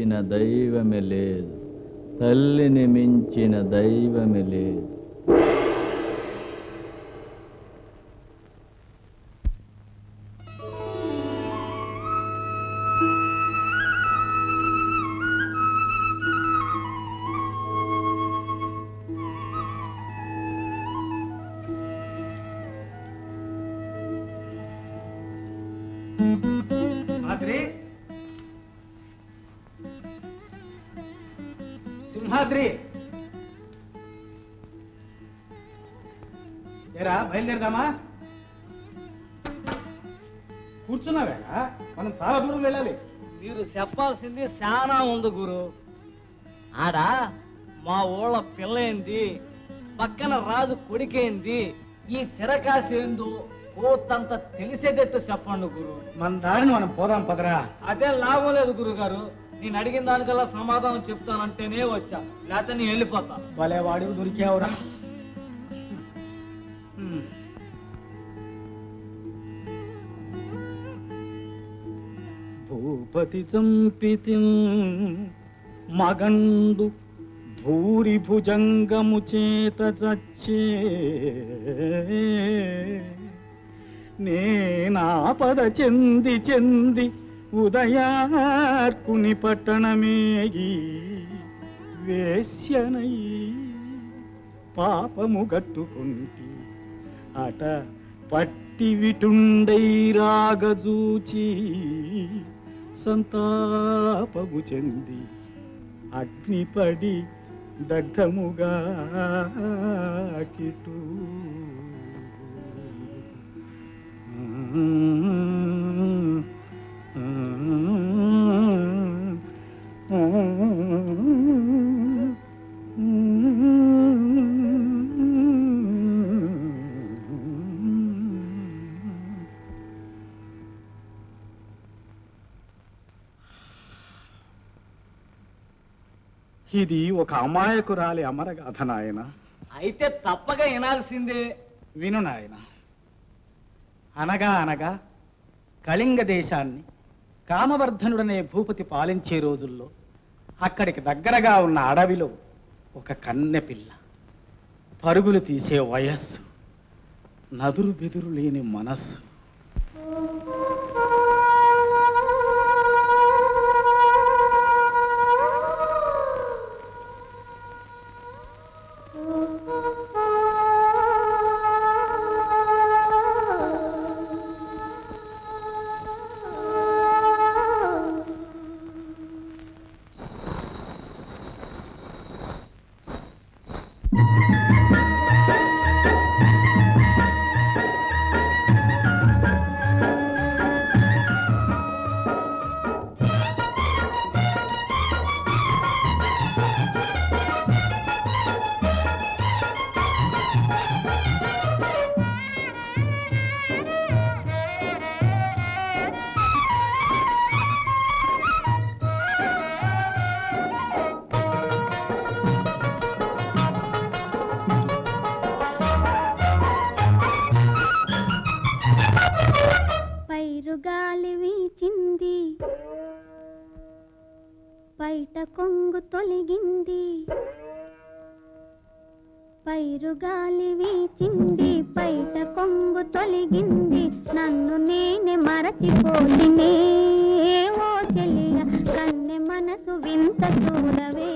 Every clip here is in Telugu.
మించిన దైవమే లేదు తల్లిని మించిన దైవమే లేదు సింహాద్రి సింహాద్రి ఏరా బయలుదేరదామా కూర్చున్నావేరా మనం చాలా దూరం వెళ్ళాలి మీరు చెప్పాల్సింది చాలా ఉంది గురు ఆడ మా ఊళ్ళ పిల్ల ఏంది పక్కన రాజు కొడికేంది ఈ తిరకాసేందు కోతంత తెలిసేటట్టు చెప్పండి గురు మన దారిని మనం పోదాం పదరా అదే లాభం లేదు గురుగారు నేను అడిగిన దానికల్లా సమాధానం చెప్తానంటేనే వచ్చా లేకపోతే నేను వెళ్ళిపోతా భలే వాడివి దొరికావురా హ్మ్. భూపతి చంపితి మగండు భూరి భుజంగము చేత చచ్చే నేనాపద చెంది చెంది ఉదయార్కుని పట్టణమేగి వేశ్యనై పాపము గట్టుకుంటి అట పట్టి విటుండై రాగజూచి సంతాపము చెంది అగ్నిపడి దగ్ధముగా కిటు ఇది ఒక అమాయకురాలి అమరగాథ నాయన అయితే తప్పగా వినాల్సిందే విను నాయన అనగా అనగా కళింగ దేశాన్ని కామవర్ధనుడనే భూపతి పాలించే రోజుల్లో అక్కడికి దగ్గరగా ఉన్న అడవిలో ఒక కన్నె పిల్ల పరుగులు తీసే వయస్సు నదురు బెదురు లేని మనస్సు పైరుగాలి వీచింది బయట కొంగు తొలగింది పైరుగాలి వీచింది బయట కొంగు తొలగింది నన్ను నేనే మరచిపోతినే ఓ చెలియ కన్నె మనసు వింత చూడవే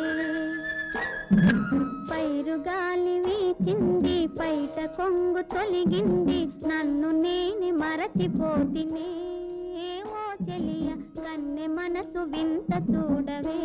పైరుగాలి వీచింది బయట కొంగు తొలగింది నన్ను నేనే మరచిపోతినే ఓ చెలియ కన్నె మనసు వింత చూడవే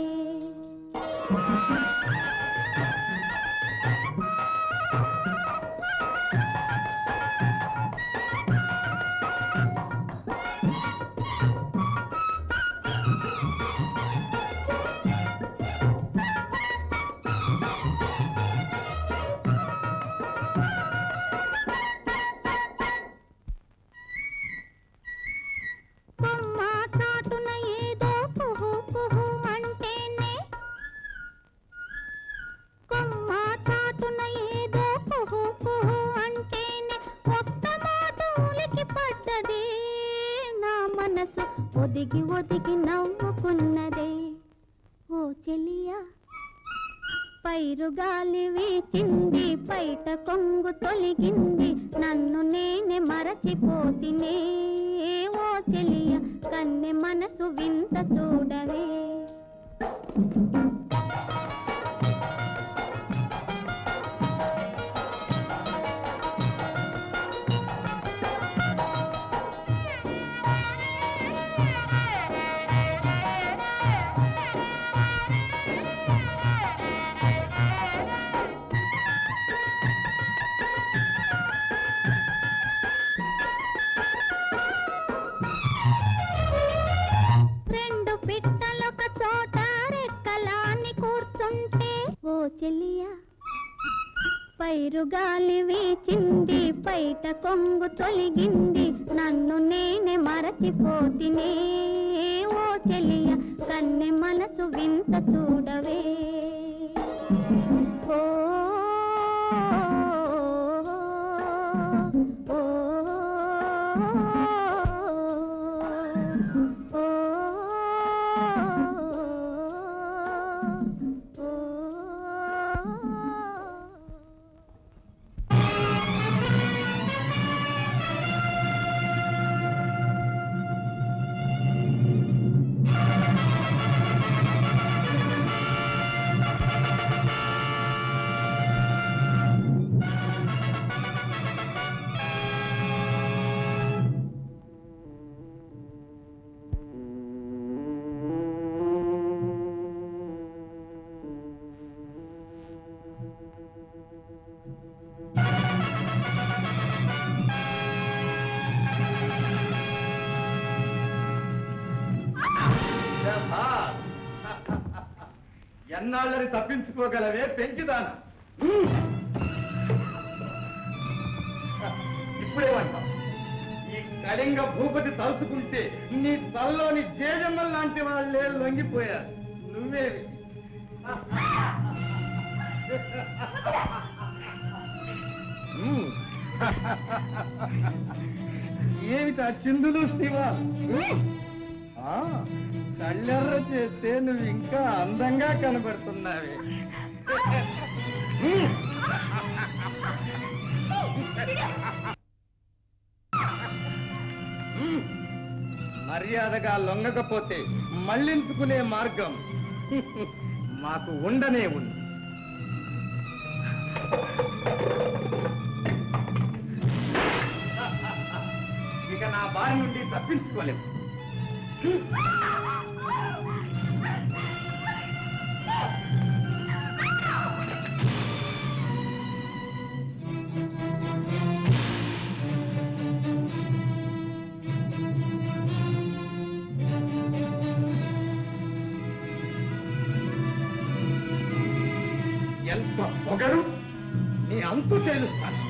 కొమ్మ చాటున ఏదో కుహు కుహు అంటేనే కొమ్మ చాటున ఏదో కుహు కుహు అంటేనే ఒక్క మాట ఉలికి పడ్డదే నా మనసు ఒదిగి ఒదిగి నవ్వుకున్నదే ఓ చెలియా పైరుగాలి వీచింది బయట కొంగు తొలగింది నన్ను నేనే మరచిపోతినే ఓ చెలియ కన్నె మనసు వింత చూడవే రెండు పిట్టలొక చోట రెక్కలాని కూర్చుంటే ఓ చెల్లియా పైరుగాలి వీచింది బయట కొంగు తొలగింది నన్ను నేనే మరచిపోతినే ఓ చెలియ కన్నె మనసు వింత చూడవే ఓ ఓ ఎన్నాళ్ళని తప్పించుకోగలవే పెంకిదాన ఇప్పుడేమంటావు ఈ కళింగ భూపతి తలుచుకుంటే నీ తల్లోని జేజమ్మ లాంటి వాళ్ళే లొంగిపోయారు నువ్వేవి ఉమ్. ఏమిటా చిందులు శివ ఆ, కళ్ళెర్ర చేస్తే నువ్వు ఇంకా అందంగా కనబడుతున్నావే ఉమ్. ఉమ్. మర్యాదగా లొంగకపోతే మళ్ళించుకునే మార్గం మాకు ఉండనే ఉంది ఇక నా బారి నుండి తప్పించుకోలేము ఎంత పొగరు నీ అంతు తేలుస్తాను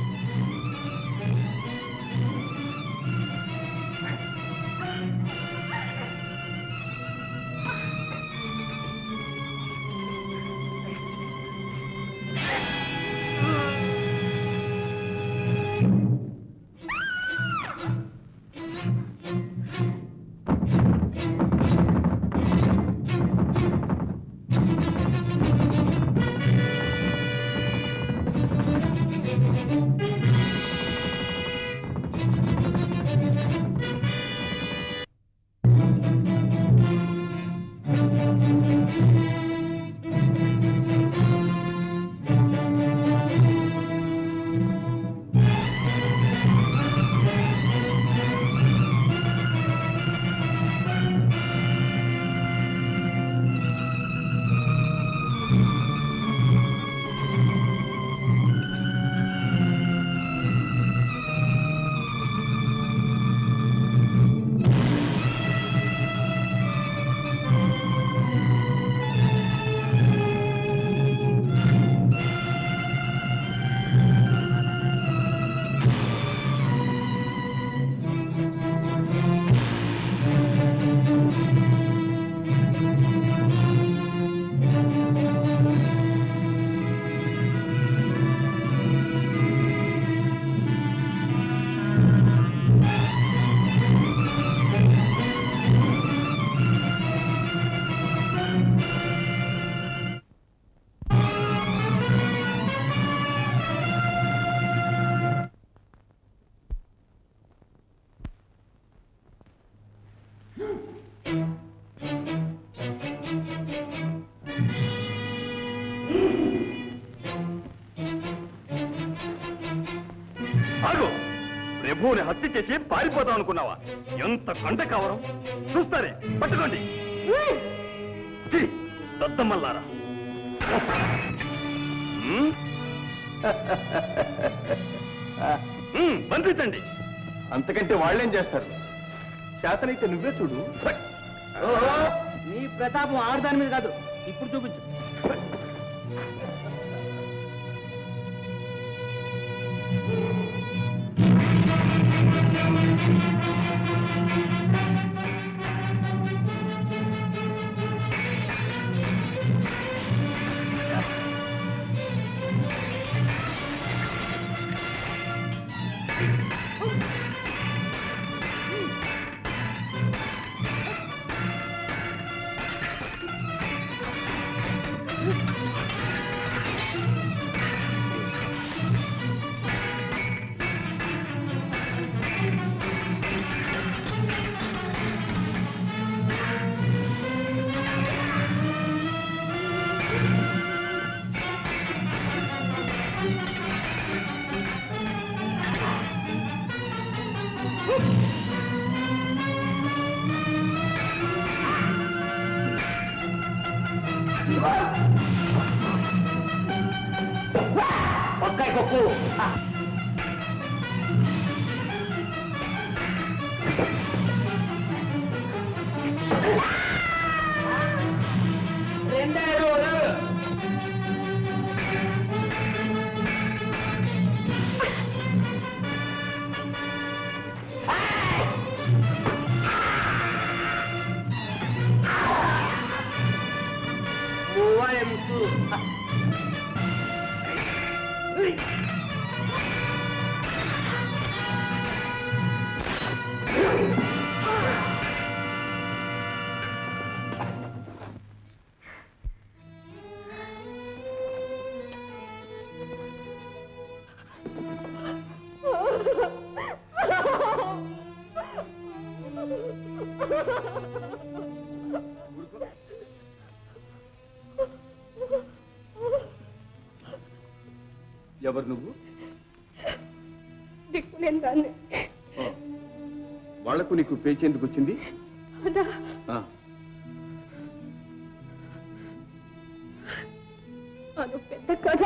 ప్రభువుని హత్య చేసి పారిపోదాం అనుకున్నావా ఎంత కంట కావరం చూస్తారే పట్టుకోండి ఛీ, దద్దమ్మల్లారా హ్మ్? హ్మ్, పంపించండి అంతకంటే వాళ్ళేం చేస్తారు చేతనైతే నువ్వే చూడు నీ ప్రతాపం ఆడదాని మీద కాదు ఇప్పుడు చూపించు ఒక్కాయి కొక్కు రెండే రోజు మూవాయ ముత్తు ఎవరు నువ్వు దిక్కులేని దాన్ని ఆ. వాళ్లకు నీకు పేచేందుకు వచ్చింది అదా ఆ, అదో పెద్ద కథ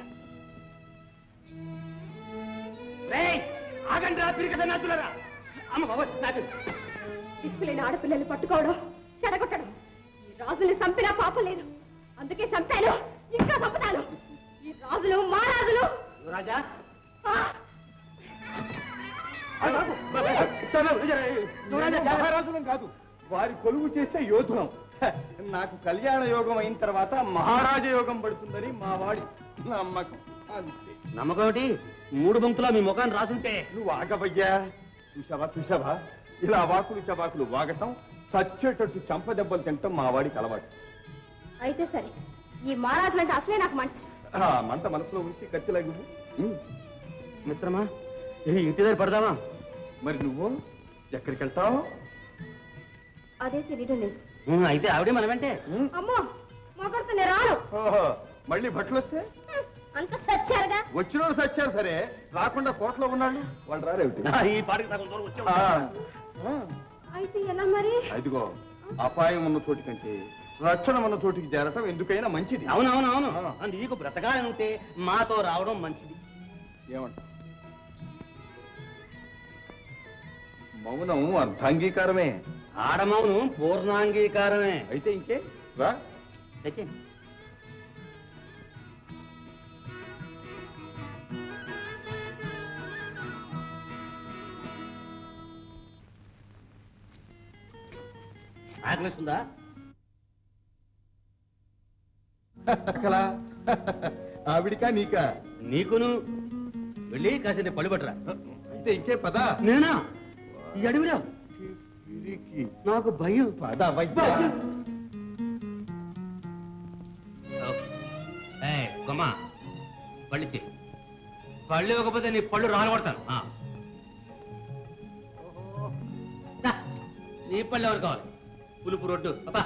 ఆగండి రా పిరిక సన్నాతులరా అమ్మ బాబోయ్ నాకు దిక్కులేని ఆడపిల్లల్ని పట్టుకోవడం చెడగొట్టడం ఈ రాజుల్ని చంపినా పాపం లేదు అందుకే చంపాను ఇంకా చంపుతాను ఈ రాజులు మా రాజులు రాజా ఆ! మహారాజులం కాదు వారి కొలువు చేసే యోధులం హ, నాకు కళ్యాణ యోగం అయిన తర్వాత మహారాజ యోగం పడుతుందని మా వాడి నమ్మకం అంతే నమ్మకం ఒకటి మూడు బంకులా మీ ముఖాన్ని రాసుంటే నువ్వు ఆగవయ్యా చూసావా చూసావా ఇలా వాకులు చవాకులు వాగటం చచ్చేటట్టు చంపదెబ్బలు తింటాం మా వాడికి అలవాటు అయితే సరే ఈ మహారాజులంటే అసలే నాకు మంట ఆ మంట మనసులో ఉంచి కత్తిలాగి మిత్రమా ఇంటి దగ్గర పడదామా మరి నువ్వు ఎక్కడికి వెళ్తావు అదే తెలియడం లేదు అయితే ఆవిడే మన వెంటే అమ్మో మొక్కడితో నేను రాను ఓహో మళ్ళీ బట్టలు వస్తే అంత సచ్చారుగా వచ్చిన వాళ్ళు సచ్చారు సరే రాకుండా కోట్లో ఉన్నాళ్ళు వాళ్ళు రారేమిటి ఈ పాటికి సగం దూరం వచ్చాం ఆ, ఆ, అయితే ఎలా మరి అదిగో అపాయం ఉన్న చోటి కంటే రక్షణ ఉన్న చోటికి చేరటం ఎందుకైనా మంచిది అవునవునవును ఆ. నీకు బ్రతకాలని ఉంటే మాతో రావడం మంచిది ఏమంట మౌనం అర్ధాంగీకారమే ఆడమౌను పూర్ణాంగీకారమే అయితే ఇంకే రా తెచ్చేయండి. ఆకలిస్తుందా అక్కలా ఆవిడికా నీకా నీకును వెళ్ళి కాసేపు పళ్ళు పట్టరా అయితే ఇంకే పదా నేనా ఈ అడవిలో పిరికి. నాకు భయం పదవయ్యా. కొమ్మా పళ్ళు ఇచ్చే పళ్ళు ఇవ్వకపోతే నీ పళ్ళు రాలగొడతాను ఆ. దా, నీ పళ్ళు ఎవరు కావాలి పులుపు రొడ్డు అబ్బా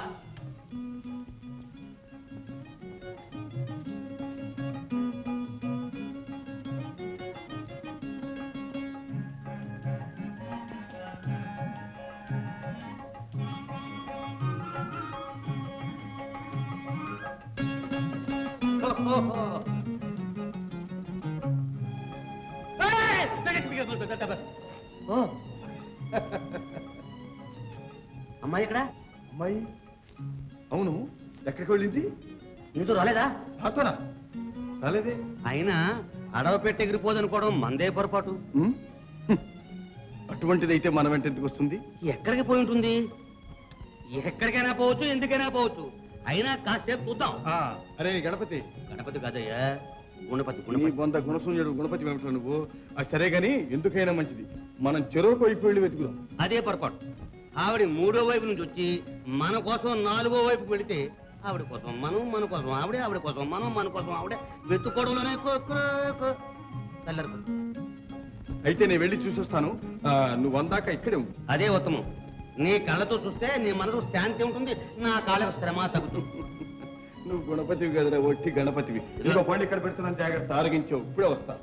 ఓ అమ్మాయి ఇక్కడ అమ్మాయి అవును ఎక్కడికి వెళ్ళింది నీతో రాలేదా నాతోనా రాలేదే అయినా అడవ పెట్టి ఎగిరిపోదనుకోవడం మందే పొరపాటు ఉమ్? హ్మ్. అటువంటిదైతే మన వెంట ఎందుకు వస్తుంది ఎక్కడికి పోయి ఉంటుంది ఎక్కడికైనా పోవచ్చు ఎందుకైనా పోవచ్చు అయినా కాసేపు చూద్దాం ఆ, అరే గణపతి గణపతి కాదయ్యా గుణపతి నీ గుణపతి బొంద గుణశూన్యుడు గుణపతి వెంట నువ్వు ఆ సరే గాని ఎందుకైనా మంచిది మనం చెరువుకు వైపు వెళ్ళి వెతుకుదాం అదే పొరపాటు ఆవిడ మూడో వైపు నుంచి వచ్చి మన కోసం నాలుగో వైపుకి వెళితే ఆవిడ కోసం మనం మన కోసం ఆవిడే ఆవిడ కోసం మనం మన కోసం ఆవిడ వెతుక్కోవడంలోనే కల్లరు అయితే నేను వెళ్ళి చూసొస్తాను ఆ, నువ్వు అందాక ఇక్కడే ఉంది అదే ఉత్తమం నీ కళ్ళతో చూస్తే నీ మనసు శాంతి ఉంటుంది నా కాళ్ళకు శ్రమ తగ్గుతుంది నువ్వు గుణపతివి కదరా ఒట్టి గణపతివి ఇంకో పండు ఇక్కడ పెడుతున్నాను జాగ్రత్త ఆరగించావు ఇప్పుడే వస్తా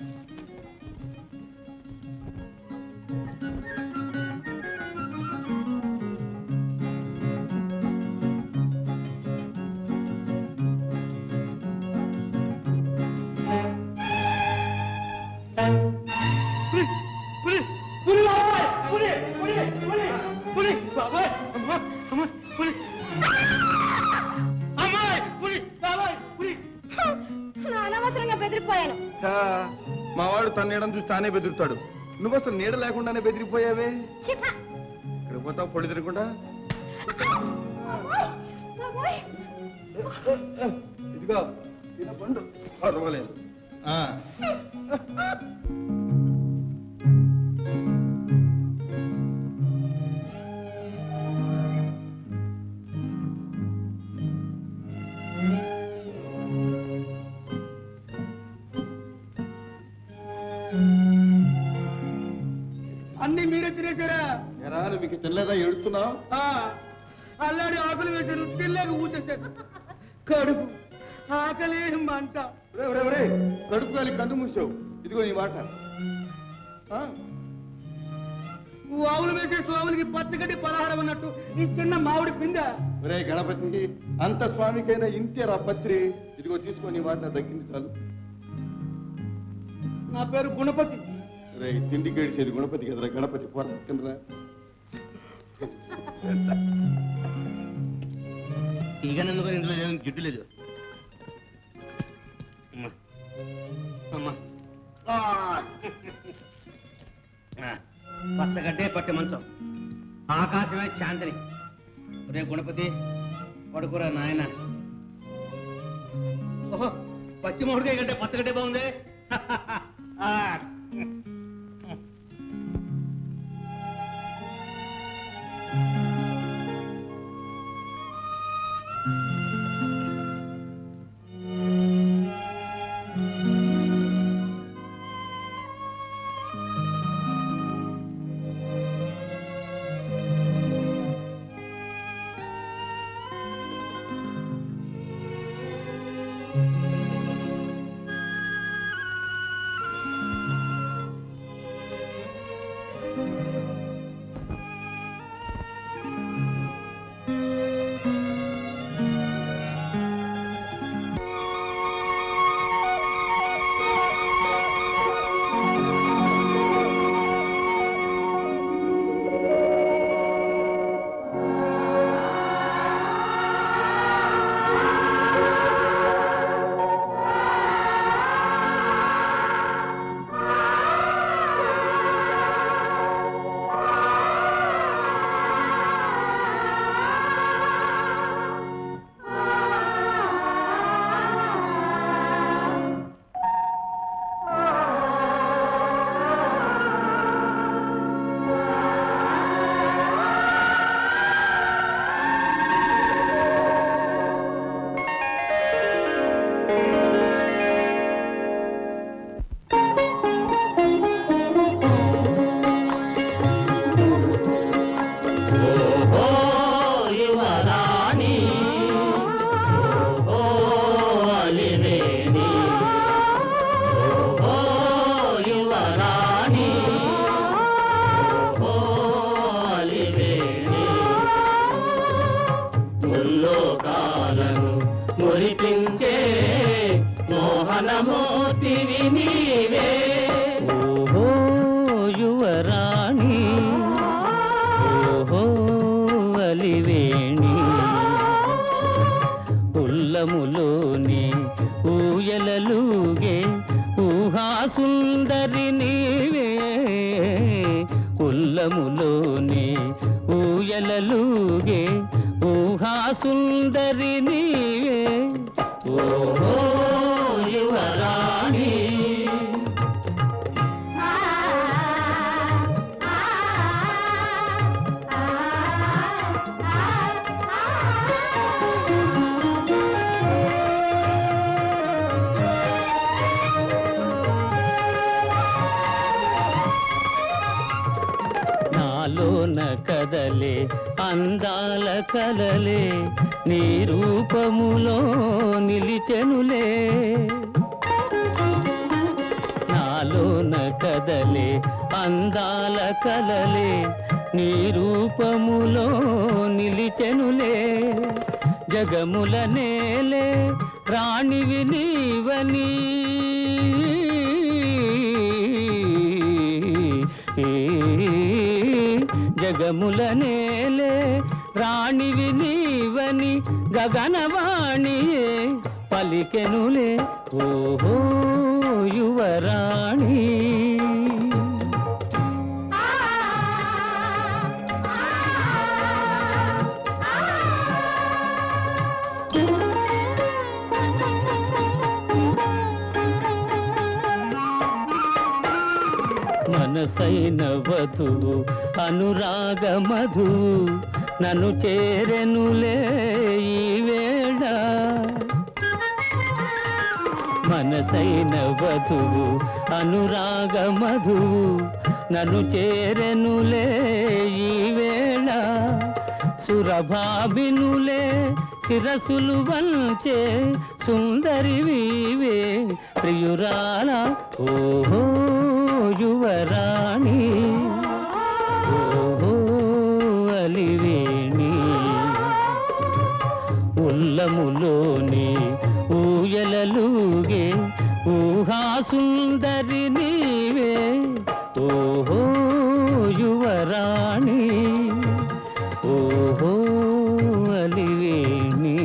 అనవసరంగా బెదిరిపోయాను హా, మా వాడు తన నీడను చూసి తానే బెదురుతాడు నువ్వు అసలు నీడ లేకుండానే బెదిరిపోయావే చిప్ప. ఇక్కడ పోతావు పొడి తిరగకుండా బాబోయ్, బాబోయ్. ఇదిగో తిన పండు పర్వాలేదు ఆ. అన్ని మీరే తినేశారా ఎరా నువ్వు మీకు తినలేదా ఏడుస్తున్నావు ఆ, అల్లాడి ఆకులు వేశారు తిల్లేక ఊసేశారు కడుపు ఆకలి మంట ఒరే, ఒరే, ఒరే, కడుపు కాలి కన్ను మూసావు ఇదిగో ఈ మాట ఆ, ఆవులు వేసే స్వాములకి పచ్చగడ్డి పలహారం అన్నట్టు ఈ చిన్న మామిడి పింద ఒరే గణపతి అంత స్వామికైనా ఇంతేరా పత్రి ఇదిగో తీసుకొని ఈ మాట దక్కింది చాలు నా పేరు గుణపతి రే తిండి గడిచేది గుణపతి కదరా గణపతి పోరా కిందరా ఇక ఎందుకు ఇందులో ఏం జిడ్డు లేదు అమ్మా. అమ్మా. ఆ. ఆ. పచ్చగడ్డే పట్టి మంచం ఆకాశమే శాంతిని రే గుణపతి పడుకురా నాయన ఓహో పచ్చి మొహడికాయ కంటే పచ్చగడ్డే బాగుంది ఆ. ముల్లోకాలను మురిపించే మోహనమూర్తివి నీవే ఓహో యువరాణి ఓహో అలివేణి ఉల్లములోని ఊయలలుగే ఊహాసుందరి నీవే ఉల్లములోని ఊయలలుగే ఊహాసుందరి నీవే ఓహో యువరాణి నాలోన కదలే అందాల కలలే నీ రూపములో నిలిచెనులే నాలోన కదలే అందాల కలలే నీ రూపములో నిలిచెనులే జగముల నేలే రాణివి నీవని జగముల నేలే రాణివి నీవని గగనవాణియే పలికెనులే ఓహో యువరాణి మనసైన వధువు అనురాగ మధువు నన్ను చేరెనులే ఈ వేళ మనసైన వధువు అనురాగ మధువు నన్ను చేరెనులే ఈ వేళ సురభాబినులే శిరసులు వంచే సుందరి వీవే ప్రియురాల ఓహో యువరాణి ఓహో అలివేణి ఉల్లములోని ఊయలలుగే ఊహాసుందరి నీవే ఓహో యువరాణి ఓహో అలివేణి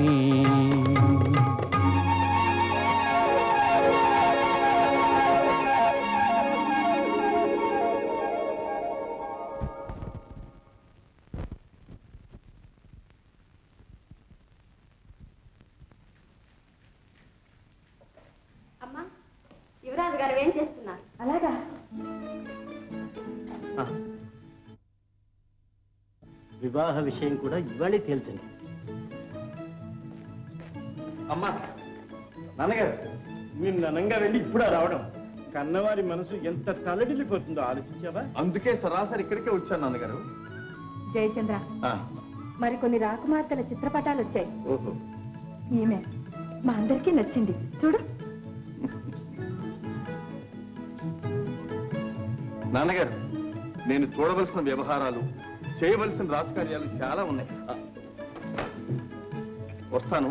అమ్మా యువరాజు గారు ఏం చేస్తున్నారు అలాగా వివాహ విషయం కూడా ఇవాళే తేల్చండి అమ్మా నాన్నగారు మీరు ననంగా వెళ్ళి ఇప్పుడా రావడం కన్నవారి మనసు ఎంత తలడిల్లిపోతుందో ఆలోచించావా అందుకే సరాసరి ఇక్కడికే వచ్చాను నాన్నగారు జయచంద్ర మరికొన్ని రాకుమార్తెల చిత్రపటాలు వచ్చాయి ఓహో ఈమె మా అందరికీ నచ్చింది చూడు నాన్నగారు నేను చూడవలసిన వ్యవహారాలు చేయవలసిన రాజకార్యాలు చాలా ఉన్నాయి ఆ, వస్తాను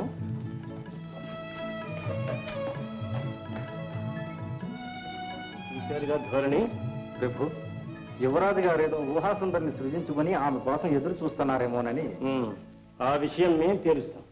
చూశారుగా ధోరణి ప్రభు యువరాజు గారు ఏదో ఊహాసుందరిని సృజించుకుని ఆమె కోసం ఎదురు చూస్తున్నారేమోనని ఆ విషయం మేము తేలుస్తాం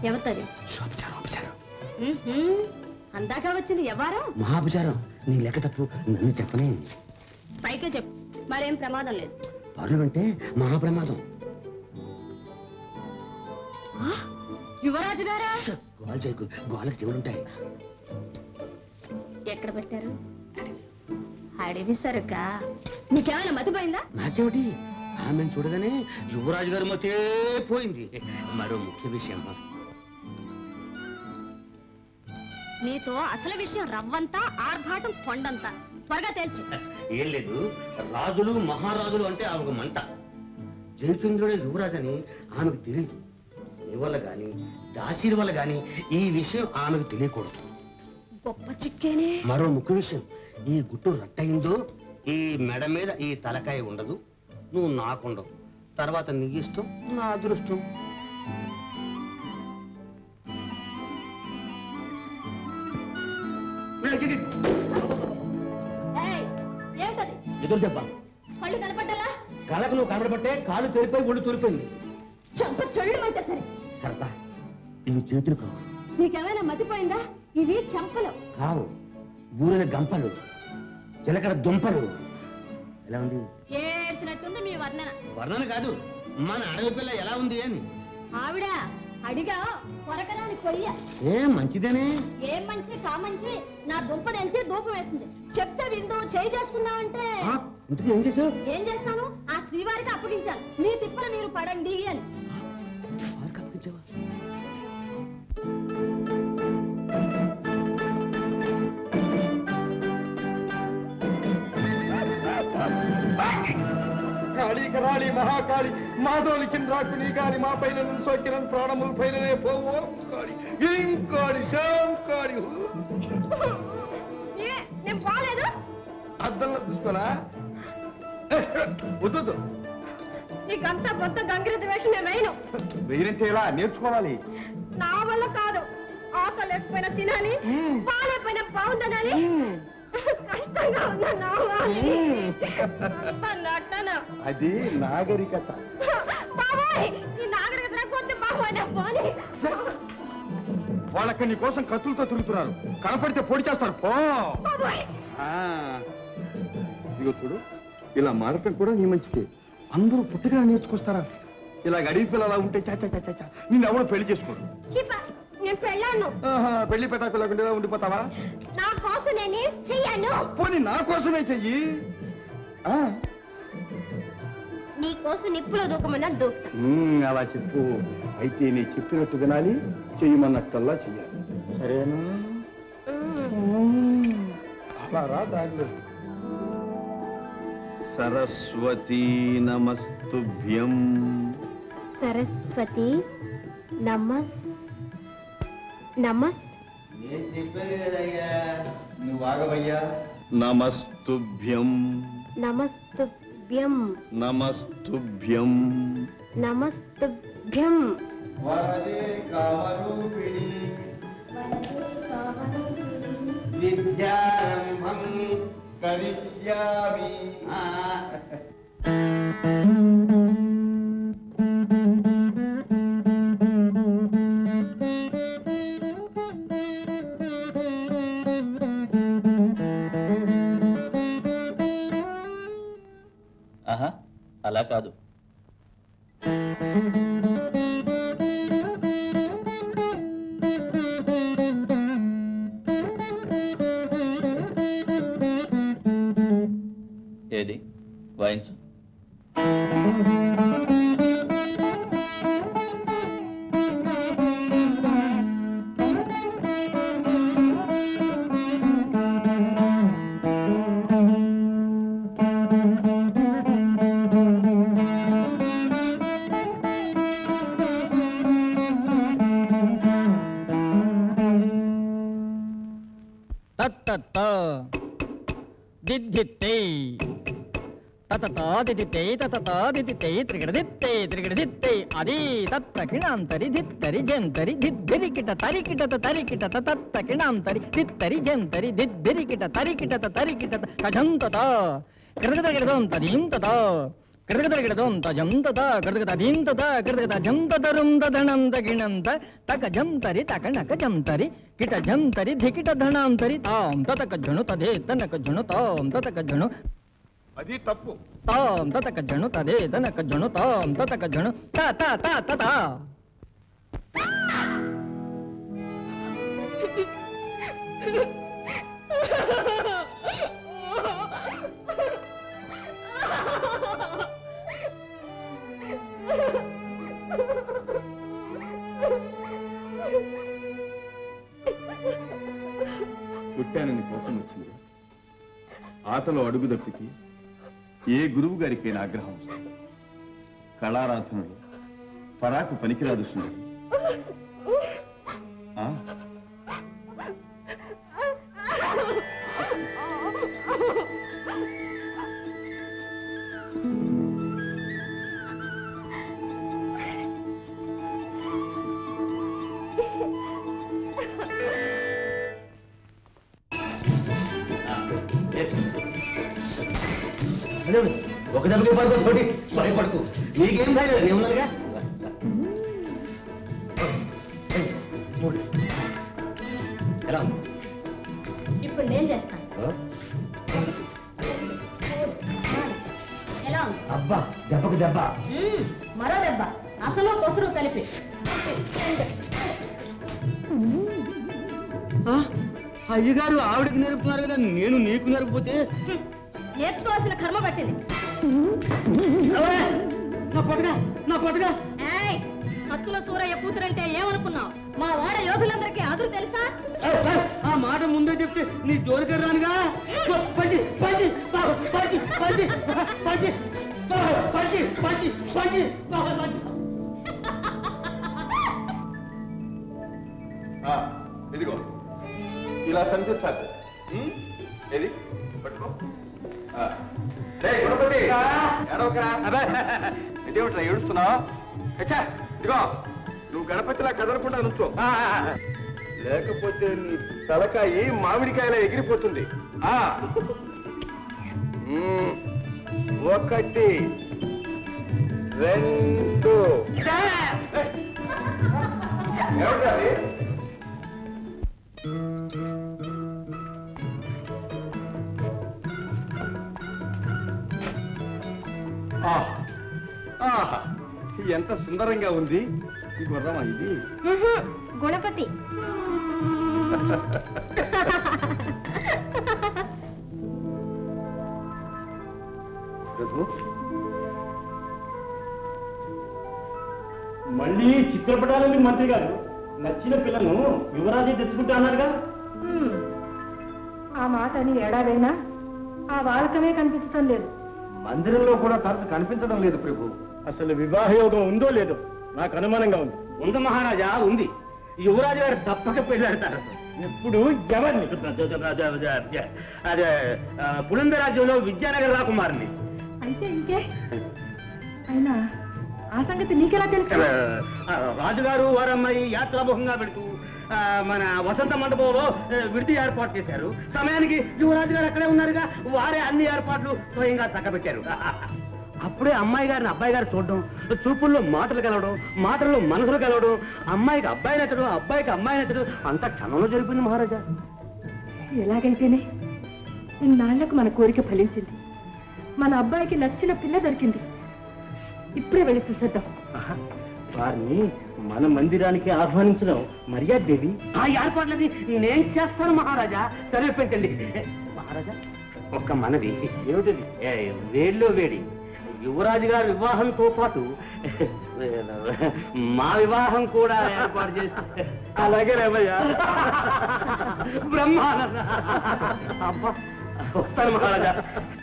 ఎవతది అందాక వచ్చింది ఎవరు మహాపచారం నీ లెక్క తప్పు నన్ను చెప్పనే పైకే చెప్పు మరేం ప్రమాదం లేదు పరులు అంటే మహాప్రమాదం యువరాజు గారా గోల చేయకు గోలకు చెవులుంటాయి ఎక్కడ పెట్టారు అడవి సరుకా నీకేమైనా మతిపోయిందా నాకేమిటి ఆమెను చూడగానే యువరాజు గారు మతే పోయింది మరో ముఖ్య విషయం నీతో అసలు విషయం రవ్వంతా ఆర్భాటం కొండంతా త్వరగా తేల్చు ఏం లేదు రాజులు మహారాజులు అంటే ఆమెకు మంట జయచంద్రుడే యువరాజని ఆమెకు తెలియదు నీ వల్ల గాని దాసీల వల్ల గాని ఈ విషయం ఆమెకు తెలియకూడదు గొప్ప చిక్కేనే మరో ముఖ్య విషయం ఈ గుట్టు రట్టయిందో ఈ మెడ మీద ఈ తలకాయ ఉండదు నువ్వు నాకుండవు తర్వాత నీ ఇష్టం నా అదృష్టం ఏయ్, ఏమిటది ఎదురు దెబ్బ కళ్ళు కనపడ్డాలా కళ్ళకు నువ్వు కనబడబట్టే కాలు తేలిపోయి ఒళ్ళు తూలిపోయింది చెంప చొళ్ళమంటే సరే సరదా ఇవి చేతులు కావు నీకేమైనా మతిపోయిందా ఇవి చెంపలు కావు ఊరిన గంపలు చిలకడ దుంపలు ఎలా ఉంది ఏడ్చినట్టుంది మీ వర్ణన వర్ణన కాదు మన అడవి పిల్ల ఎలా ఉంది అని ఆవిడ అడిగా కొరకరాని కొయ్య ఏ మంచిదేనే ఏం మంచి కామంచి నా దుంప తెంచి దూపం వేస్తుంది చెప్తే విందు చేయి చేసుకున్నావంటే ఆ, ఇంతకీ ఏం చేసావు ఏం చేస్తాను ఆ శ్రీవారికి అప్పగించాను మీ తిప్పలు మీరు పడండి అని వారికి అప్పగించావా? కాళీ కరాళి మహాకాళి మాధోలికిన్ రాకుని గాని మా పైన సోకిరన్ ప్రాణములు పైననే పోవు ఓం కాళి ఏం కాళి శాం కాళి ఏ, నేను పోలేదు అద్దంలో చూసుకోరా వద్దు నీకంతా కొత్త గంగిరెద్దు వేషం నేను వేయను వేరంటే ఎలా నేర్చుకోవాలి నా వల్ల కాదు ఆకలి లేకపోయినా తినాలి పాలేకపోయినా బాగుందనాలి కష్టంగా ఉన్నా నావాలి అన్నట్టనా అది నాగరికత బాబాయ్ ఈ నాగరికత కొద్ది బాబాయ్ నా పోనీ వాళ్ళకి నీ కోసం కత్తులతో తిరుగుతున్నారు కనపడితే పొడి చేస్తారు పో బాబాయ్ ఆ, ఇదిగో చూడు ఇలా మారటం కూడా నీ మంచికే అందరూ పుట్టగా నేర్చుకొస్తారా ఇలా అడవి పిల్లలా ఉంటే చాచా చాచా చా నిన్ను ఎవరు పెళ్లి చేసుకోరు చీప నేను పెళ్ళాను ఆహా, పెళ్లి పెట్టా పిల్లకుండా ఉండిపోతావా నా కోసం నేను చెయ్యను పోనీ నా కోసమే చెయ్యి ఆ, నీ కోసం నిప్పులో దూకమన్నా దూకుతా ఉమ్, అలా చెప్పు అయితే నీ చెప్పినట్టు వినాలి చెయ్యమన్నట్టల్లా చెయ్యాలి సరేనా అలా రా దారిలో సరస్వతీ నమస్తుభ్యం సరస్వతి నమస్ నమస్ నేను చెప్పాను కదయ్యా నువ్వు ఆగవయ్యా నమస్తుభ్యం నమస్తుభ్యం నమస్తుభ్యం నమస్తుభ్యం వరదే కామరూపిణి విద్యారంభం కరిష్యామి ఆ, ఆహా అలా కాదు ఏది వాయించు తత్తత్త దిద్దిత్తే తతతా దిదితే తతతా దిదితే త్రిగడదిత్తే త్రిగడదిత్తే అది తత్త కిణాంతరి దిత్తరి జంతరి దిద్దిరికిట తరికిటత తరికిటత తత్త కిణాంతరి దిత్తరి జంతరి దిద్దిరికిట తరికిటత తరికిటత కజంతత కృతకృతం తదీం తత కృతగత గిడదం తజం తత కృతగత ధీం తత కృతగత జం తతరుం తదణం తగిణంత తక జం తరి తక నక జం తరి కిట జం తరి ధికిట ధణాం తరి తాం తతక జణు తదే తనక జణు తాం తతక జణు అది తప్పు తాం తతక జణు తదే తనక జణు తాం తతక జణు తా తా తా తత పుట్టానని కోపం వచ్చింది ఆటలో అడుగు తప్పితే ఏ గురువు గారికైనా ఆగ్రహం వస్తుంది కళారాధనలో పరాకు పనికిరాదు సుందరి ఆ? అదేమిటి? ఒక దెబ్బకి పడుకో తోటి భయపడకు నీకేం భయం లేదు నేను ఉన్నానుగా మూడు. ఎలా ఉంది? ఇప్పుడు నేను చేస్తాను ఆ? ఎలా ఉంది అబ్బా దెబ్బకు దెబ్బ మ్మ్, మరో దెబ్బ అసలు పొసరు కలిపి అయ్యగారు ఆవిడకి నేర్పుతున్నారు కదా నేను నీకు నేర్పుపోతే నేర్చుకోవాల్సిన కర్మ పట్టింది నా పట్టుగా నా పట్టుగా ఏయ్, కత్తుల సూరయ్య కూతురంటే ఏమనుకున్నావు మా వాడ యోధులందరికీ అదురు తెలుసా ఆ మాట ముందే చెప్తే నీ జోలికి రానుగా పంచి పంచి పంచి పంచి పంచి పంచి పంచి పంచి ఆ, ఇదిగో ఇలా సంధించాలి ఉం? ఏది పట్టుకో ఆ. రేయ్, గుణపతి, ఏడవకురా. ఇదేమిట్రా ఏడుస్తున్నావు ఎచ్చా, ఇదిగో నువ్వు గణపతిలా కదలకుండా నుంచో లేకపోతే నీ తలకాయి మామిడికాయలా ఎగిరిపోతుంది ఆ ఉం. ఒకటి రెండు ఏమిట్రా అది? ఆహ్! ఆహా! ఎంత సుందరంగా ఉంది ఈ గుర్రమా ఇది గుణపతి రఘు మళ్ళీ చిత్రపటాలని మంత్రి గారు నచ్చిన పిల్లను యువరాజే తెచ్చుకుంటా అన్నారుగా హ్మ్. ఆ మాట అని ఏడాదైనా ఆ వాలకమే కనిపించడం లేదు మందిరంలో కూడా తరచు కనిపించడం లేదు ప్రభు అసలు వివాహ యోగం ఉందో లేదో నాకు అనుమానంగా ఉంది ఉంది మహారాజా ఉంది యువరాజు గారు తప్పక పెళ్ళాడతారు ఎప్పుడు ఎవరిని అదే ఆ, పులంద రాజ్యంలో విద్యానగర్ రాకుమారిని అయితే ఇంకే అయినా ఆ సంగతి నీకెలా తెలుసు ఆ, రాజుగారు వారమ్మాయి యాత్రాముఖంగా పెడుతూ ఆ, మన వసంత మండపంలో ఆ, విడిది ఏర్పాటు చేశారు సమయానికి యువరాజు గారు అక్కడే ఉన్నారుగా వారే అన్ని ఏర్పాట్లు స్వయంగా చక్కబెట్టారు అప్పుడే అమ్మాయి గారిని అబ్బాయి గారు చూడడం చూపుల్లో మాటలు కలవడం మాటల్లో మనసులు కలవడం అమ్మాయికి అబ్బాయి నచ్చడం అబ్బాయికి అమ్మాయి నచ్చడం అంత క్షణంలో జరిపింది మహారాజా ఎలాగైతేనే ఇన్నాళ్లకు మన కోరిక ఫలించింది మన అబ్బాయికి నచ్చిన పిల్ల దొరికింది ఇప్పుడే వెళ్ళి చూసేద్దాం వారిని మన మందిరానికి ఆహ్వానించడం మర్యాద దేవి ఆ ఏర్పాట్లది నేను చేస్తాను మహారాజా సరే పెట్టండి మహారాజా ఒక్క మనవి ఏమిటిది ఏ, వేడిలో వేడి యువరాజు గారి వివాహంతో పాటు మా వివాహం కూడా ఏర్పాటు చేసి అలాగే రేవయ్యా బ్రహ్మానంద అబ్బా వస్తాను మహారాజా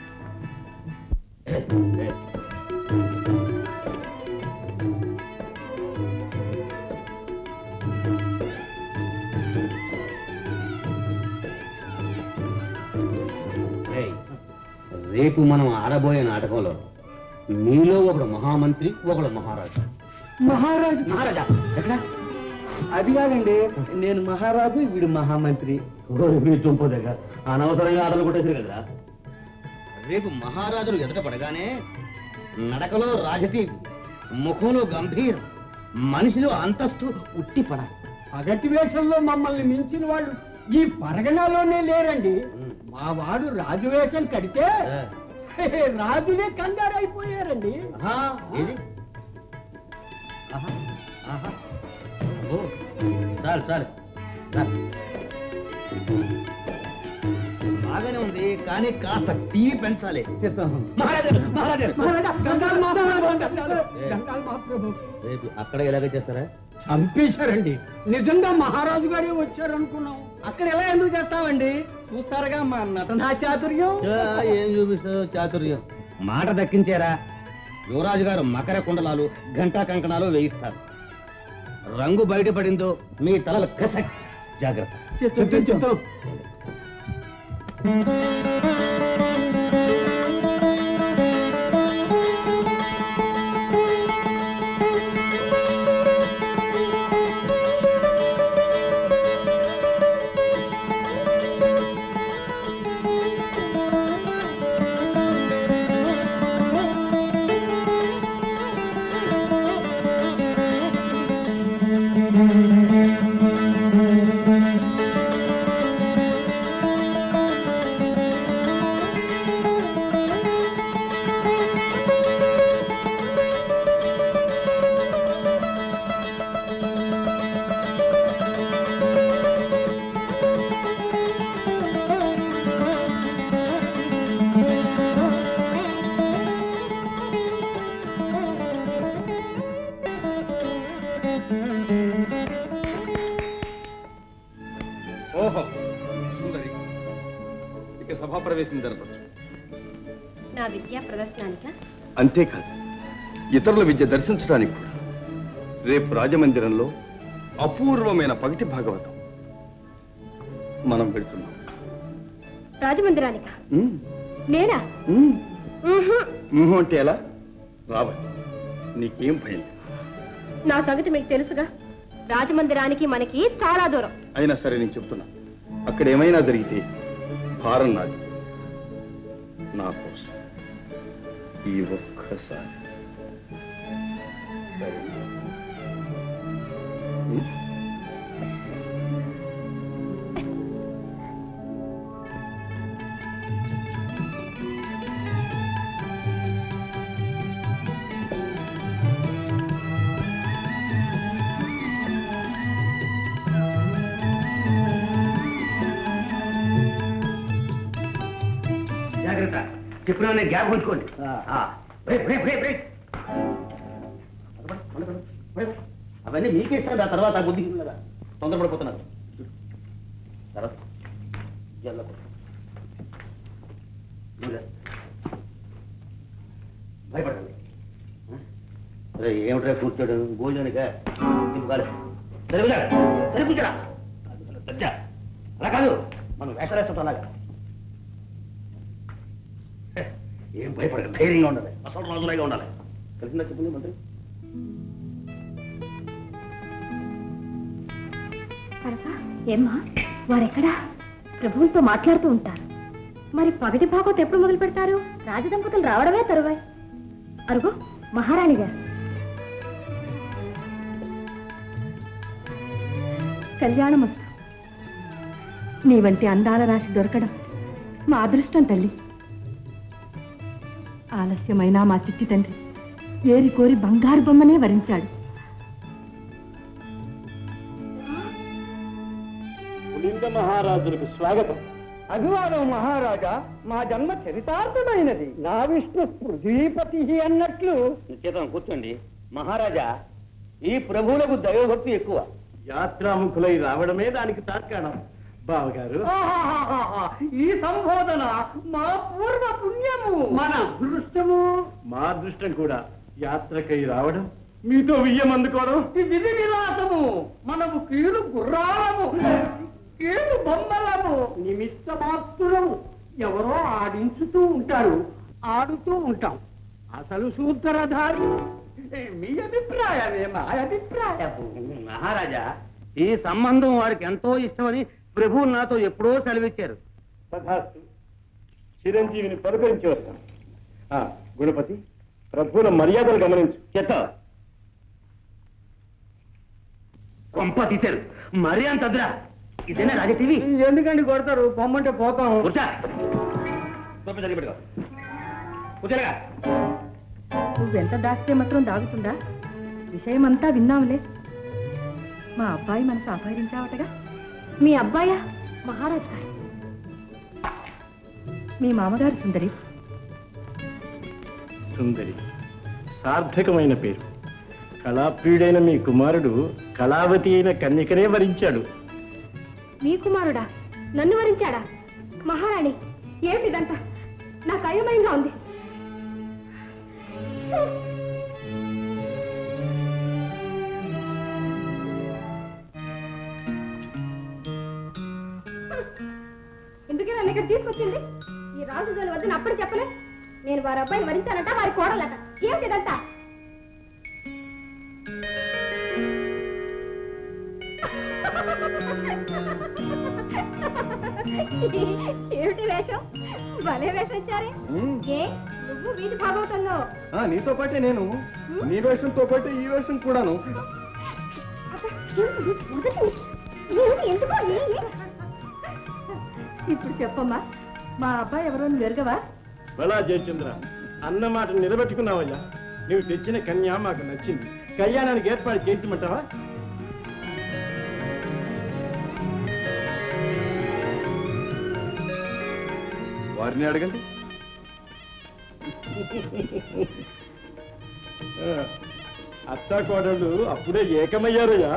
ఏయ్, రేపు మనం ఆడబోయే నాటకంలో మీలో ఒకడు మహామంత్రి ఒకడు మహారాజు మహారాజు మహారాజా ఎక్కడ అది కాదండి నేను మహారాజు వీడు మహామంత్రి మీరు తుంపదగ్గ అనవసరంగా ఆటలు కొట్టేసారు కదరా రేపు మహారాజులు ఎదుట పడగానే నడకలో రాజతీవి ముఖంలో గంభీరం మనిషిలో అంతస్తు ఉట్టిపడ పగటి వేషంలో మమ్మల్ని మించిన వాళ్ళు ఈ పరగణలోనే లేరండి మా వాడు రాజు వేషం కడితే రాజులే కంగారైపోయారండి ఏది ఆహా, ఆహా. ఓ, చాలు చాలు చాలు. బాగానే ఉంది కానీ కాస్త టీవీ పెంచాలి మహారాజా మహారాజా మహారాజా, దండాలు మహాప్రభు, దండాలు, దండాలు మహాప్రభు. రేపు అక్కడ ఇలాగే చేస్తారా చంపేశారండి నిజంగా మహారాజు గారే వచ్చారు అనుకున్నాం అక్కడ ఎలా ఎందుకు చేస్తామండి చూస్తారుగా మా నటనా చాతుర్యం చా, ఏం చూపిస్తావు చాతుర్యం మాట దక్కించారా యువరాజు గారు మకర కుండలాలు గంటా కంకణాలు వేయిస్తారు రంగు బయటపడిందో మీ తలలు కసక్ జాగ్రత్త చిత్తం, చిత్తం. ఓహో సుందరి ఇక సభా ప్రవేశం జరపచ్చు నా విద్యా ప్రదర్శనానిక అంతేకాదు ఇతరుల విద్య దర్శించడానికి కూడా రేపు రాజమందిరంలో అపూర్వమైన పగటి భాగవతం మనం పెడుతున్నాం రాజమందిరానిక ఉమ్, నేనా ఉమ్. ఉహుం. ఊహు అంటే ఎలా రావాలి నీకేం భయం లేదు. నా సంగతి మీకు తెలుసుగా రాజమందిరానికి మనకి చాలా దూరం అయినా సరే నేను చెప్తున్నా అక్కడ ఏమైనా జరిగితే భారం నాది నా కోసం ఈ ఒక్కసారి సరే ఉం? జాగ్రత్త చెప్పినా నేను గ్యాప్ ఉంచుకోండి ఆ, బ్రేక్, బ్రేక్, బ్రేక్, బ్రేక్. అవన్నీ మీకే ఇస్తాను ఆ తర్వాత బుద్ధి కదా తొందరపడిపోతున్నారు తర్వాత జల్లకు. ఇంకా. భయపడండి అరే ఏమిట్రా కూర్చోడు భోజనానిక కాదు సరే కూర్చోరా. సరే కూర్చోరా సజ్జా అలా కాదు మనం వేషాలేస్తుంటాం అలాగా హే, ఏం భయపడక ధైర్యంగా ఉండాలి అసలు రాజులాగా ఉండాలి తెలిసిందా చెప్పింది మంత్రి సరసా ఏమ్మా వారెక్కడా ప్రభువులతో మాట్లాడుతూ ఉంటారు మరి పగటి భాగవతం ఎప్పుడు మొదలు పెడతారు రాజదంపతులు రావడమే తరువాయి అరుగు మహారాణి గారు కళ్యాణమస్తు నీ వంటి అందాల రాశి దొరకడం మా అదృష్టం తల్లి ఆలస్యమైనా మా చిట్టి తండ్రి ఏరి కోరి బంగారు బొమ్మనే వరించాడు పులింగ మహారాజులకు స్వాగతం అభివాదం మహారాజా మా జన్మ చరితార్థమైనది నా విష్ణు పృథ్వీపతి అన్నట్లు నిశ్చితం కూర్చోండి మహారాజా ఈ ప్రభువులకు దైవభక్తి ఎక్కువ యాత్రాముఖులై రావడమే దానికి తార్కాణం బావగారు ఈ సంబోధన మా పూర్వ పుణ్యము మన అదృష్టము మా అదృష్టం కూడా యాత్రకై రావడం మీతో వియ్యం అందుకోవడం విధి విలాసము మనము కీడు గుర్రాలము కీడు బొమ్మలము నిమిత్త మాత్రులము ఎవరో ఆడించుతూ ఉంటారు ఆడుతూ ఉంటాం అసలు సూత్రధారి మీ అభిప్రాయమే మా అభిప్రాయము మహారాజా ఈ సంబంధం వారికి ఎంతో ఇష్టమని ప్రభువు నాతో ఎప్పుడో సెలవిచ్చారు తథాస్తు చిరంజీవిని పలుకరించి వస్తాం ఆ, గుణపతి ప్రభువుల మర్యాదలు గమనించు చెత్త కొంప తీశారు మరీ అంత అద్రా ఇదేనా రాజా టీవీ ఎందుకండి కొడతారు పొమ్మంటే పోతాం కూర్చో సోపు జరిగి పెట్టుకో కూర్చోలేగా నువ్వెంత దాస్తే మాత్రం దాగుతుందా విషయమంతా విన్నాంలే మా అబ్బాయి మనసు అపహరించావటగా మీ అబ్బాయా మహారాజ్ గారు మీ మామగారు సుందరి సుందరి సార్థకమైన పేరు కళాప్రియుడైన మీ కుమారుడు కళావతి అయిన కన్యకనే వరించాడు మీ కుమారుడా నన్ను వరించాడా మహారాణి ఏమిటిదంతా నాకు అయోమయంగా ఉంది ఎందుకే నన్ను ఇక్కడ తీసుకొచ్చింది ఈ రాజు జోలి వద్దని అప్పుడు చెప్పలే నేను వారి అబ్బాయిని వరించానంట వారి కోడలట ఏమిటిదంతా ఏమిటి వేషం భలే వేషం ఇచ్చారే ఏ నువ్వు వీధి భాగవతంలో ఆ, నీతో పాటే నేను నీ వేషంతో పాటే ఈ వేషం కూడాను ఎందుకో ఇప్పుడు చెప్పమ్మా మా అబ్బాయి ఎవరో నువ్వు ఎరగవా బలా జయచంద్ర అన్న మాట నిలబెట్టుకున్నావయ్యా నువ్వు తెచ్చిన కన్య మాకు నచ్చింది కళ్యాణానికి ఏర్పాటు చేయించమంటావా వారిని అడగండి ఆ, అత్తా కోడళ్ళు అప్పుడే ఏకమయ్యారయ్యా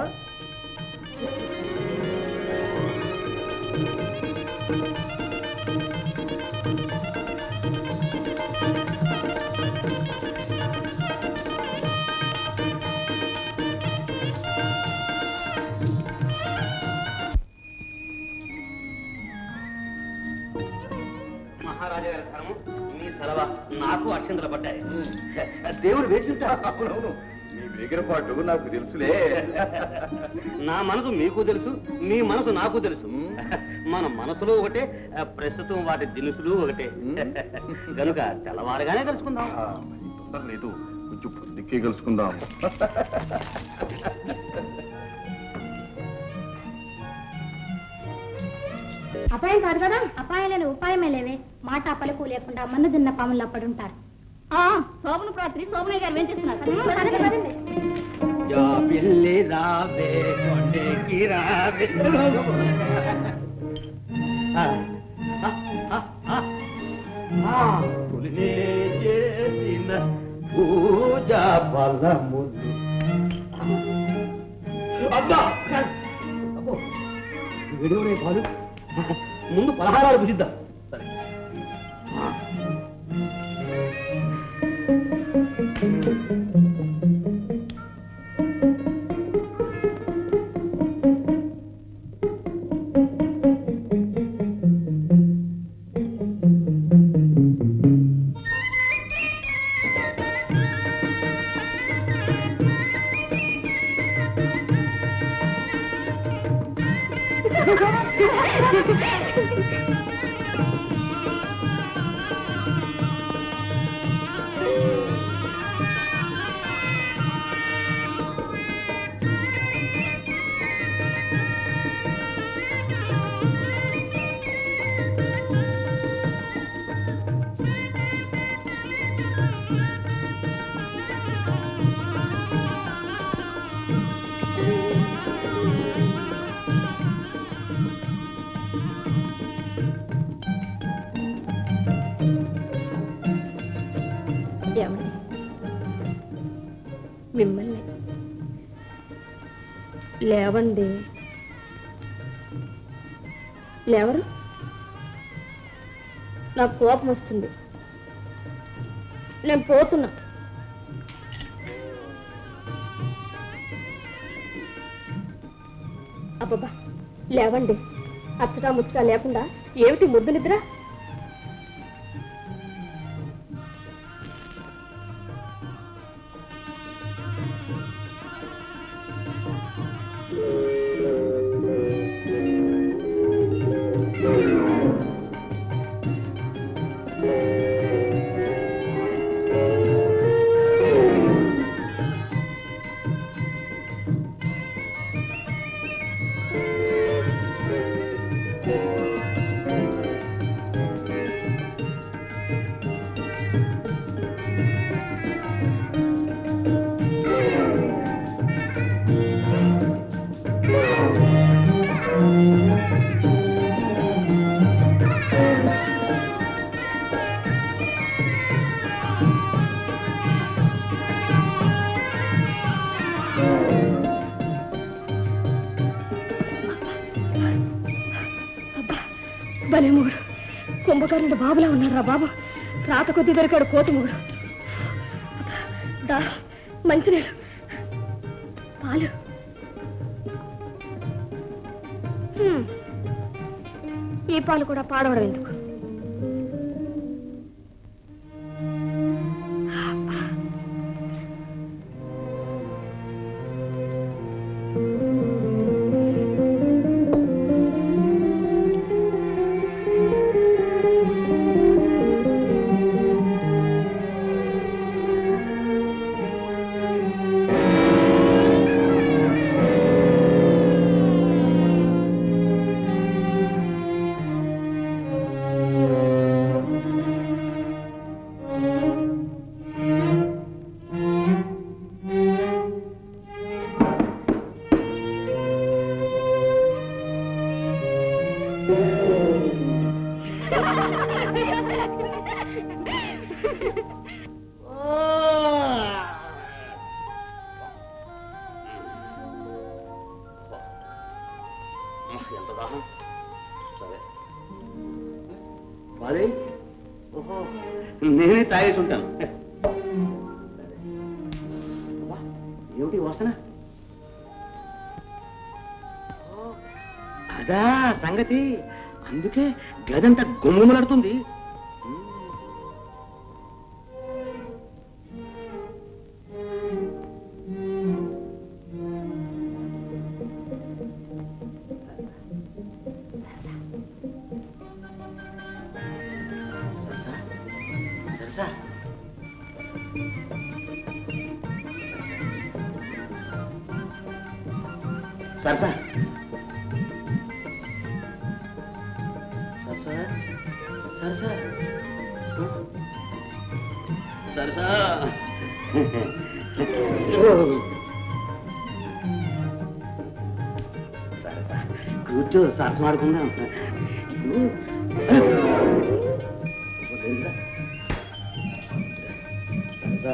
మహారాజా గారి ధర్మం మీ సెలవ నాకు అక్షంతలు పడ్డాయి దేవుడు వేసి అవునవును నీ వేగిరపాటు నాకు తెలుసులే నా మనసు మీకు తెలుసు మీ మనసు నాకు తెలుసు మన మనసులో ఒకటే ఆ, ప్రస్తుతం వాటి దినుసులు ఒకటే కనుక తెల్లవారుగానే కలుసుకుందాం తొందర లేదు కొంచెం పొద్దుకే కలుసుకుందాం అపాయం కాదు కదా అపాయాలను ఉపాయమే లేవే మాట పలుకు లేకుండా మన్ను దిన్న పాములు అప్పుడుంటారు శోభను రాత్రి శోభనయ్య గారు ఏం చేస్తున్నారు యా పిల్లి రావే కొండకి రావే ఆ, ఆ, ఆ, ఆ. ఆ, పులినే చేసిన పూజ ఫలములు అబ్బా అబ్బో వీడియోనే పాలు ముందు పలహారాలు భుజిద్దాం సరే ఆ. ఏమండి మిమ్మల్ని లేవండి లేవరు నాకు కోపం వస్తుంది నేను పోతున్నా అబ్బబ్బా లేవండి అచ్చటా ముచ్చటా లేకుండా ఏమిటి ముద్దు నిద్ర భలే మొగుడు కుంభకర్ణుడు బాబులా ఉన్నారా బాబు రాత కొద్ది దొరికాడు కోతి మొగుడు దా మంచినీళ్ళు పాలు హ్మ్. ఈ పాలు కూడా పాడవడం ఎందుకు ఎంత దాహం సరే పాలే ఓహో నేనే తాగేసి ఉంటాను సరే అబ్బా, ఏమిటి ఈ వాసన ఓ, అదా సంగతి అందుకే గదంతా గుమ్మలాడుతుంది సరసా సరసా సరసా సరసా సరసా సరసా కూర్చో సరసం ఆడుకుందాం సరసా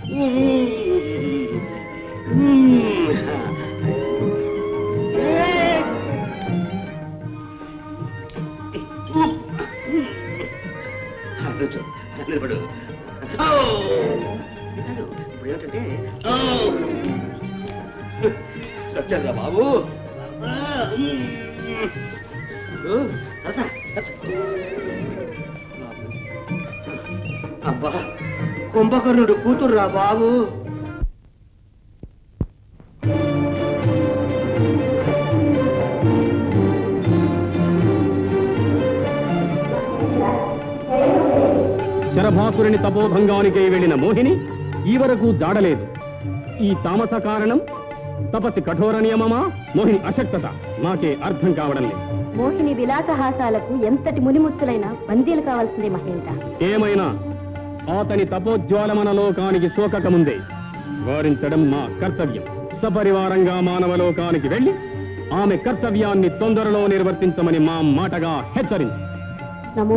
కూర్చో నిలబడు ఓ! కాదు, ఇప్పుడు ఏమిటంటే ఓ! వచ్చాడురా బాబు ఇప్పుడు సరసా అబ్బా కుంభకర్ణుడు కూతుర్రా బాబు శరభాసురుని తపోభంగానికై వెళ్లిన మోహిని ఈ వరకు జాడలేదు ఈ తామస కారణం తపస్సి కఠోర నియమమా మోహిని అశక్తత నాకే అర్థం కావడం లేదు మోహిని విలాసహాసాలకు ఎంతటి మునిముత్తులైనా బందీలు కావాల్సిందే మహేంద్ర ఏమైనా అతని తపోజ్వాలమన లోకానికి సోకకముందే వారించడం మా కర్తవ్యం సపరివారంగా మానవ లోకానికి వెళ్లి ఆమె కర్తవ్యాన్ని తొందరలో నిర్వర్తించమని మా మాటగా హెచ్చరించి నమో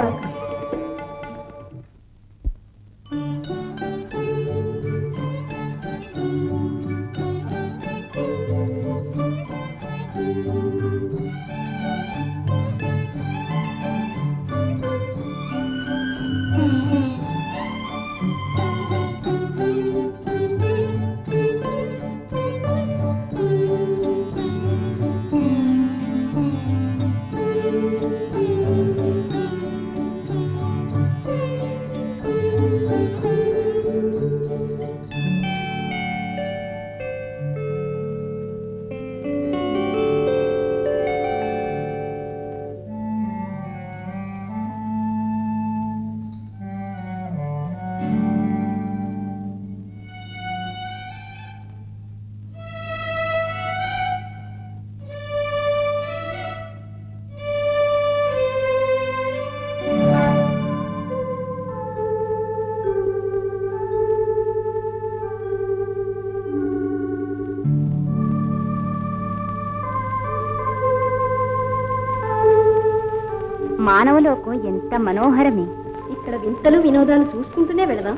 మానవలోకం ఎంత మనోహరమే ఇక్కడ వింతలు వినోదాలు చూసుకుంటూనే వెళదాం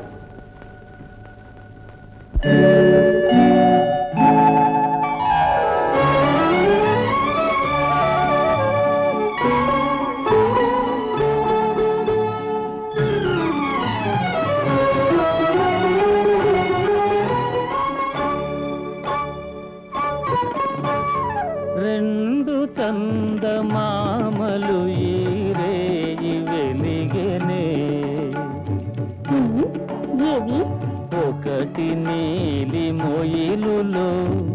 ఏవి ఒకటి నీలి మొయిలులో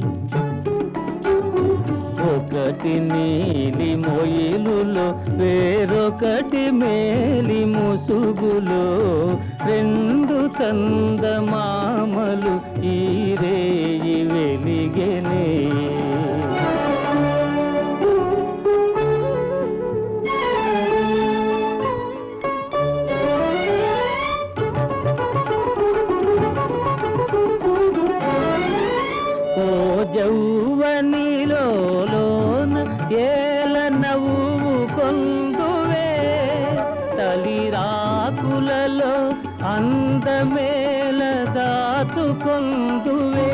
ఒకటి నీలి మొయిలులో వేరొకటి మేలి ముసుగులో రెండు చందమామలు ఈ రేయి వెలిగెనే ఓ జౌవనిలోన ఏల నవ్వు కొందువే తలిరాకులలో అందమేల దాచుకొందువే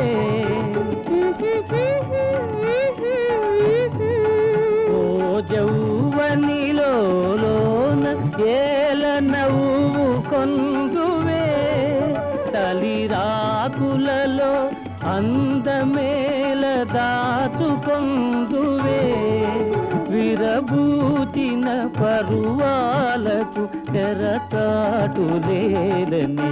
ఓ జౌవనిలోన ఏల నవ్వు కొందువే తలిరాకులలో అందమేల దాచుకొందువే విరబూచిన పరువాలకు తెరచాటు లేదని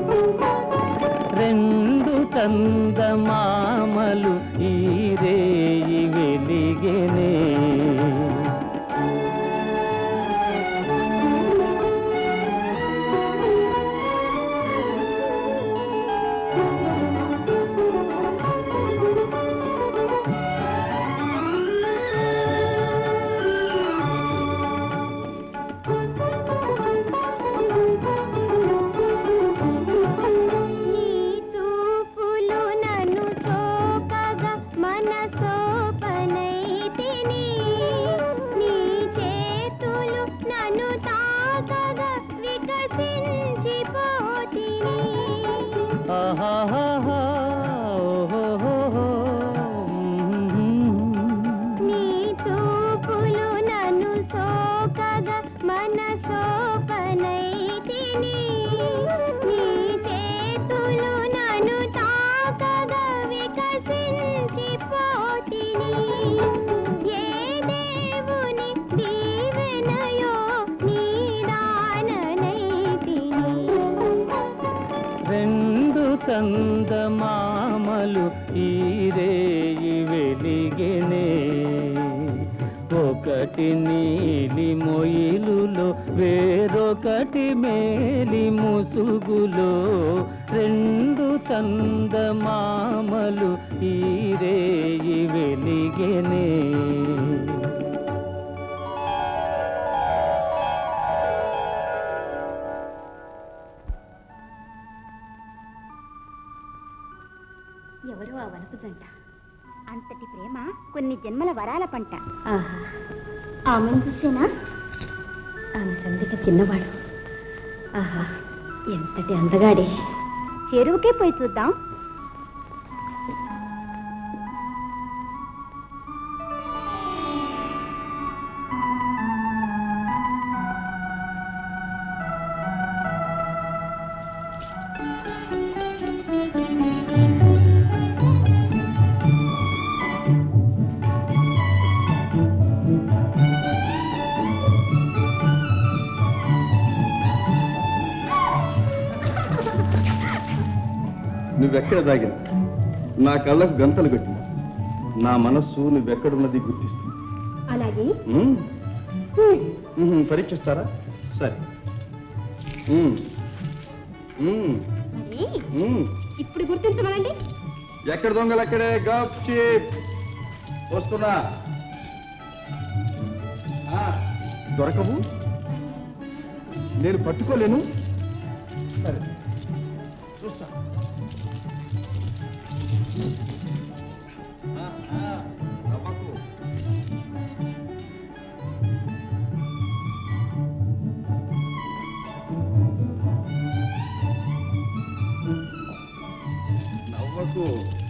రెండు చందమామలు ఈ రేయి వెలిగెనే నీ చూపులు నన్ను సోకగా మనసోపనైతిని నీ చేతులు నన్ను తాకగా వికసించిపోతిని ఆహాహాహా, ఓహోహోహో, నీ చూపులు నన్ను సోకగా మనసోపనైతిని నీ చేతులు నన్ను తాకగా వికసించిపోతిని ఏ దేవుని దీవెనయో నీ దాననైతిని రెండు చందమామలు ఈ రేయి వెలిగినే ఒకటి నీలి మొయిలులో వేరొకటి మేలి ముసుగులో రెండు చందమామలు ఈ రేయి వెలిగినే ఎవరో ఆ వలపు జంట అంతటి ప్రేమ కొన్ని జన్మల వరాల పంట ఆహా ఆమెను చూసేనా ఆమె సందిక చిన్నవాడు ఆహా ఎంతటి అందగాడే చెరువుకే పోయి చూద్దాం నువ్వెక్కడ దాగిన నా కళ్ళకు గంతలు కట్టిన నా మనస్సు నువ్వెక్కడున్నది గుర్తిస్తుంది అలాగే ఉమ్. ఉహుం, పరీక్షిస్తారా సరే ఉమ్. ఉమ్. మరి ఉమ్. ఇప్పుడు గుర్తించమనండి ఎక్కడ దొంగలు అక్కడే గప్ చీప్ వస్తున్నా ఆ, దొరకవు నేను పట్టుకోలేను సరే చూస్తా ఆ, ఆ, నవ్వకు. నవ్వకు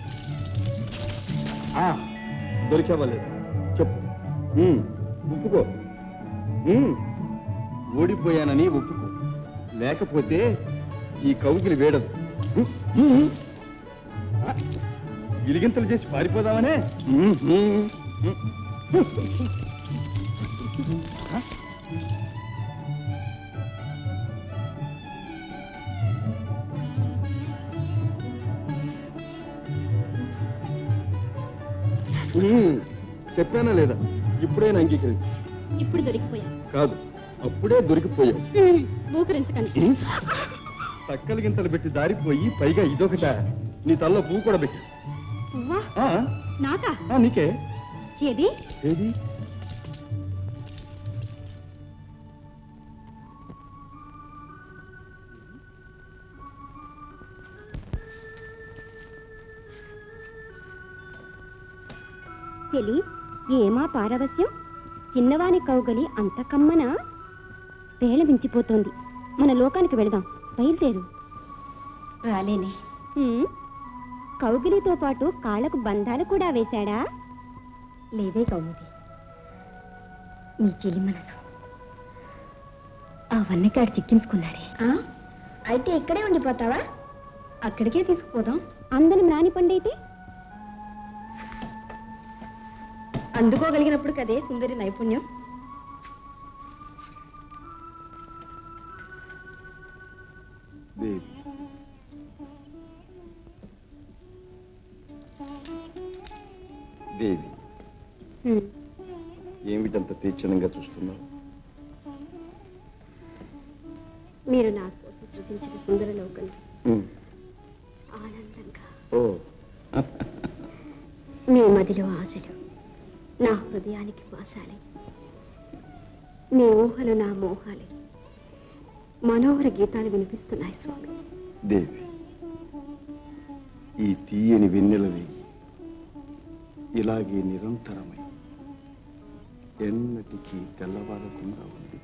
ఆ, దొరికావా లేదా చెప్పు ఉమ్, ఒప్పుకో ఉమ్, ఓడిపోయానని ఒప్పుకో లేకపోతే ఈ కౌగిలి వేడదు ఉమ్, ఉమ్. ఆ, గిలిగింతలు చేసి పారిపోదామనే ఉమ్, ఉమ్, ఉమ్. ఆ? ఉమ్, చెప్పానా లేదా ఇప్పుడైనా అంగీకరించి ఇప్పుడు దొరికిపోయా కాదు అప్పుడే దొరికిపోయావు మూకరించకండి తక్కల గింతలు పెట్టి దారిపోయి పైగా ఇదొకట నీ తల్లో పువ్వు కూడా పెట్టి పువ్వా ఆ, నాకా ఆ, నీకే ఏది ఏది చెలి ఏమా పారవస్యం చిన్నవాని కౌగలి అంత కమ్మనా వేళ మించిపోతోంది మన లోకానికి వెళదాం బయలుదేరు రాలేనే హ్మ్? కౌగిలితో పాటు కాళ్లకు బంధాలు కూడా వేశాడా లేదే కౌముది నీ చెల్లి మనసు అవన్నీ కాడు చిక్కించుకున్నాడే అయితే ఇక్కడే ఉండిపోతావా అక్కడికే తీసుకుపోదాం అందని మ్రాని పండైతే అందుకోగలిగినప్పుడు కదే సుందరి నైపుణ్యం దేవి దేవి ఏమిటంత తీక్షణంగా చూస్తున్నావు మీరు నా కోసం సృజించిన సుందర లోకం ఉమ్, ఆనందంగా ఓ మీ మదిలో ఆశలు నా హృదయానికి వాసాలై మీ ఊహలు నా మోహాలై మనోహర గీతాలు వినిపిస్తున్నాయి స్వామి దేవి ఈ తీయని వెన్నెలవి ఇలాగే నిరంతరమై ఎన్నటికీ తెల్లవారకుండా ఉంది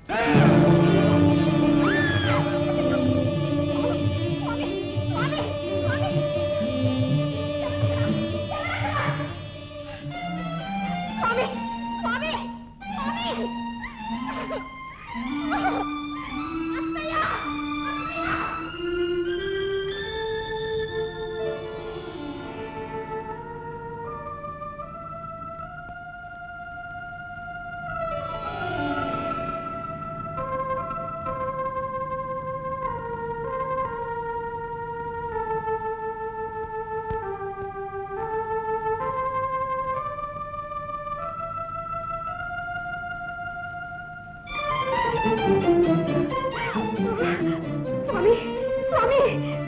స్వామి స్వామి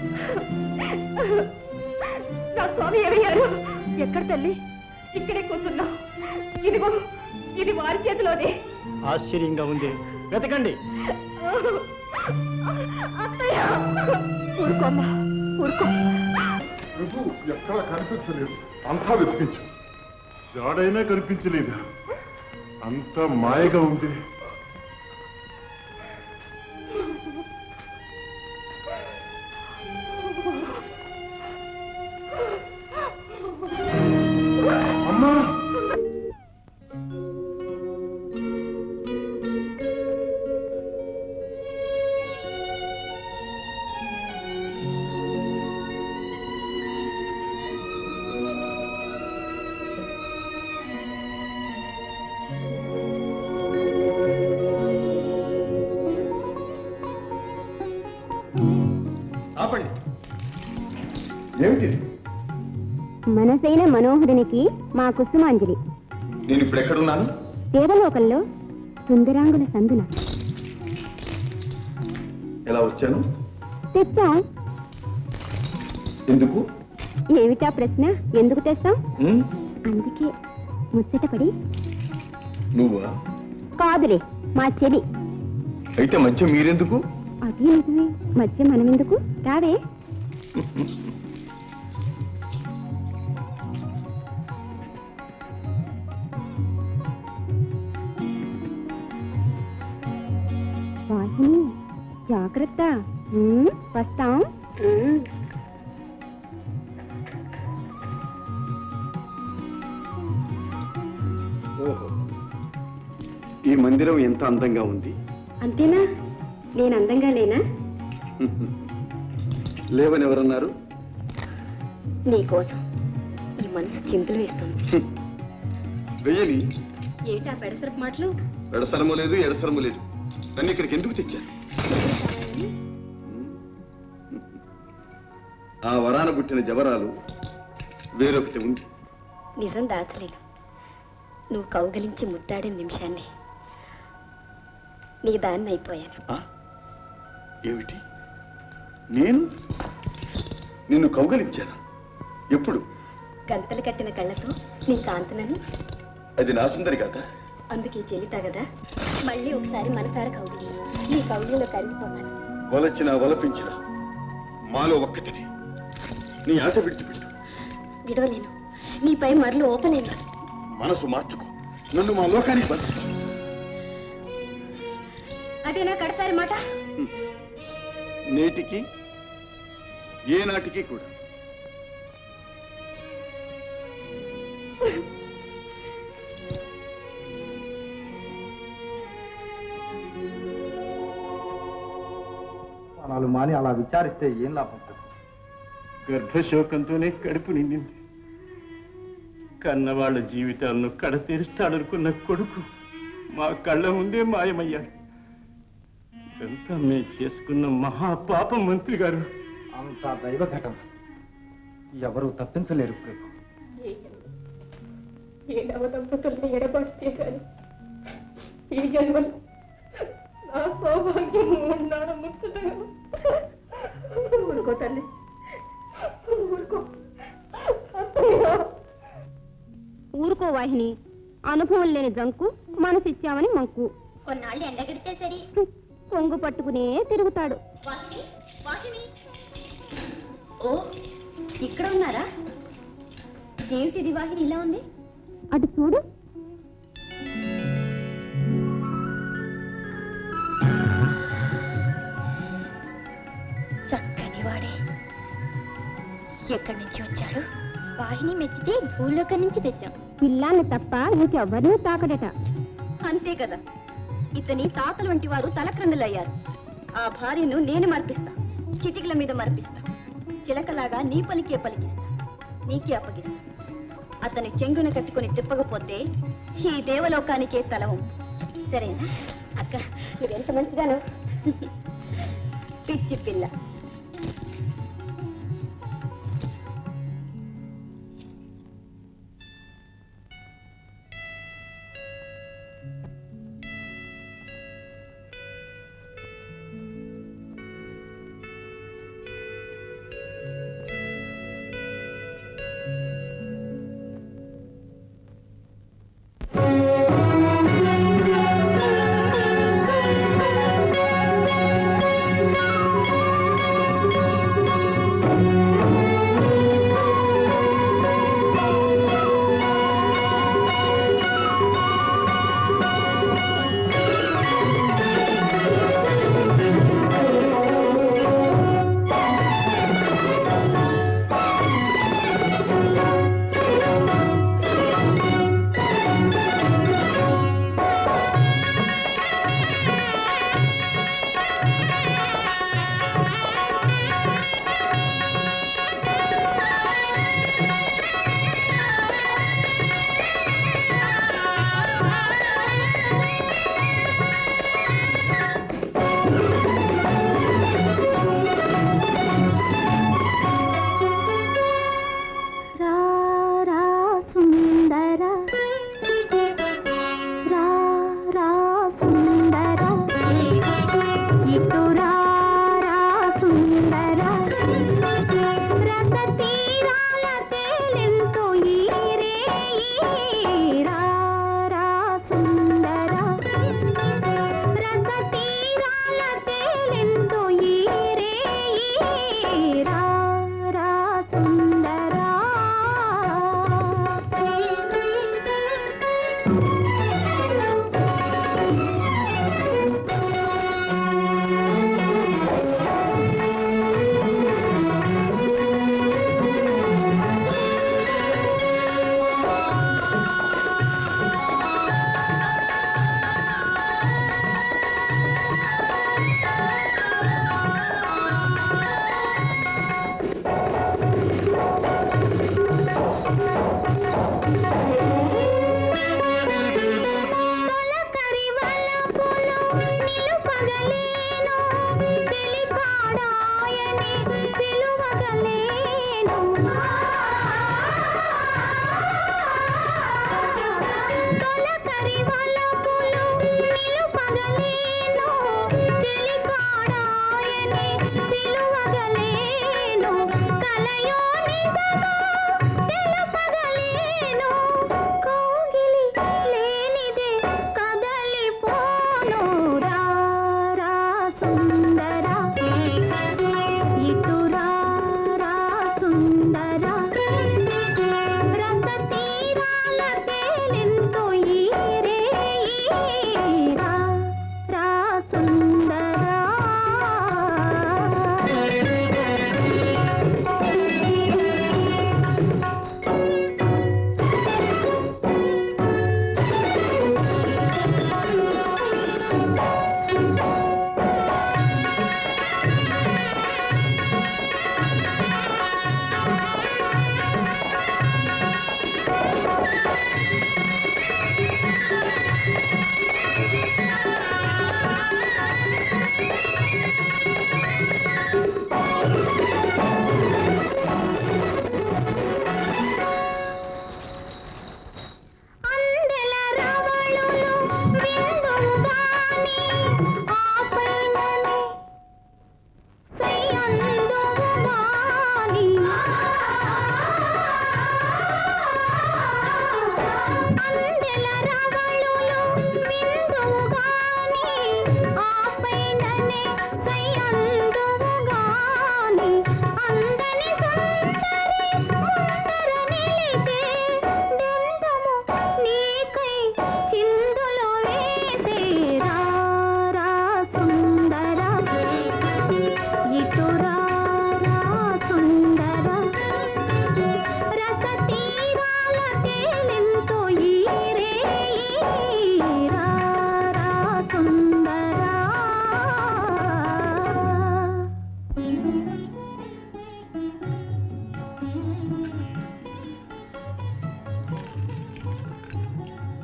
నా స్వామి ఏమయ్యారు ఎక్కడ తల్లి ఇక్కడే కూర్చున్నాం ఇదిగో ఇది వారి చేతిలోనే ఆశ్చర్యంగా ఉంది వెతకండి అత్తయ్య ఊరుకోమ్మా ఊరుకో ప్రభు ఎక్కడ కనిపించలేదు అంతా వెతికించు జాడైనా కనిపించలేదు అంత మాయగా ఉంది అమ్మా ఆపండి ఏమిటి మనసైన మనోహరునికి మా కుసుమాంజలి నేను ఇప్పుడు ఎక్కడున్నాను దేవలోకంలో సుందరాంగుల సందున ఎలా వచ్చాను తెచ్చా ఎందుకు ఏమిటా ప్రశ్న ఎందుకు తెస్తాం ఉమ్, అందుకే ముచ్చటపడి నువ్వా కాదులే మా చెలి అయితే మధ్య మీరెందుకు అది నిజమే మధ్య మనమెందుకు రావే వాహిని జాగ్రత్త ఉమ్, వస్తాం ఉమ్. ఓహో ఈ మందిరం ఎంత అందంగా ఉంది అంతేనా నేను అందంగా లేనా లేవని ఎవరన్నారు నీకోసం ఈ మనసు చింతలు వేస్తుంది వెయ్యని ఏటా పెడసరపు మాటలు ఎడసరము లేదు ఎడసరము లేదు నన్ను ఇక్కడికి ఎందుకు తెచ్చా ఆ వరాన పుట్టిన జవరాలు వేరొకటి ఉంది నిజం దాచలేను నువ్వు కౌగలించి ముద్దాడిన నిమిషాన్ని నీ దాన్ని అయిపోయాను ఏమిటి నేను నిన్ను కౌగలించానా ఎప్పుడు గంతలు కట్టిన కళ్ళతో నీ కాంతనని అది నా సుందరి కదా అందుకే చెల్లితా కదా మళ్ళీ ఒకసారి మనసార కౌగిలి నీ కౌగిలిలో కలిసిపోతాను వలచిన వలపించిన మాలో ఒక్కతిని నీ ఆశ విడిచిపెట్టు విడవలేను నీపై మరలు ఓపలేను మనసు మార్చుకో నన్ను మా లోకానికి బంధించు అదేనా కడతారి మాట నేటికి ఏనాటికి కూడా స్నానాలు మాని అలా విచారిస్తే ఏం లాభం గర్భశోకంతోనే కడుపు నిండింది కన్నవాళ్ళ జీవితాలను కడతీరుస్తాడనుకున్న కొడుకు మా కళ్ళ ముందే మాయమయ్యాడు ఇదంతా మేము చేసుకున్న మహాపాపం మంత్రి గారు అంత దైవ ఘటన ఎవరు తప్పించలేరు ప్రభు ఏ నవ దంపతుల్ని ఎడబాటు చేశాను ఈ జన్మలో నా సౌభాగ్యం ఉన్నాను ముచ్చటగా ఊరుకో తల్లి ఊరుకో అత్తయ్య ఊరుకో వాహిని అనుభవం లేని జంకు మనసిచ్చామని మంకు కొన్నాళ్ళు ఎండగడితే సరి కొంగు పట్టుకునే తిరుగుతాడు వాహిని వాహిని ఓ ఇక్కడ ఉన్నారా ఏమిటిది వాహిని ఇలా ఉంది అటు చూడు చక్కని వాడే ఎక్కడి నుంచి వచ్చాడు వాహిని మెచ్చితే భూలోకం నుంచి తెచ్చాం పిల్లాన్ని తప్ప ఇంకెవ్వరినీ తాకడట అంతే కదా ఇతని తాతల వంటి వారు తలక్రందులయ్యారు ఆ భార్యను నేను మర్పిస్తా చిటికల మీద మర్పిస్తా చిలకలాగా నీ పలికే పలికిస్తా నీకే అప్పగిస్తా అతని చెంగున కట్టుకొని తిప్పకపోతే ఈ దేవలోకానికే తలవం సరేనా అక్క మీరెంత మంచిగాను పిచ్చి పిల్ల ఆ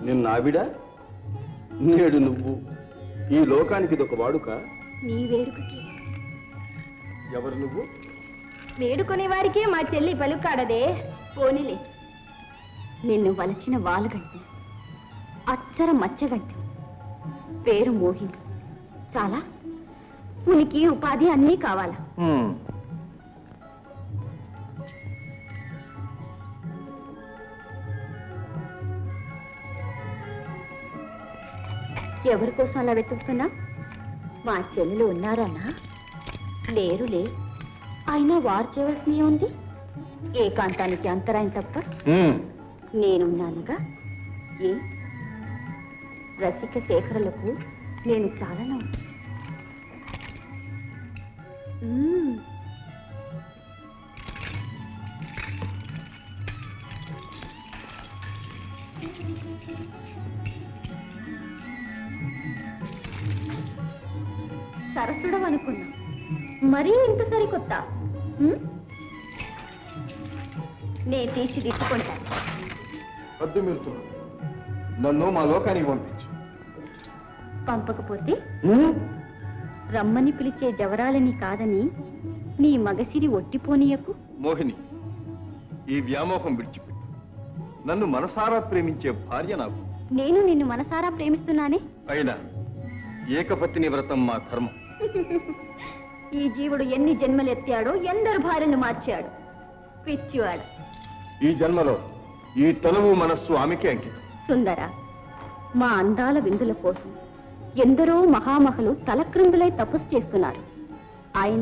నిన్న ఆవిడ నేడు నువ్వు ఈ లోకానికి ఇదొక వాడుక నీ వేడుకకి ఎవరు నువ్వు వేడుకునే వారికే మా చెల్లి పలుకాడదే పోనీలే నిన్ను వలచిన వాలుగంటి అచ్చర మచ్చగంటి పేరు మోహిని చాలా ఉనికి ఉపాధి అన్నీ కావాలా ఎవరి కోసం అలా వెతుకుతున్నా మా చెల్లెలు ఉన్నారన్నా లేరులే అయినా వారు చేయవలసిన ఉంది ఏకాంతానికి అంతరాయం తప్ప నేనున్నానుగా ఏ రసిక శేఖరులకు నేను చాలను మ్మ్. సరసుడం అనుకున్నా మరీ ఇంత సరికొత్త మ్మ్? నే తీర్చిదిద్దుకుంటాను వద్దు మీరుతున్నాను నన్ను మా లోకానికి పంపించు పంపకపోతే రమ్మని పిలిచే జవరాలని కాదని నీ మగసిరి ఒట్టిపోనీయకు మోహిని ఈ వ్యామోహం విడిచిపెట్టు నన్ను మనసారా ప్రేమించే భార్య నాకు నేను నిన్ను మనసారా ప్రేమిస్తున్నానే అయినా ఏకపత్ని వ్రతం మా ధర్మం ఈ జీవుడు ఎన్ని జన్మలెత్తాడో ఎందరు భార్యలు మార్చాడు పిచ్చివాడు ఈ జన్మలో ఈ తనువు మనస్సు ఆమెకే అంకితం సుందర మా అందాల విందుల కోసం ఎందరో మహామహులు తలక్రిందులై తపస్సు చేస్తున్నారు ఆయన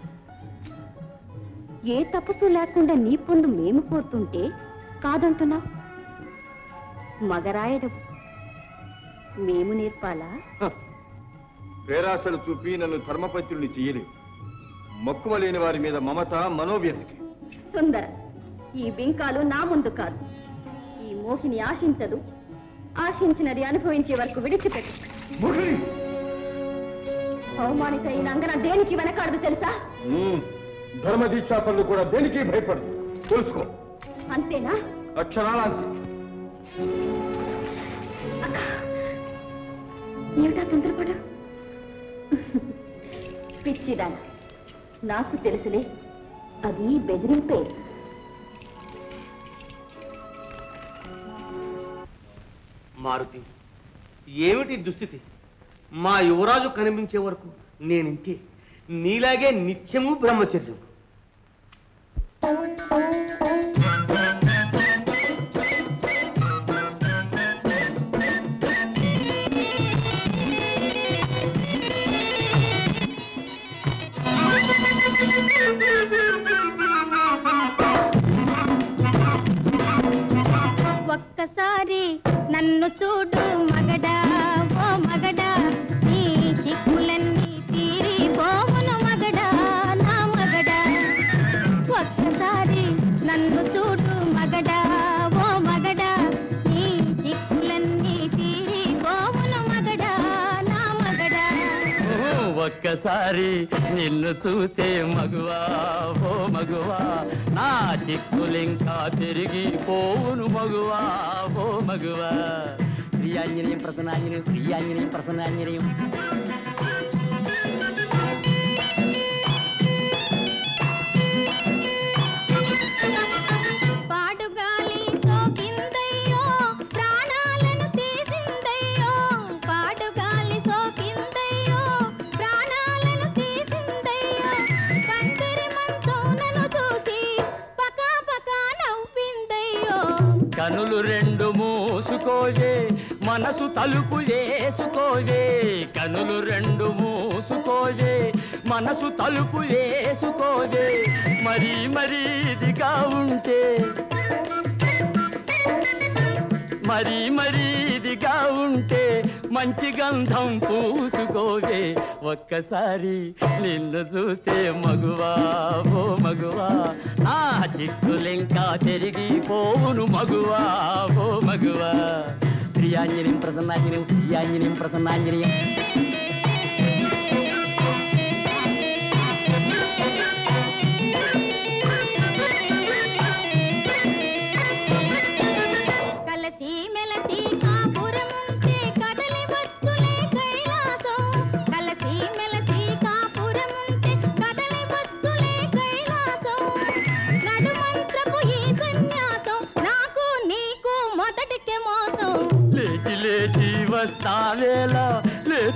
ఏ తపస్సు లేకుండా నీ పొందు మేము కోరుతుంటే కాదంటున్నావు మగరాయడు మేము నేర్పాలా పేరాశలు చూపి నన్ను ధర్మపత్రుని చేయలేదు మక్కువ లేని వారి మీద మమత మనోవ్యతకి సుందర ఈ బింకాలు నా ముందు కాదు ఈ మోహిని ఆశించదు ఆశించినది అనుభవించే వరకు విడిచిపెట్టు అవమానిత ఈ నంగన దేనికి వెనకాడదు తెలుసా ధర్మ దీక్షాపరులు కూడా దేనికి భయపడదు తెలుసుకో అంతేనా అక్షరాల అంతే ఏమిటా తొందరపడు పిచ్చిదాన నాకు తెలుసులే అది బెదిరింపే మారుతి ఏమిటి దుస్థితి మా యువరాజు కనిపించే వరకు నేనింతే నీలాగే నిత్యము బ్రహ్మచర్యం ఒక్కసారి నన్ను చూడు మగడా ఓ మగడా నీ చిక్కులన్నీ తీరి పోమును మగడా నా మగడా ఒక్కసారి నన్ను చూడు మగడా ఓ మగడా నీ చిక్కులన్నీ తీరి పోమును మగడా నా మగడా ఒక్కసారి నిన్ను చూస్తే మగువా ఓ మగువా నా చిక్కులింకా తిరిగి పోవును మగువా ఓ మగువా శ్రీ ఆంజనేయం ప్రసన్నాంజనేయం శ్రీ ఆంజనేయం ప్రసన్నాంజనేయం పాడుగాలి సోకిందయ్యో ప్రాణాలను తీసిందయ్యో పాడుగాలి సోకిందయ్యో ప్రాణాలను తీసిందయ్యో పందిరి మంచు నన్ను చూసి పకా పకా నవ్విందయ్యో కనులు రెండు మూసుకోవే మనసు తలుపు వేసుకోవే కనులు రెండు మూసుకోవే మనసు తలుపు వేసుకోవే మరీ మరీ ఇదిగా ఉంటే మరీ మరీ ఇదిగా ఉంటే మంచి గంధం పూసుకోవే ఒక్కసారి నిన్ను చూస్తే మగువా ఓ మగువా నా చిక్కులింకా తిరిగి పోవును మగువా ఓ మగువా శ్రీ ఆంజనేయం ప్రసన్నాంజనేయం శ్రీ ఆంజనేయం ప్రసన్నాంజనేయం కలసి మెలసి కాపు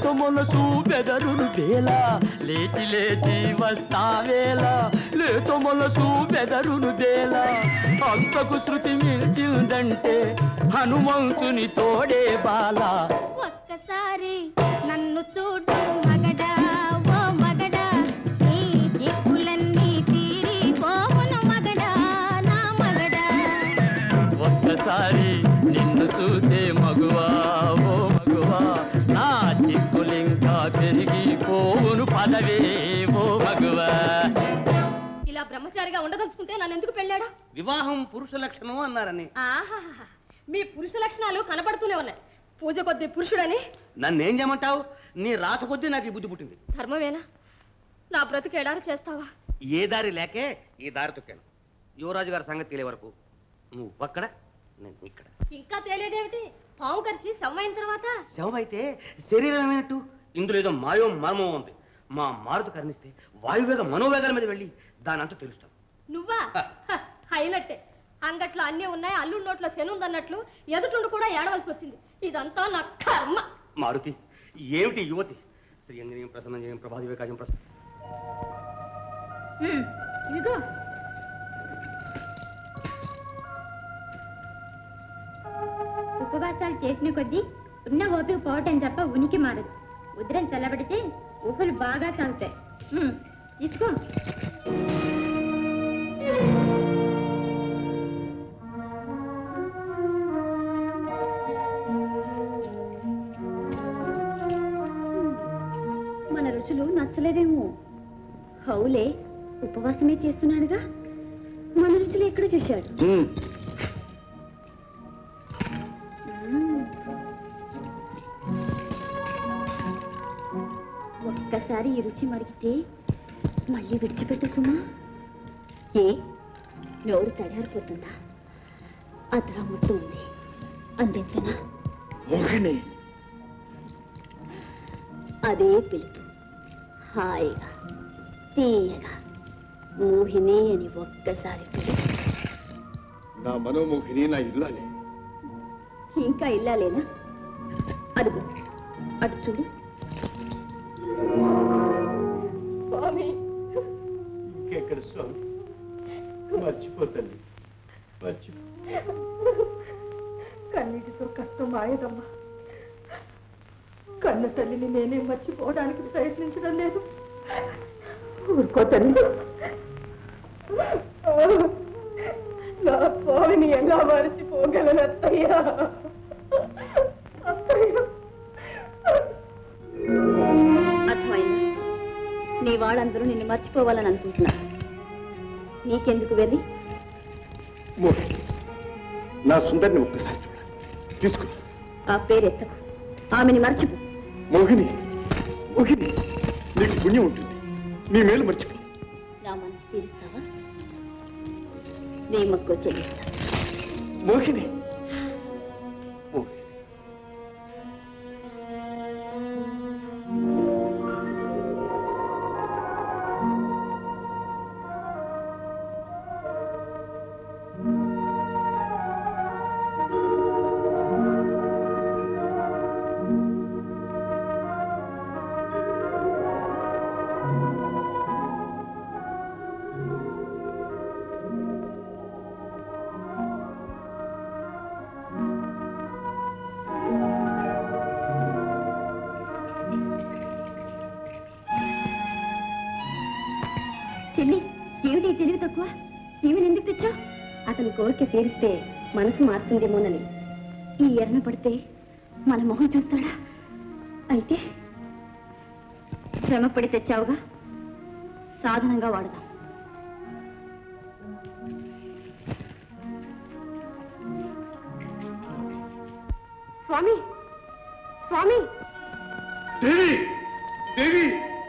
లేత మొలసు బెదరును బేల లేచి లేచి వస్తావేల లేత మొలసు బెదరును బేల అంతకు శృతి మిల్చిందంటే హనుమంతుని తోడే బాల ఒక్కసారి నన్ను చూడు మగడా ఓ మగడా నీ చిక్కులన్నీ తీరిపోవును మగడా నా మగడా ఒక్కసారి నిన్ను చూసే మగువా ఓ మగువా నా చిక్కులింకా పెరిగిపోవును పదవే ఓ మగువా ఇలా బ్రహ్మచారిగా ఉండదలుచుకుంటే నన్ను ఎందుకు పెళ్ళాడా వివాహం పురుష లక్షణం అన్నారని ఆహాహా మీ పురుష లక్షణాలు కనబడుతూనే ఉన్నాయి పూజ కొద్ది పురుషుడని నన్నేం చేయమంటావు నీ రాత కొద్దీ నాకు ఈ బుద్ధి పుట్టింది ధర్మమేనా నా బ్రతుకు ఎడారి చేస్తావా ఏ దారి లేకే ఈ దారి తొక్కాను యువరాజు గారి సంగతి తెలియ వరకు నువ్వు అక్కడ నేను ఇక్కడ ఇంకా తేలేదేమిటి పాము కరిచి శవం తర్వాత శవం అయితే శరీరం ఏమైనట్టు ఇందులో ఏదో మాయో మర్మం ఉంది మా మారుతి కర్ణిస్తే వాయువేగ మనోవేగాల మీద వెళ్ళి దాని అంతా తెలుస్తాం నువ్వా హ, అయినట్టే అంగట్లో అన్నీ ఉన్నాయి అల్లుడి నోట్లో శనుందన్నట్లు ఎదుటుండు కూడా ఏడవలసి వచ్చింది ఇదంతా నా కర్మ మారుతి ఏమిటి యువతి శ్రీయంజనీయం ప్రసన్నం ప్రభాది వికాసం ప్రసన్న ఇదిగో ఉపవాసాలు చేసిన కొద్దీ ఉన్న ఓపిక పోవటం తప్ప ఉనికి మారదు ఉదరం చల్లబడితే ఊహలు బాగా సాగుతాయి ఉమ్, తీసుకో మన రుచులు నచ్చలేదేమో హౌలే ఉపవాసమే చేస్తున్నాడుగా మన రుచులు ఎక్కడ చూశాడు మ్మ్. ఒక్కసారి ఈ రుచి మరిగితే మళ్ళీ విడిచిపెట్టు సుమా ఏ నోరు తడారిపోతుందా అదరా ముట్టు ఉంది అందించనా మోహిని అదే పిలుపు హాయిగా తీయగా మోహిని అని ఒక్కసారి పిలుపు నా మనోమోహిని నా ఇల్లాలి ఇంకా ఇల్లాలేనా అడుగు అటు చూడు స్వామి ఇంకెక్కడ స్వామి మర్చిపోతాను మర్చిపో కన్నీటితో కష్టం మాయదమ్మా కన్న తల్లిని నేనే మర్చిపోవడానికి ప్రయత్నించడం లేదు ఊరుకో తల్లి నా స్వామిని ఎలా మర్చిపోగలను అత్తయ్యా అత్తయ్య అర్థమైంది నీ వాళ్ళందరూ నిన్ను మర్చిపోవాలని అనుకుంటున్నారు నీకెందుకు వెళ్ళి మోహిని నా సుందరిని ఒక్కసారి చూడ తీసుకురా ఆ పేరు ఎత్తకు ఆమెని మర్చిపో మోహిని మోహిని నీకు పుణ్యం ఉంటుంది నీ మేలు మర్చిపో నా మనసు తీరుస్తావా నీ మక్కువ చెల్లిస్తా మోహిని చెల్లి ఏమిటి ఈ తెలివి తక్కువ ఈమెను ఎందుకు తెచ్చావు అతని కోరిక తీరిస్తే మనసు మారుతుందేమోనని ఈ ఎర్న పడితే మన మొహం చూస్తాడా అయితే శ్రమపడి తెచ్చావుగా సాధనంగా వాడదాం స్వామి స్వామి దేవి దేవి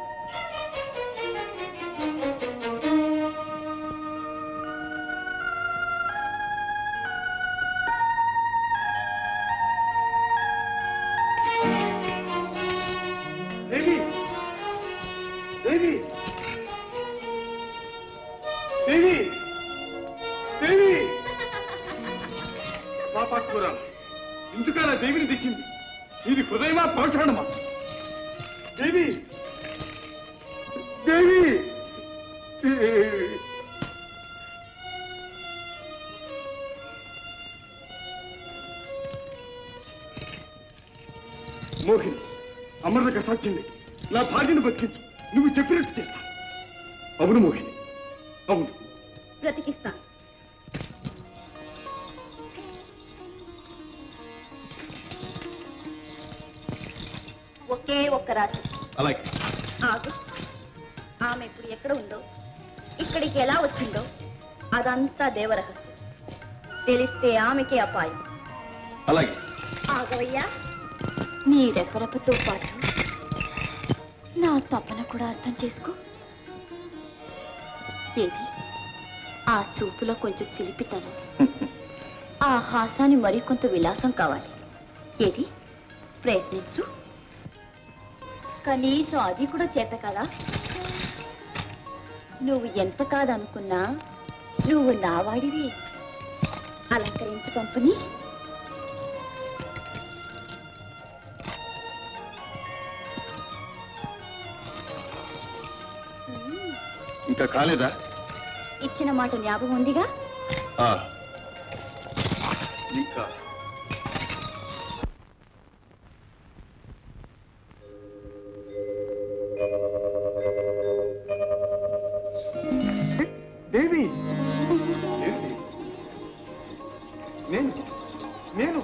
దేవి దేవి దేవి దేవి పాపాత్మురా ఎందుకలా దేవిని దిక్కింది ఇది హృదయమా పౌషాణమా దేవి దేవి దేవి మోహిని అమరులకు సాధ్యండి నా భార్యను బతికించు నువ్వు చెప్పినట్టు చేస్తా అవును మోహిని అవును బ్రతికిస్తాను ఒకే ఒక్క రాత్రి అలాగే ఆగు ఆమె ఇప్పుడు ఎక్కడ ఉందో ఇక్కడికి ఎలా వచ్చిందో అదంతా దేవరహస్యం తెలిస్తే ఆమెకే అపాయం అలాగే ఆగవయ్యా నీ రెప్పరెప్పతో పాటు నా తపన కూడా అర్థం చేసుకో ఏది ఆ చూపులో కొంచెం చిలిపితనం ఆ హాసాన్ని మరికొంత విలాసం కావాలి ఏది ప్రయత్నించు కనీసం అది కూడా చేత కదా నువ్వు ఎంత కాదనుకున్నా నువ్వు నావాడివి అలంకరించు పంపని ఇంకా కాలేదా ఇచ్చిన మాట జ్ఞాపకం ఉందిగా ఆ. ఇంకా దేవి దేవి. నేను నేను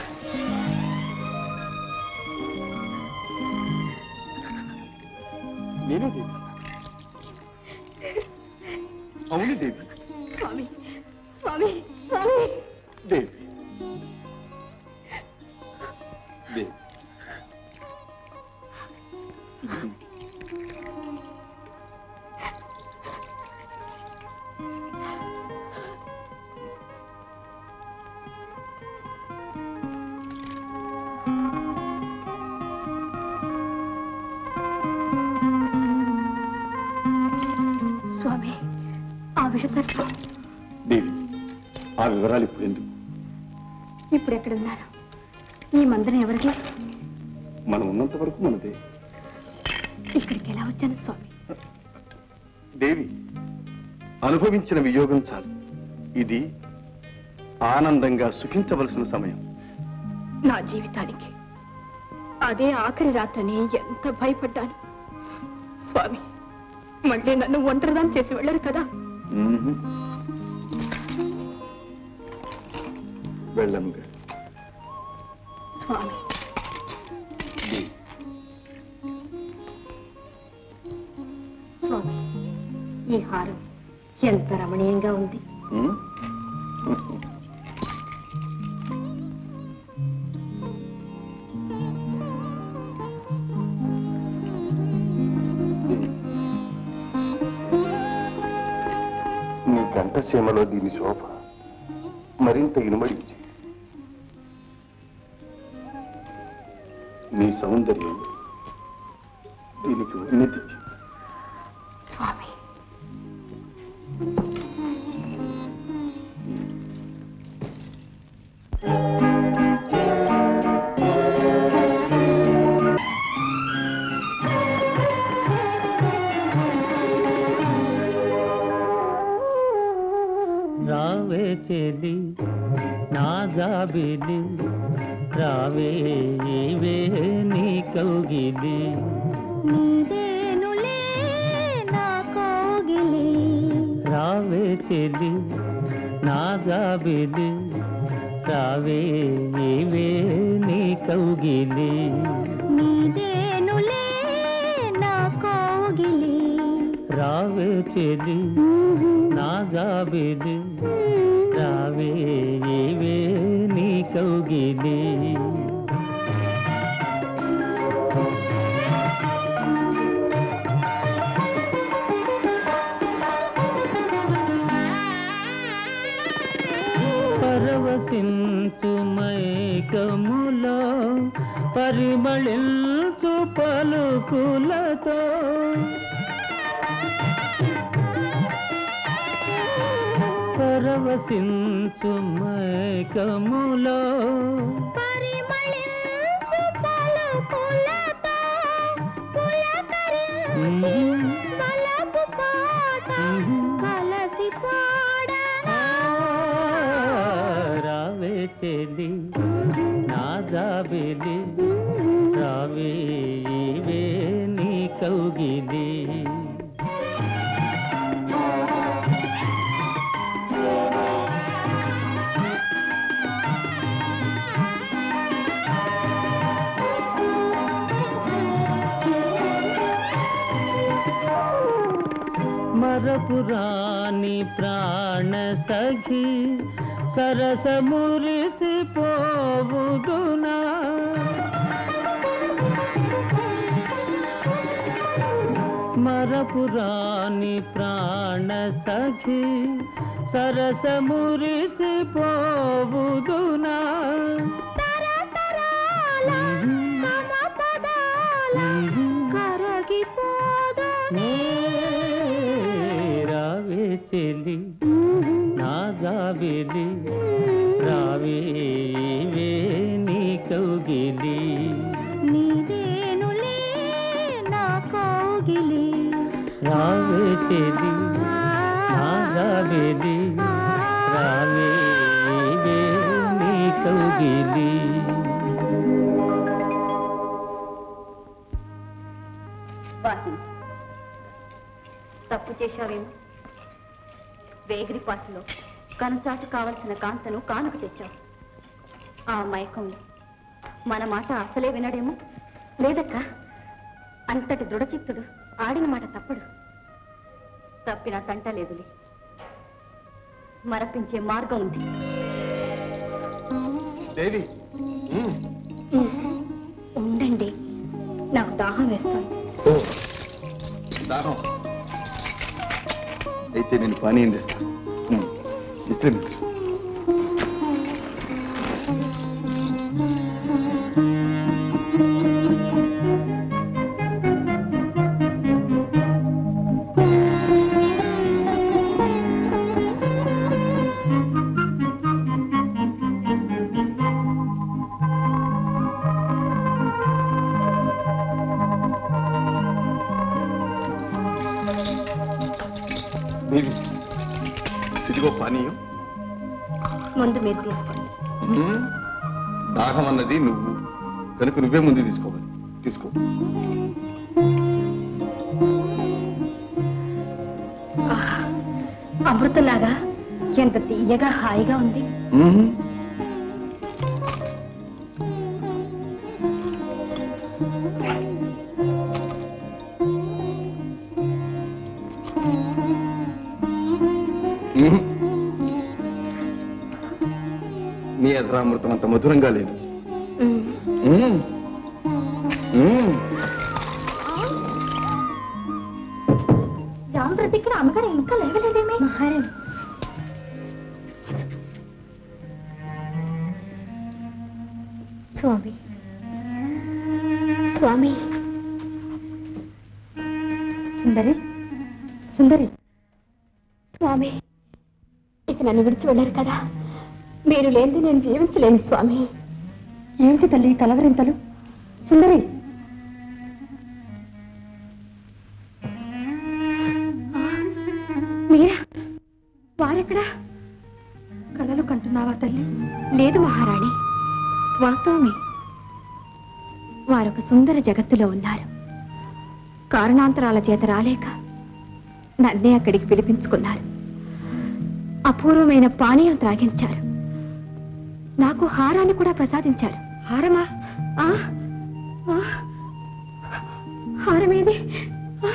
నేనే దేవి అవును దేవి స్వామి స్వామి స్వామి దేవి దేవి స్వామి ఆ విషసర్పం దేవి ఆ వివరాలు ఇప్పుడు ఎందుకు ఇప్పుడు ఎక్కడున్నారు ఈ మందరం ఎవరిది మనం ఉన్నంత వరకు మనదే ఇక్కడికి ఎలా వచ్చాను స్వామి దేవి అనుభవించిన వియోగం చాలు ఇది ఆనందంగా సుఖించవలసిన సమయం నా జీవితానికి అదే ఆఖరి రాత్రని ఎంత భయపడ్డాను స్వామి మళ్ళీ నన్ను ఒంటరిదాన్ని చేసి వెళ్ళరు కదా మ్మ్. వెళ్ళముగా స్వామి దేవి స్వామి ఈ హారం ఎంత రమణీయంగా ఉంది మ్మ్? నీ కంఠసీమలో దీని శోభ మరింత ఇనుమడించి నీ సౌందర్యం దీనికి ఉన్నతి స్వామి రావే చెలి నా జాబిలి రావే ఇవే నీ కౌగిలి రావే చెలి నా జాబిలి రావే ఇవే నీ కౌగిలి రావే చెలి నా జాబిలి రావే ఇవే నీ కౌగిలి పరవశించు మైకములో పరిమళించు పలుకులతో పరవశించు మైకములో పరిమళించు పలుకులతో కలపు పాట కలసి పాడనా రావే చెలి నా జాబిలి రావే ఇవే నీ కౌగిలి మరపురాని ప్రాణ సఖి సరస మురిసి పోవుదునా మరపురాని ప్రాణ సఖి సరస మురిసి పోవుదునా కరగిపోదు రావే చెలి నా జాబిలి రావే ఇవే నీ కౌగిలి నీదేనులే నా కౌగిలి రావే చెలి నా జాబిలి రావే ఇవే నీ కౌగిలి వాహిని తప్పు చేశావేమో వేగిరి పాటలో కనుచాటు కావలసిన కాంతను కానుక తెచ్చావు ఆ మైకంలో మన మాట అసలే వినడేమో లేదక్క అంతటి దృఢచిత్తుడు ఆడిన మాట తప్పడు తప్పిన తంట లేదులే మరపించే మార్గం ఉంది దేవి ఉండండి నాకు దాహం వేస్తుంది ఓ దాహం అయితే నేను పని అందిస్తాను ఉమ్, విశ్రమించు దేవి ఇదిగో పానీయం ముందు మీరు తీసుకోండి ఉమ్, దాహం అన్నది నువ్వు కనుక నువ్వే ముందు తీసుకోవాలి తీసుకో ఆహ్, అమృతంలాగా ఎంత తీయగా హాయిగా ఉంది ఉమ్, ఉమ్. నీ అధరామృతం అంత మధురంగా లేదు ఉమ్. ఉమ్. జాంప్రతికి అమ్మగారు ఇంకా లేవలేదేమి మహారాణి స్వామి స్వామి సుందరి సుందరి స్వామి ఇక నన్ను విడిచి వెళ్ళారు కదా మీరు లేనిది నేను జీవించలేను స్వామి ఏమిటి తల్లి కలవరింతలు సుందరి మీరా వారెక్కడా కలలు కంటున్నావా తల్లి లేదు మహారాణి వాస్తవమే వారొక సుందర జగత్తులో ఉన్నారు కారణాంతరాల చేత రాలేక నన్నే అక్కడికి పిలిపించుకున్నారు అపూర్వమైన పానీయం త్రాగించారు నాకు హారాన్ని కూడా ప్రసాదించారు హారమా ఆ, ఆ, హారమేది ఆ.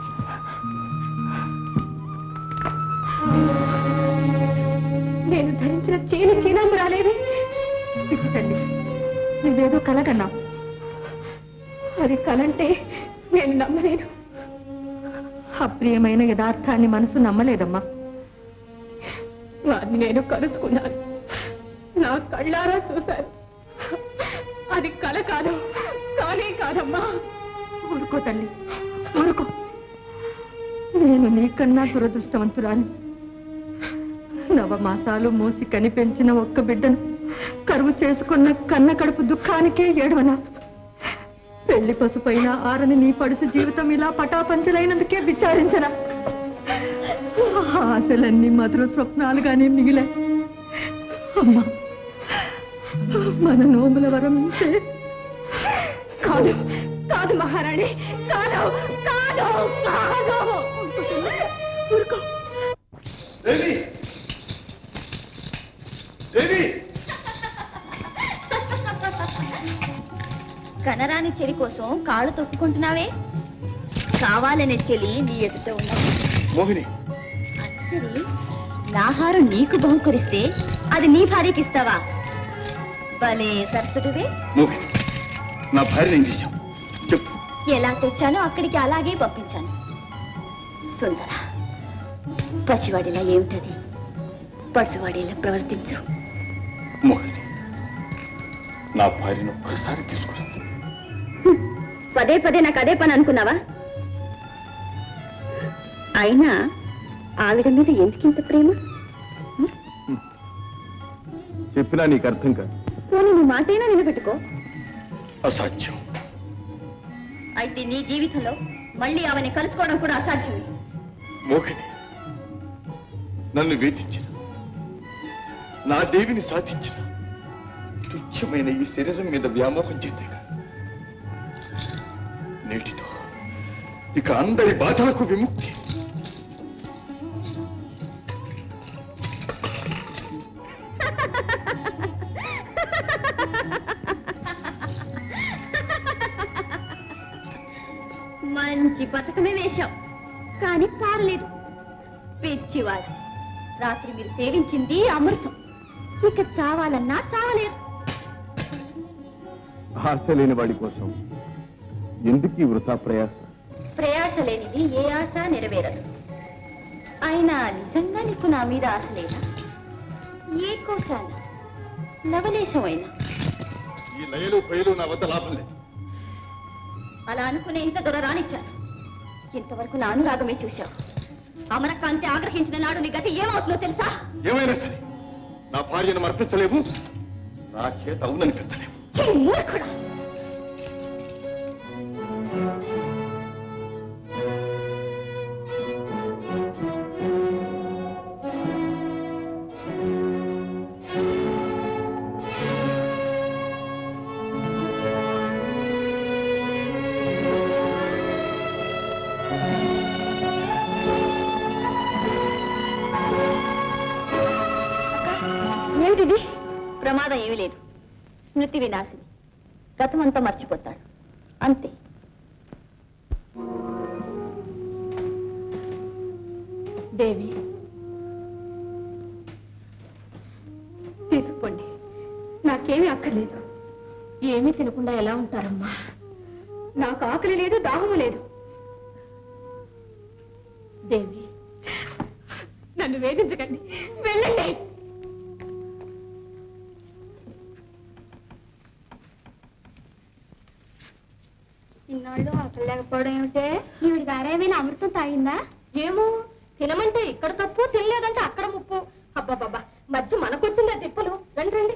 నేను ధరించిన చీని చీనాంబు రాలేదే పిచ్చి తల్లి నువ్వేదో కలగన్నావు అది కలంటే నేను నమ్మలేను అప్రియమైన యథార్థాన్ని మనసు నమ్మలేదమ్మా వారిని నేను కలుసుకున్నాను నా కళ్ళారా చూశాను అది కల కాదు కానే కాదమ్మా ఊరుకో తల్లి ఊరుకో నేను నీకన్నా దురదృష్టవంతురాని నవమాసాలు మూసి కనిపెంచిన ఒక్క బిడ్డను కరువు చేసుకున్న కన్న కడుపు దుఃఖానికే ఏడవనా పెళ్లి పసుపైన ఆరని నీ పడుచు జీవితం ఇలా పటాపంచలైనందుకే విచారించరా ఆశలన్నీ మధుర స్వప్నాలుగానే మిగిలాయి అమ్మా మన నోముల వరం ఇంతే కాదు కాదు మహారాణి కాదు కాదు కాదు ఊరుకో దేవి దేవి కనరాని చెలి కోసం కాళ్ళు తొక్కుకుంటున్నావే కావాలనే చెలి నీ ఎదుట ఉన్నది మోహిని అసలు నాహారం నీకు బహుకరిస్తే అది నీ భార్యకి ఇస్తావా భలే సరసుడివే మోహిని నా భార్య ఏం చేశావు చెప్పు ఎలా తెచ్చానో అక్కడికి అలాగే పంపించాను సుందర పసివాడిలా ఏమిటది పడుచువాడిలా ప్రవర్తించు మోహిని నా భార్యను ఒక్కసారి తీసుకురా పదే పదే నాకు అదే పని అనుకున్నావా అయినా ఆవిడ మీద ఎందుకింత ప్రేమ చెప్పినా నీకు అర్థం కాదు పోనీ నీ మాటైనా నిలబెట్టుకో అసాధ్యం అయితే నీ జీవితంలో మళ్ళీ ఆమెని కలుసుకోవడం కూడా అసాధ్యమే మోహిని నన్ను వేధించిన నా దేవిని సాధించిన తుచ్చమైన ఈ శరీరం మీద వ్యామోహం చేతే నేటితో ఇక అందరి బాధలకు విముక్తి మంచి పథకమే వేశాం కానీ పారలేదు పిచ్చివాడు రాత్రి మీరు సేవించింది అమృతం ఇక చావాలన్నా చావలేదు ఆశ లేని వాడి కోసం ఎందుకు ఈ వృథా ప్రయాస ప్రయాస లేనిది ఏ ఆశ నెరవేరదు అయినా నిజంగా నీకు నా మీద ఆశ లేదా ఏ కోశాన లవలేశమైనా ఈ లయలు భయలు నా వద్ద లాభం లేదు అలా అనుకునే ఇంత దొర రానిచ్చాను ఇంతవరకు నా అనురాగమే చూశావు అమరకాంతి ఆగ్రహించిన నాడు నీ గతి ఏమవుతుందో తెలుసా ఏమైనా సరే నా భార్యను మర్పించలేము నా చేత అవుననిపించలేము ఛీ, మూర్ఖుడా ఏమిటిది ప్రమాదం ఏమీ లేదు స్మృతి వినాశిని గతమంతా మర్చిపోతాడు అంతే దేవి తీసుకోండి నాకేమీ అక్కర్లేదు ఏమీ తినకుండా ఎలా ఉంటారమ్మా నాకు ఆకలి లేదు దాహము లేదు దేవి నన్ను వేధించకండి వెళ్ళండి ఇన్నాళ్ళు ఆకలి లేకపోవడం ఏమిటే ఈవిడ గారేమైనా అమృతం తాగిందా ఏమో తినమంటే ఇక్కడ తప్పు తినలేదంటే అక్కడ ముప్పు అబ్బాబాబా మధ్య మనకొచ్చిందా తిప్పలు రండి రండి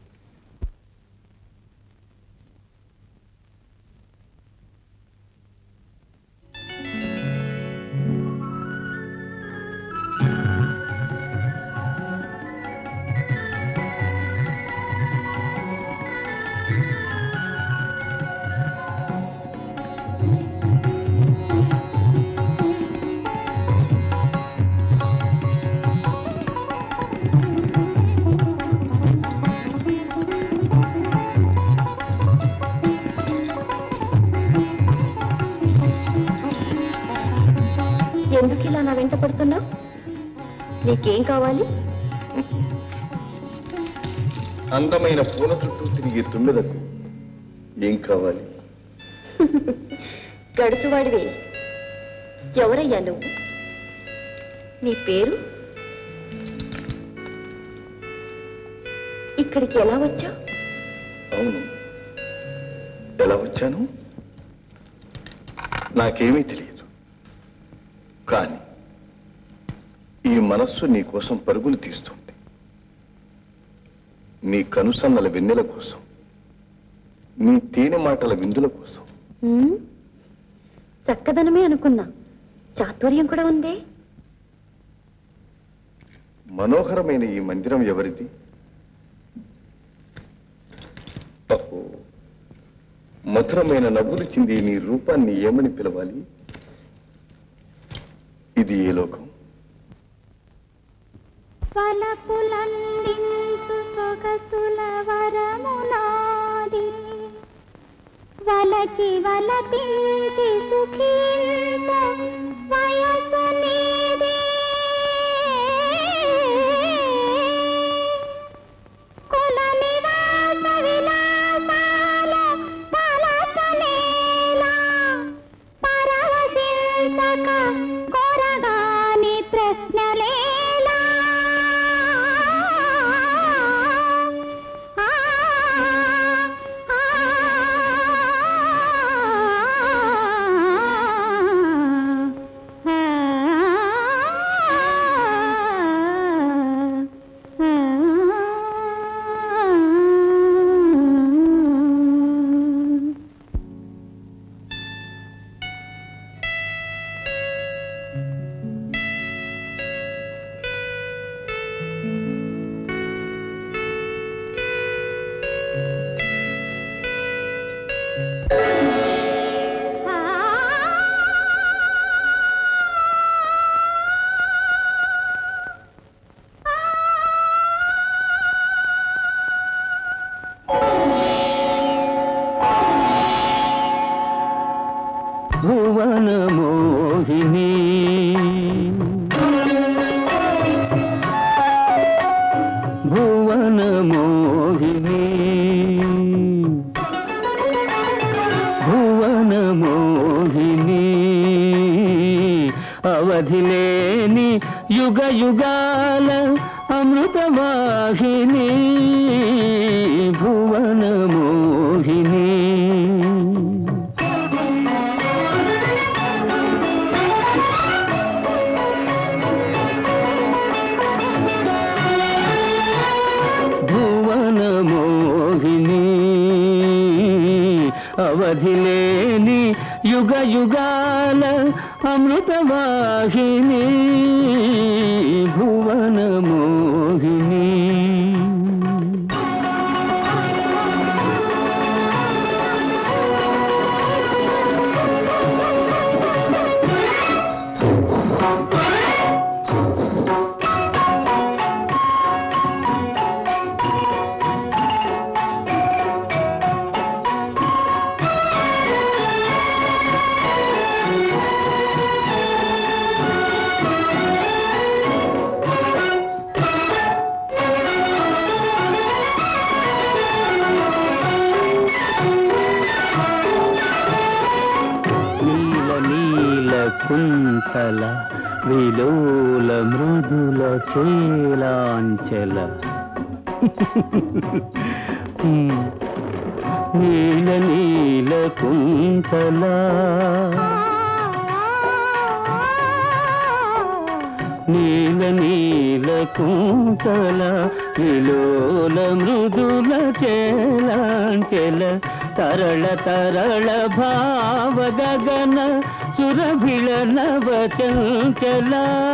ఎందుకు ఇలా నా వెంట పడుతున్నావు నీకేం కావాలి అందమైన పూల చుట్టూ తిరిగే తుమ్మెదకు ఏం కావాలి గడుసువాడివే ఎవరయ్యా నువ్వు నీ పేరు ఇక్కడికి ఎలా వచ్చావు అవును ఎలా వచ్చాను నాకేమీ తెలియదు కానీ ఈ మనస్సు నీ కోసం పరుగులు తీస్తుంది నీ కనుసన్నల వెన్నెల కోసం నీ తేనె మాటల విందుల కోసం ఉమ్, చక్కదనమే అనుకున్నా చాతుర్యం కూడా ఉందే మనోహరమైన ఈ మందిరం ఎవరిది అహో మధురమైన నవ్వులు చింది నీ రూపాన్ని ఏమని పిలవాలి ఇది ఏ లోకం వలపులందించు సొగసుల వరమునాది వలచి వలపించి సుఖించ వయసు నీదే కుల నివాస విలాసాల పలకనేలా పరవశించక కొరగాని ప్రశ్నలేలా ఆ, ఆ, భువన మోహిని భువన మోహిని భువన మోహిని అవధిలేని యుగ యుగాల అమృతవాహిని భువన మోహిని భువన మోహిని అవధిలేని యుగ యుగాల అమృతవాహిని భువన మోహిని నీల నీల కుంతల విలోల మృదుల చేలాంచల హ్మ్. నీల నీల కుంతల నీల నీల కుంతల విలోల మృదుల చేలాంచెల తరళ తరళ భావ గగన సురభిళ నవ చంచల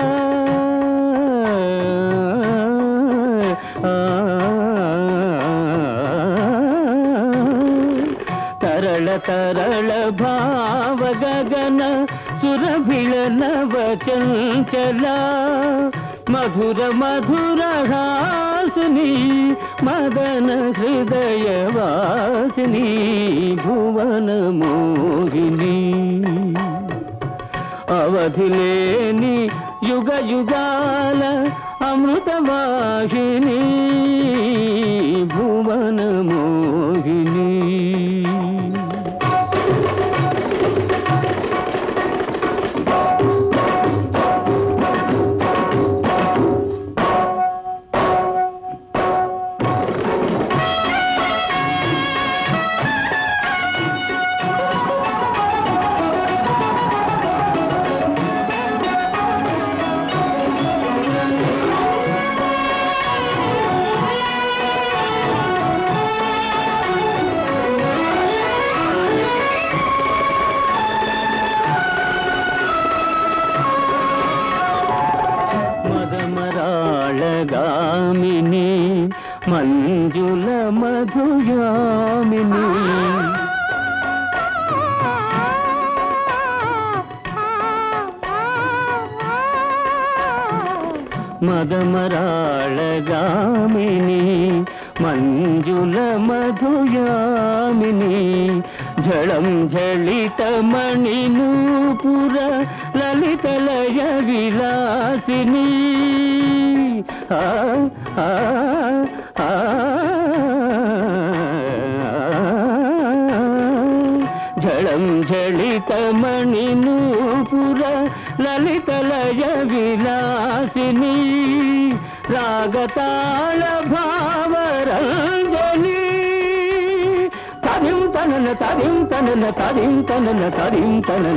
తరళ తరళ భావ గగన సురభిళ నవ చంచల మధుర మధుర హాసిని మదన హృదయ వాసిని భువన మోహిని అవధిలేని యుగ యుగాల అమృతవాహిని భువన మోహిని మదమరాళగామిని మంజుల మధుయామిని మదమరాళగామిని మంజుల మధుయామిని జళం జళిత మణినూపుర లలిత లయ విలాసిని ఆ ఆ ఆ జళం జళిత మణినూపుర లలిత లయ విలాసిని రాగతాళ భావరంజని తదిం తనన తదిం తనన తదిం తనన తదిం తనన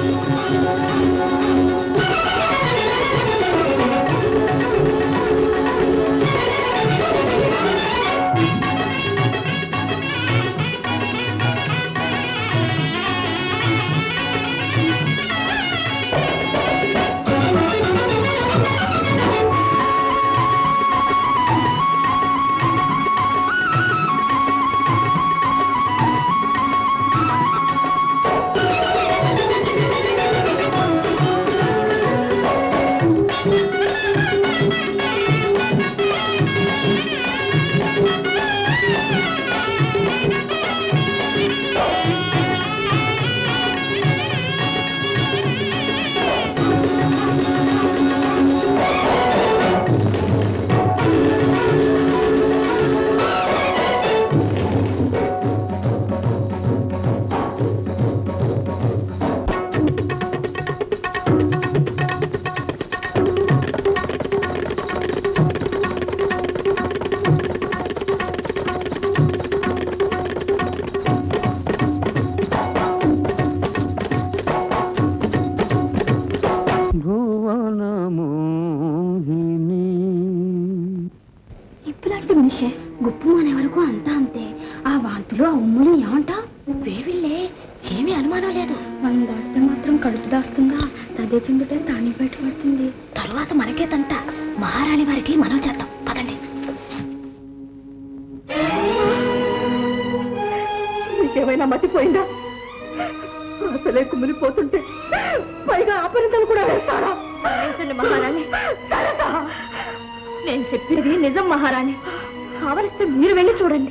భువనమోహిని ఇప్పులాంటి మనిషే గుప్పమానే వరకు అంతా అంతే ఆ వాంతులు ఆ ఉమ్ములు ఏమంటా వేవిళ్ళే ఏమీ అనుమానం లేదు మనం దాస్తే మాత్రం కడుపు దాస్తుందా తదే చెందుతే తానే బయటపడుతుంది తరువాత మనకే తంట మహారాణి వారికి మనం చేద్దాం పదండి మీకేమైనా మతిపోయిందా అసలే కుమిలిపోతుంటే పైగా అపరితలు కూడా వేస్తారా మహారాణి నేను చెప్పేది నిజం మహారాణి కావలిస్తే మీరు వెళ్ళి చూడండి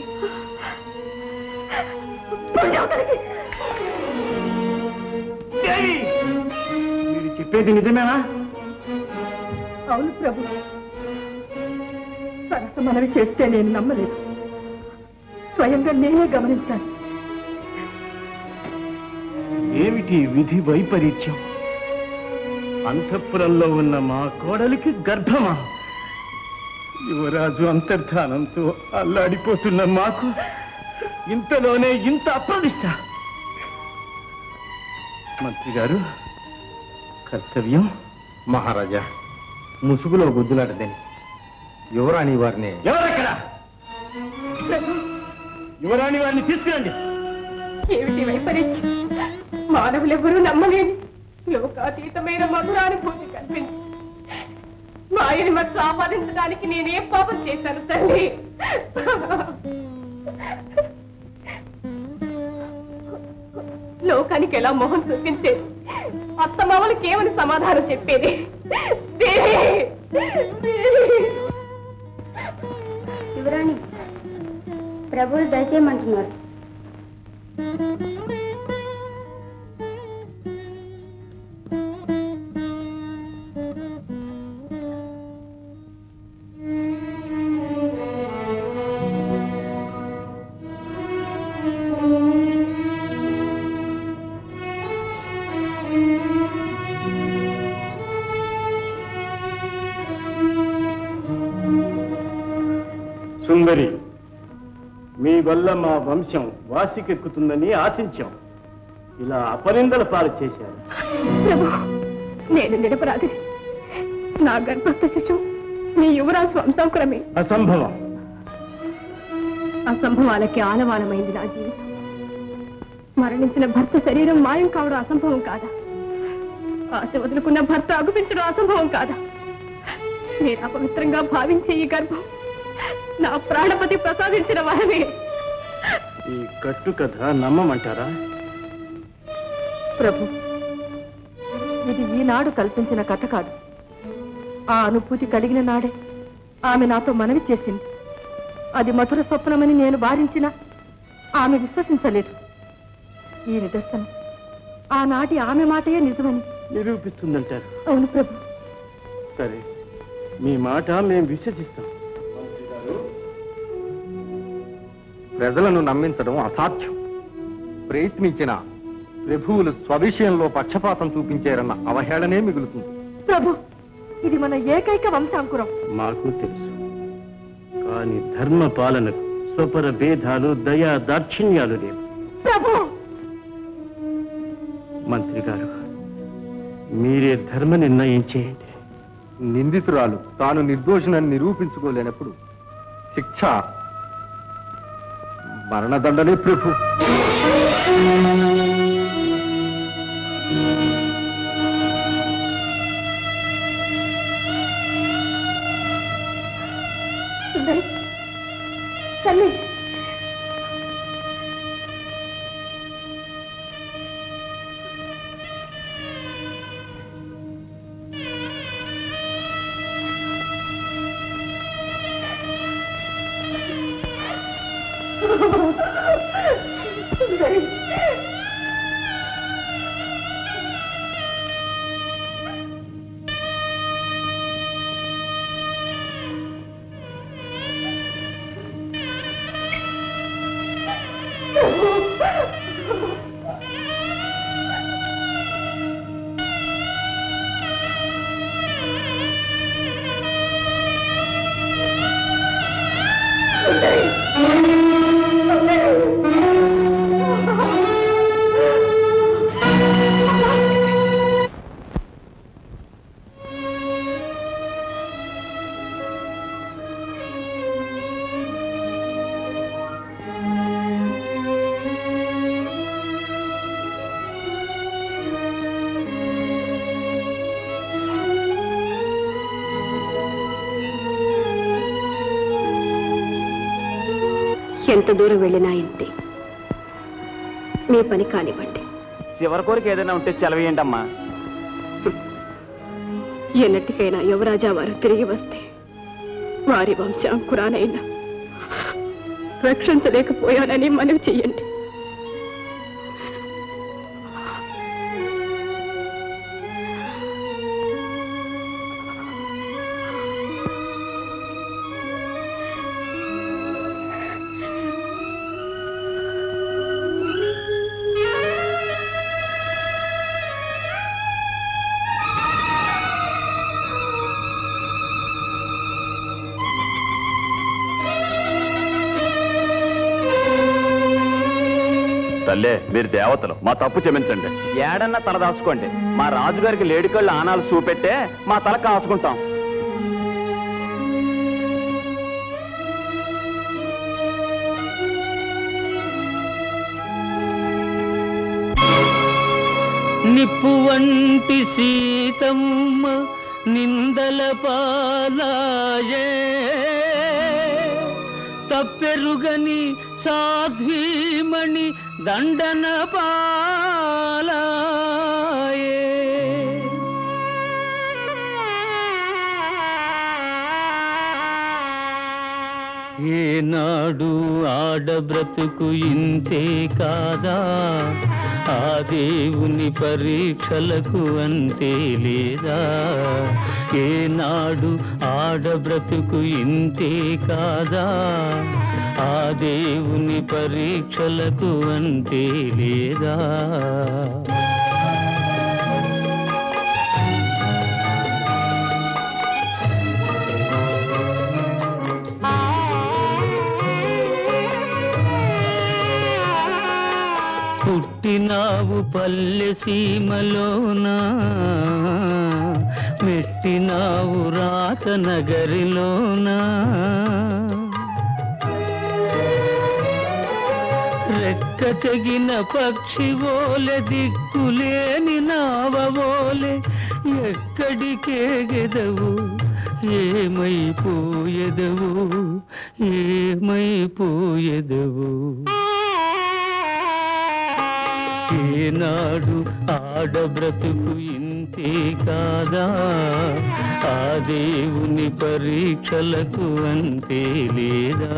మీరు చెప్పేది నిజమేనా అవును ప్రభు సరస మనవి చేస్తే నేను నమ్మలేదు స్వయంగా నేనే గమనించాను ఏమిటి విధి వైపరీత్యం అంతఃపురంలో ఉన్న మా కోడలికి గర్భమా యువరాజు అంతర్ధానంతో అల్లాడిపోతున్న మాకు ఇంతలోనే ఇంత అప్రదిష్ట మంత్రి గారు కర్తవ్యం మహారాజా ముసుగులో గుద్దులాటదని యువరాణి వారిని ఎవరక్కడ యువరాణి వారిని తీసుకురండి ఏమిటి వైపరీత్యం మానవులెవరూ నమ్మలేని లోకాతీతమైన మధురానుభూతి కల్పించి మాయని మత్తు ఆపాదించడానికి నేనే పాపం చేశాను తల్లి లోకానికి ఎలా మొహం చూపించేది అత్తమామలకి ఏమని సమాధానం చెప్పేది దేవి! దేవి! యువరాణి ప్రభువులు దయచేయమంటున్నారు సుందరి మీ వల్ల మా వంశం వాసికెక్కుతుందని ఆశించాం ఇలా అపనిందల పాలు చేశారు ప్రభు నేను నిరపరాధి నా గర్భస్థ శిశువు మీ యువరాజు వంశంకురమే అసంభవం అసంభవాలకి ఆలవాలమైంది నా జీవితం మరణించిన భర్త శరీరం మాయం కావడం అసంభవం కాదా ఆశ వదులుకున్న భర్త అగుపించడం అసంభవం కాదా నేను అపవిత్రంగా భావించే ఈ గర్భం నా ప్రాణపతి ప్రసాదించిన వరమే ఈ కట్టు కథ నమ్మమంటారా ప్రభు ఇది ఈనాడు కల్పించిన కథ కాదు ఆ అనుభూతి కలిగిన నాడే ఆమె నాతో మనవి చేసింది అది మధుర స్వప్నమని నేను భావించిన ఆమె విశ్వసించలేదు ఈ నిదర్శనం ఆనాటి ఆమె మాటయే నిజమని నిరూపిస్తుందంటారు అవును ప్రభు సరే మీ మాట మేము విశ్వసిస్తాం ప్రజలను నమ్మించడం అసాధ్యం ప్రయత్నించిన ప్రభువులు స్వవిషయంలో పక్షపాతం చూపించారన్న అవహేళనే మిగులుతుంది ప్రభు ఇది మన ఏకైక వంశాంకురం మాకు తెలుసు కానీ ధర్మ పాలనకు స్వపర భేదాలు దయా దాక్షిణ్యాలు లేవు ప్రభు మంత్రి గారు మీరే ధర్మ నిర్ణయం చేయండి నిందితురాలు తాను నిర్దోషినని నిరూపించుకోలేనప్పుడు శిక్ష మరణదండనే ప్రభు సుందరి తల్లి సుందరి ఎంత దూరం వెళ్ళినా ఇంతే మీ పని కానివ్వండి చివరి కోరిక ఏదైనా ఉంటే సెలవేయండి అమ్మా ఎన్నటికైనా యువరాజా వారు తిరిగి వస్తే వారి వంశాంకురానైనా రక్షించలేకపోయానని మనవి చెయ్యండి తల్లే మీరు దేవతలు మా తప్పు క్షమించండి ఏడన్నా తల దాచుకోండి మా రాజుగారికి లేడికళ్ళు ఆనాలు చూపెట్టే మా తల కాసుకుంటాం నిప్పు వంటి సీతమ్మ నిందల పాలాయే తప్పెరుగని సాధ్వీమణి దండన పాలాయే ఏనాడు ఆడబ్రతుకు ఇంతే కాదా ఆ దేవుని పరీక్షలకు అంతే లేదా ఏనాడు ఆడబ్రతుకు ఇంతే కాదా ఆ దేవుని పరీక్షలకు అంతే లేదా పుట్టినావు పల్లె సీమలోనా మెట్టినావు రాత నగరిలోనా రెక్క తెగిన పక్షి ఓలె దిక్కులేని నావోలె ఎక్కడికే గెదవు ఏమైపోయెదవు ఏమైపోయెదవు ఏనాడు ఆడబ్రతుకు ఇంతే కాదా ఆ దేవుని పరీక్షలకు అంతే లేదా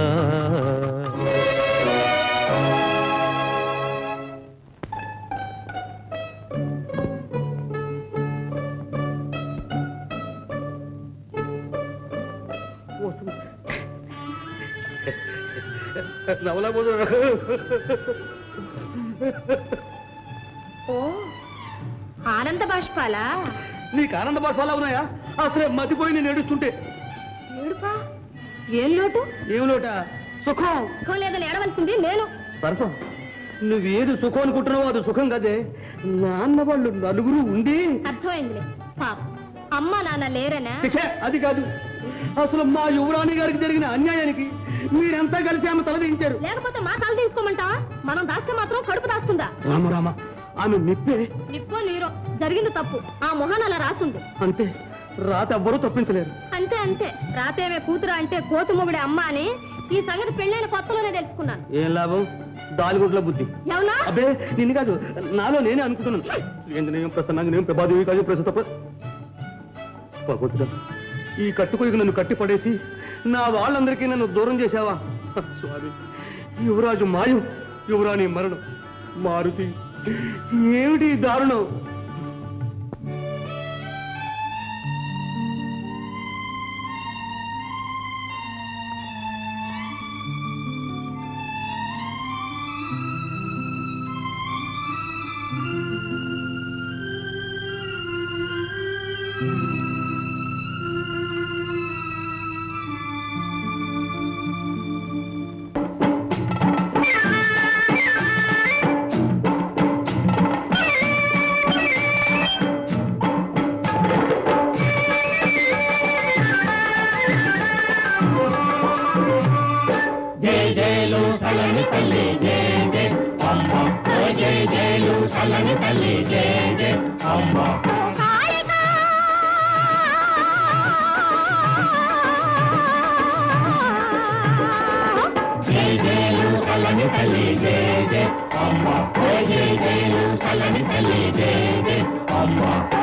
ఓ ఆనంద బాష్పాలా నీకు ఆనంద బాష్పాలా ఉన్నాయా అసలే మతిపోయి నేను ఏడుస్తుంటే ఏడుపా ఏం లోటు ఏం లోట సుఖం సుఖం లేదని ఏడవలసింది నేను సరసం నువ్వేది సుఖం అనుకుంటున్నావో అది సుఖం కదే నాన్న వాళ్ళు నలుగురు ఉండి అర్థమైందిలే పాప అమ్మ నాన్న లేరనా ఛే, అది కాదు అసలు మా యువరాణి గారికి జరిగిన అన్యాయానికి మీరంతా కలిసి ఆమె తలదించారు లేకపోతే మా తల తీసుకోమంటావా మనం దాస్తే మాత్రం కడుపు దాస్తుందా రామ రామ ఆమె నిప్పే నిప్పో నీరో జరిగింది తప్పు ఆ మొహన్ అలా రాసుంది అంతే రాత ఎవ్వరూ తప్పించలేరు అంతే అంతే రాతేమే కూతురు అంటే కోతు మొగుడే అమ్మ అని ఈ సంగతి పెళ్ళైన కొత్తలోనే తెలుసుకున్నాను ఏం లాభం దాలిగుడ్ల బుద్ధి ఎవనా అబ్బే నిన్ను కాదు నాలో నేనే అనుకుంటున్నాను ఏంటనేం ప్రసన్నాంగనేం ప్రభాదేవి కాదు ప్రస్తుత భగవతుడా ఈ కట్టుకోయికి నన్ను కట్టి పడేసి నా వాళ్ళందరికీ నన్ను దూరం చేశావా స్వామి యువరాజు మాయం యువరాణి మరణం మారుతి ఏమిటి ఈ దారుణం జై జయలు చల్లని తల్లి జయ జయ అమ్మ ఓ జయ జయలు చల్లని తల్లి జయ జయ అమ్మ జయ జయలు చల్లని తల్లి జయ జయ అమ్మ ఓ జయ జయలు చల్లని తల్లి జయ జయ అమ్మ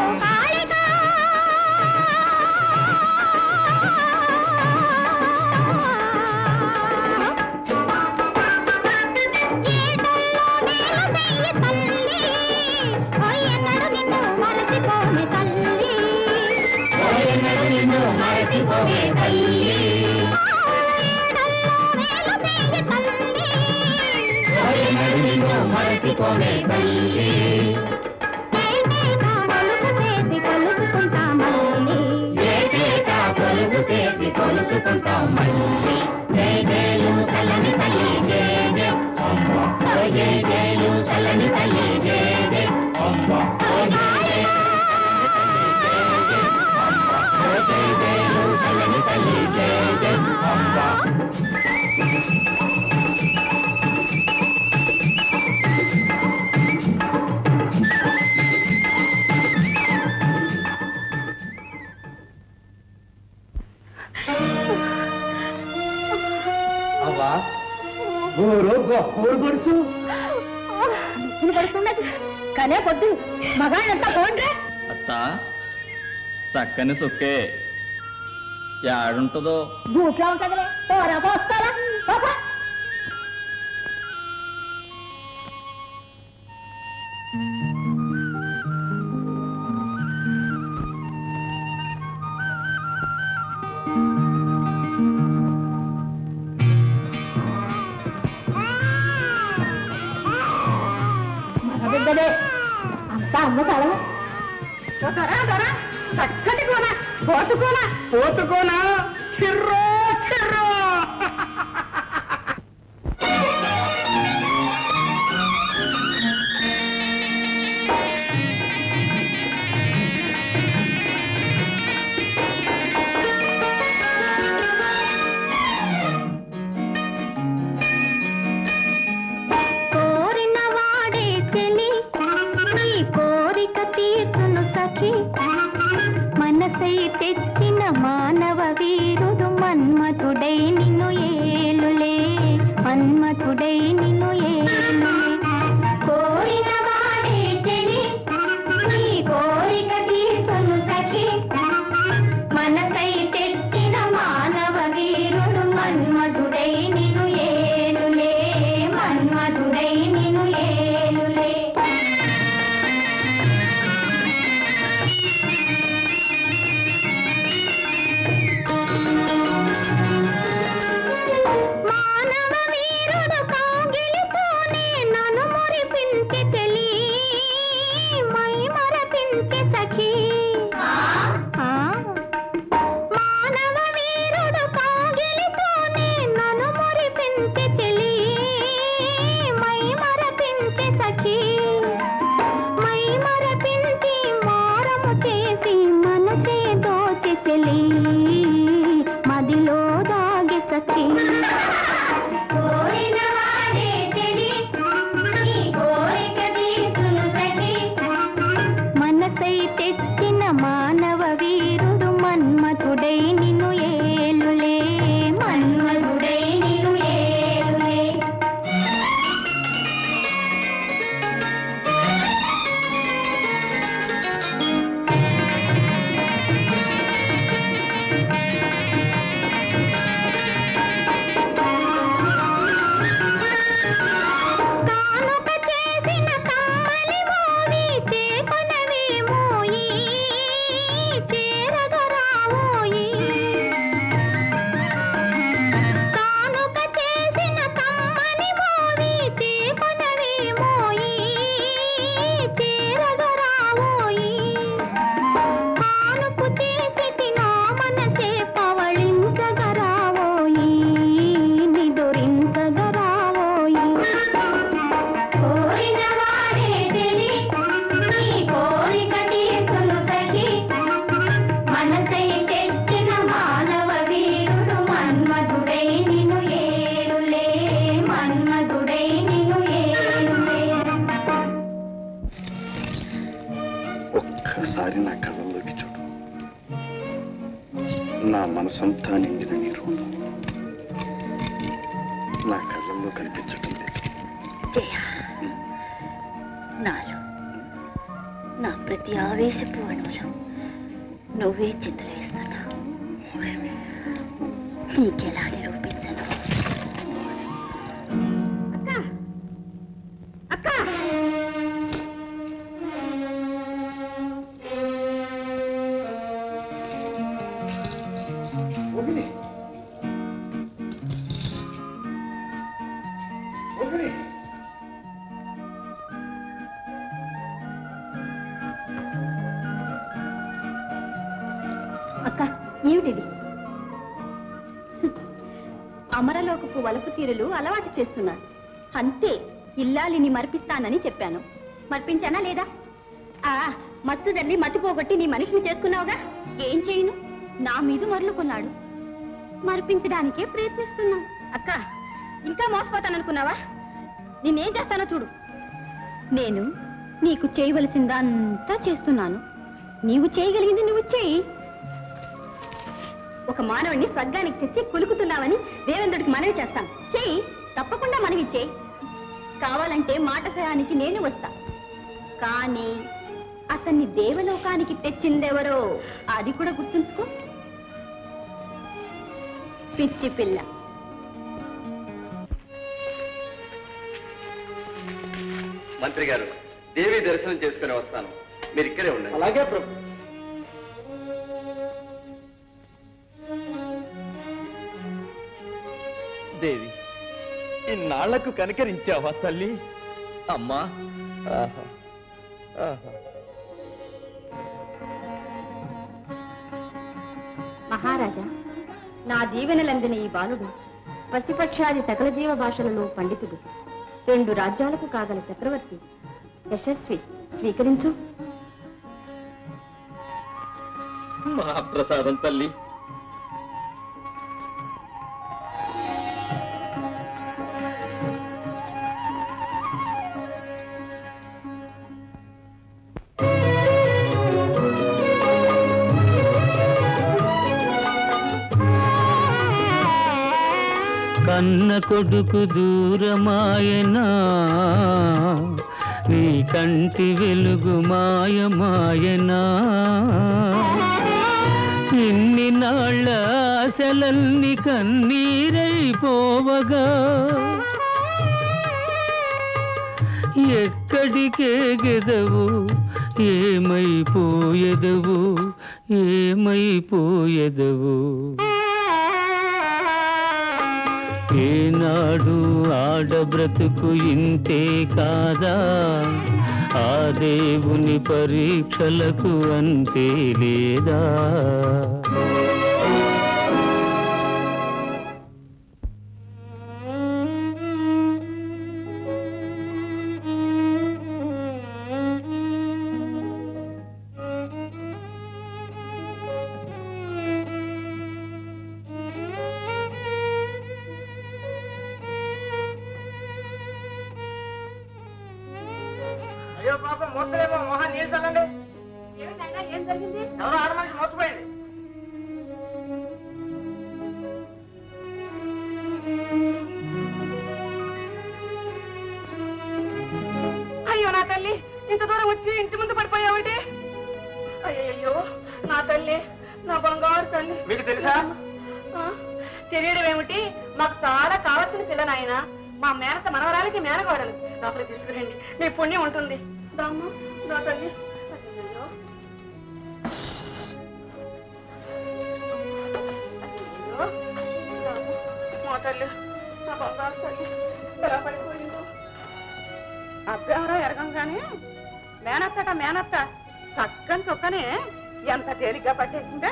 ఓయన్నడు నిన్ను మరచిపోవే తల్లి ఓయన్నడు నిన్ను మరచిపోవే తల్లి ఏటేటా కొలువు చేసి కొలుసుకుంటాం మళ్ళీ జయ జయలు చల్లని తల్లి జయ జయ అమ్మ ఓ జయ జయలు చల్లని తల్లి జయ జయ అమ్మ ఓ జయ జయలు చల్లని తల్లి జయ జయ అమ్మ అవ్వా ఓరో గొప్పోడు పడుసు పడుతున్నది కనే పొద్దు మగాళ్ళంతా పోండ్రే అత్త చక్కని సుక్కే యాడుంటుందో బూట్లా ఉంటదిలే పోరా పోస్తారా పాపా మన బిడ్డలే అంతా అమ్మ చలవ దొరా దొరా చక్కటి కోన పోతుకోన పోతుకోనా చిర్రో చిర్రో కోరిన వాడే చెలి నీ కోరిక తీర్చును సఖి మనసై తెచ్చిన మానవ మన్మధుడై నిన్ను ఏలులే మన్మధుడై నిన్ను ఏలులే కోరిన వాడే చెలి నీ కోరిక తీర్చును సఖి మనసై తెచ్చిన మానవ వీరుడు మన్మధుడై నిన్ను ఏలులే మన్మధుడై నిన్ను ఏలులే మానవ వీరుడు కాగిలితోనే నన్ను మురిపించే చెలి మై మరపించే సఖీ ఆ. మానవ వీరుడు కాగిలితోనే నన్ను మురిపించే చెలి మై మరపించే సఖీ మై మరపించి మారము చేసి మనసే దోచె చెలి మదిలో దాగి సఖీ కోరిన వాడే చెలి నీ కోరిక తీర్చును సఖీ మనసై తెచ్చిన మానవ వీరుడు మన్మధుడై నిన్ను ఏలులే మన్మధుడై నిన్ను ఏలులే కానుక చేసిన కమ్మలి మోవి చేకొనవేమోయి చేరగరావోయి కానుక చేసిన కమ్మని మోవి చేకొనవేమోయి చేరగరావోయి కానుపు చేసి తినా మనసే పవళించగరావోయి నిదురించగరావోయి కోరిన వాడే తెలి నీ కోరిక తీర్చును సఖి మనసై తెచ్చిన మానవ వీరుడు మన్మధుడై నిన్ను ఏలులే మన్మధుడై నిన్ను ఏలులే ఒక్కసారి నా కళ్ళల్లోకి చూడు నా మనసంతా నిండిన నీ రూపం నా కళ్ళల్లో కనిపించటం లేదు జయ నాలో నా ప్రతి ఆవేశపు అణువులో నువ్వే చింతలు వేస్తున్నావు నీకెలా నిరూపించను అక్క రోహిణి రోహిణి అక్క ఏమిటిది అమరలోకపు వలపు తీరులు అలవాటు చేస్తున్నారు అంతే ఇల్లాలిని మర్పిస్తానని చెప్పాను మర్పించానా లేదా ఆ మత్తు తల్లి మతిపోగొట్టి నీ మనిషిని చేసుకున్నావుగా ఏం చేయను నా మీద మరలుకున్నాడు మర్పించడానికే ప్రయత్నిస్తున్నా అక్క ఇంకా మోసపోతాననుకున్నావా నేనేం చేస్తానో చూడు నేను నీకు చేయవలసిందంతా చేస్తున్నాను నీవు చేయగలిగింది నువ్వు చేయి ఒక మానవుడిని స్వర్గానికి తెచ్చి కులుకుతున్నావని దేవేంద్రుడికి మనవి చేస్తాను చెయ్యి తప్పకుండా మనవి చేయి కావాలంటే మాట సహాయానికి నేను వస్తా కానీ అతన్ని దేవలోకానికి తెచ్చిందెవరో అది కూడా గుర్తుంచుకో పిచ్చి పిల్ల మంత్రి గారు దేవి దర్శనం చేసుకుని వస్తాను మీరు ఇక్కడే ఉండండి అలాగే ప్రభు దేవి ఇన్నాళ్లకు కనికరించావా తల్లి అమ్మా ఆహా ఆహా మహారాజా నా దీవెనలందిన ఈ బాలుడు పశుపక్షాది సకల జీవ భాషలలో పండితుడు రెండు రాజ్యాలకు కాగల చక్రవర్తి యశస్వి స్వీకరించు మహాప్రసాదం తల్లి కన్న కొడుకు దూరమాయనా నీ కంటి వెలుగు మాయమాయనా ఇన్ని నాళ్ళ ఆశలన్నీ కన్నీరైపోవగా ఎక్కడికే గెదవు ఏమైపోయెదవు ఏమైపోయెదవు ఏనాడు ఆడబ్రతుకు ఇంతే కాదా ఆ దేవుని పరీక్షలకు అంతే లేదా అయ్యో పాపం మూర్తలేమో మొహం నీళ్ళు చల్లండి ఏం జరిగింది ఎవరో ఆడమనిషి మోసపోయింది అయ్యో నా తల్లి ఇంత దూరం వచ్చి ఇంటి ముందు పడిపోయావంటే అయ్యయ్యో నా తల్లి నా బంగారు తల్లి మీకు తెలుసా ఆ, తెలియడం ఏమిటి మాకు చాలా కావాల్సిన పిల్ల నాయన మా మేనత మనవరాలకి మేనగోడలు లోపలికి తీసుకురండి మీ పుణ్యం ఉంటుంది దామ్మా నా తల్లి అయ్యయ్యో. అయ్యయ్యో. దామ్మా, మా తల్లి నా బంగారు తల్లి ఎలా పడిపోయిందో అబ్బెవరో ఎరగంగానే మేనత్తట మేనత్త చక్కని చొక్కనే ఎంత తేలిగ్గా పట్టేసిందా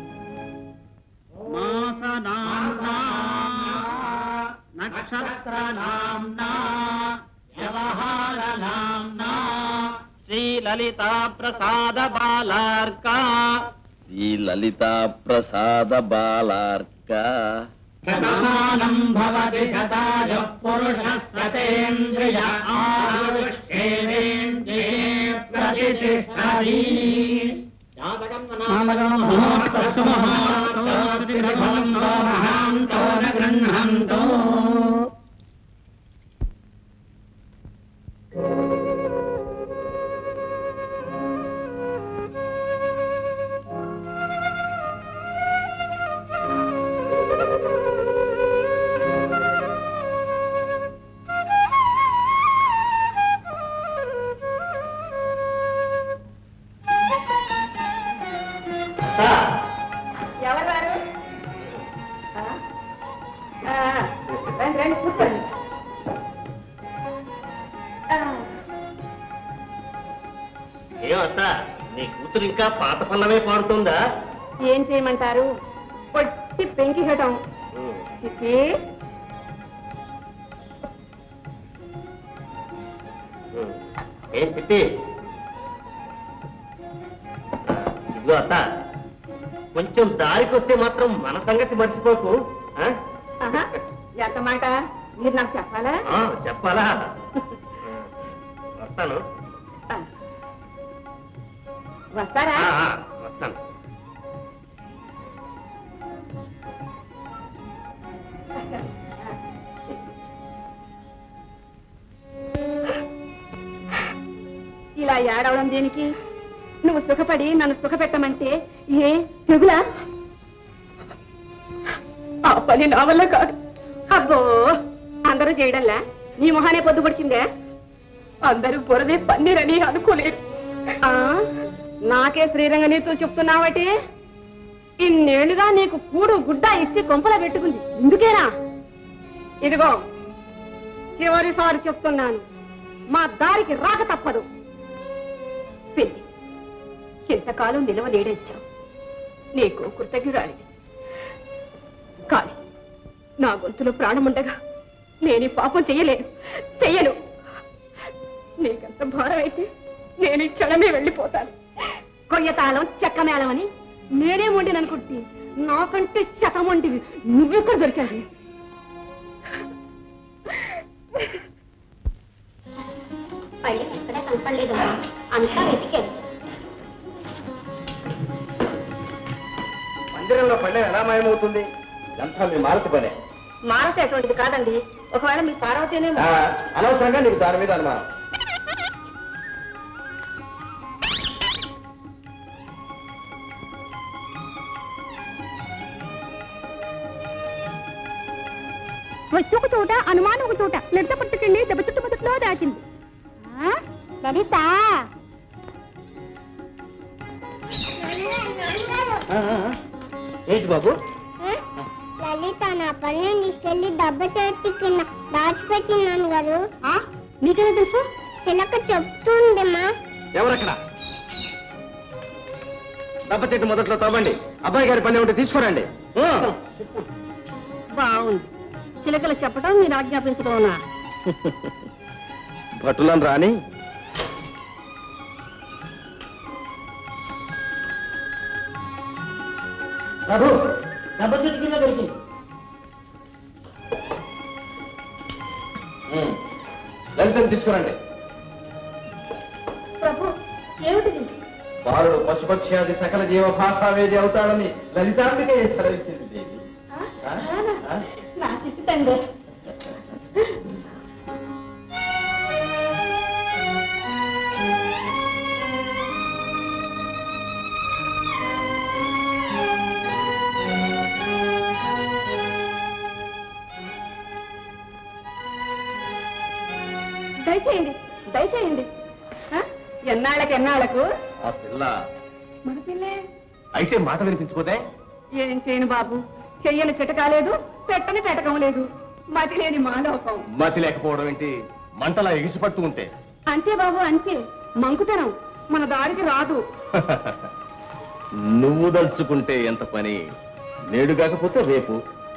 నక్షత్రనామ్నా వ్యవహారనామ్నా శ్రీలలితా ప్రసాద బాలార్కా ఈ లలితా ప్రసాద బాలార్క శతమానం భవతి శతాయ పురుష సతేంద్రియ ఆయుష్యేంద్రియే ప్రతిష్టతి గృహంతో ఎవరు వారు ఆ? ఆ, రండి రండి కూర్చోండి ఆ, ఏమత్త నీ కూతురు ఇంకా పాత పల్లవే పాడుతుందా ఏం చేయమంటారు పొట్టి పెంకి ఘటం చిట్టి ఏం చెప్పి ఇదిగో అత్త కొంచెం దారికి వస్తే మాత్రం మన సంగతి మర్చిపోకు ఆ? ఆహా, ఎంత మాట మీరు నాకు చెప్పాలా ఆ, చెప్పాలా వస్తాను వస్తారా ఆ, ఆ, వస్తాను ఇలా ఏడవడం దేనికి నువ్వు సుఖపడి నన్ను సుఖపెట్టమంటే ఏ చెగులా ఆ పని నా వల్ల కాదు అబ్బో అందరూ చేయడంలా నీ మొహానే పొద్దుపడిచిందే అందరూ బురదే పన్నీరని అనుకోలేదు ఆ, నాకే శ్రీరంగ నీతులు చెప్తున్నావటే ఇన్నేళ్లుగా నీకు కూడు గుడ్డ ఇచ్చి కొంపల పెట్టుకుంది ఇందుకేనా ఇదిగో చివరిసారి చెప్తున్నాను మా దారికి రాక తప్పదు పెళ్లి ఇంతకాలం నిలవ నీడెచ్చావు నీకు కృతజ్ఞురాలి కానీ నా గొంతులో ప్రాణముండగా నేను ఈ పాపం చెయ్యలేను చెయ్యను నీకంత భారం అయితే నేను ఈ క్షణమే వెళ్ళిపోతాను కొయ్యతాళం చెక్క మేళం అని నేనే వండిని అనుకుంటే నాకంటే శతం వంటివి నువ్వెక్కడ దొరికావి పళ్ళి ఎక్కడ కనపడలేదు అంతా వెతికాను మందిరంలో పళ్ళెం ఎలా మాయమవుతుంది ఇదంతా మీ మాలతి పనే మానస అటువంటిది కాదండి ఒకవేళ మీ పార్వతీనే ఆ, అనవసరంగా నీకు దాని మీద అనుమానం వచ్చి ఒక తోట అనుమానం ఒక తోట లలిత పుట్టుకెళ్ళి దెబ్బ చుట్టు మొదట్లో దాచింది ఆ? లలిత ఏంటి బాబు లలిత నా పని తీసుకెళ్లి దెబ్బ చేతి కింద దాచిపెట్టినాను గారు నీకెలా తెలుసు చిలక చెప్తుందమ్మా ఎవరక్కడ దెబ్బ చెట్టు మొదట్లో తవ్వండి అబ్బాయి గారి పని ఉంటే తీసుకురండి ఆ. బాగుంది చిలకలు చెప్పడం మీరు ఆజ్ఞాపించడం భటులను రాని ప్రభు దెబ్బ చెట్టు కింద దొరికింది ఉమ్. లలితను తీసుకురండి ప్రభు ఏమిటిది బాలుడు పశుపక్ష్యాది సకల జీవ భాషావేది అవుతాడని లలితాంబికే సెలవిచ్చింది దేవి ఆ? ఆ? నా చిట్టు తండ్రి దయచేయండి దయచేయండి ఆ? ఎన్నాళ్ళకి ఎన్నాళ్ళకు ఆ పిల్ల మన పిల్లే అయితే మాట వినిపించుకోదే ఏం చేయను బాబు చెయ్యని చిటకాలేదు పెట్టని పెట్టకం లేదు మతి లేని మాలోకం మతి లేకపోవడం ఏంటి మంటలా ఎగిసిపడుతూ ఉంటే అంతే బాబు అంతే మంకుతనం మన దారికి రాదు నువ్వు దలుచుకుంటే ఎంత పని నేడు కాకపోతే రేపు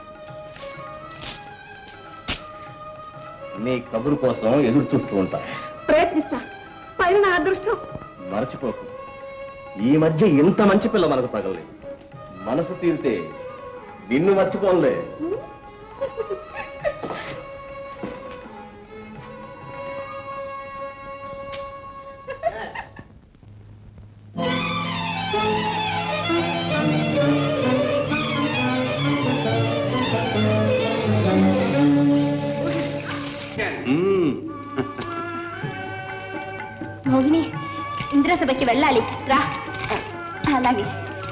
నీ కబురు కోసం ఎదురు చూస్తూ ఉంటా ప్రయత్నిస్తా పైన నా అదృష్టం మరచిపోకు ఈ మధ్య ఇంత మంచి పిల్ల మనకు తగలేదు మనసు తీరితే నిన్ను మర్చిపోలే మోహిని ఇంద్రసభకి వెళ్ళాలి రా అలాగే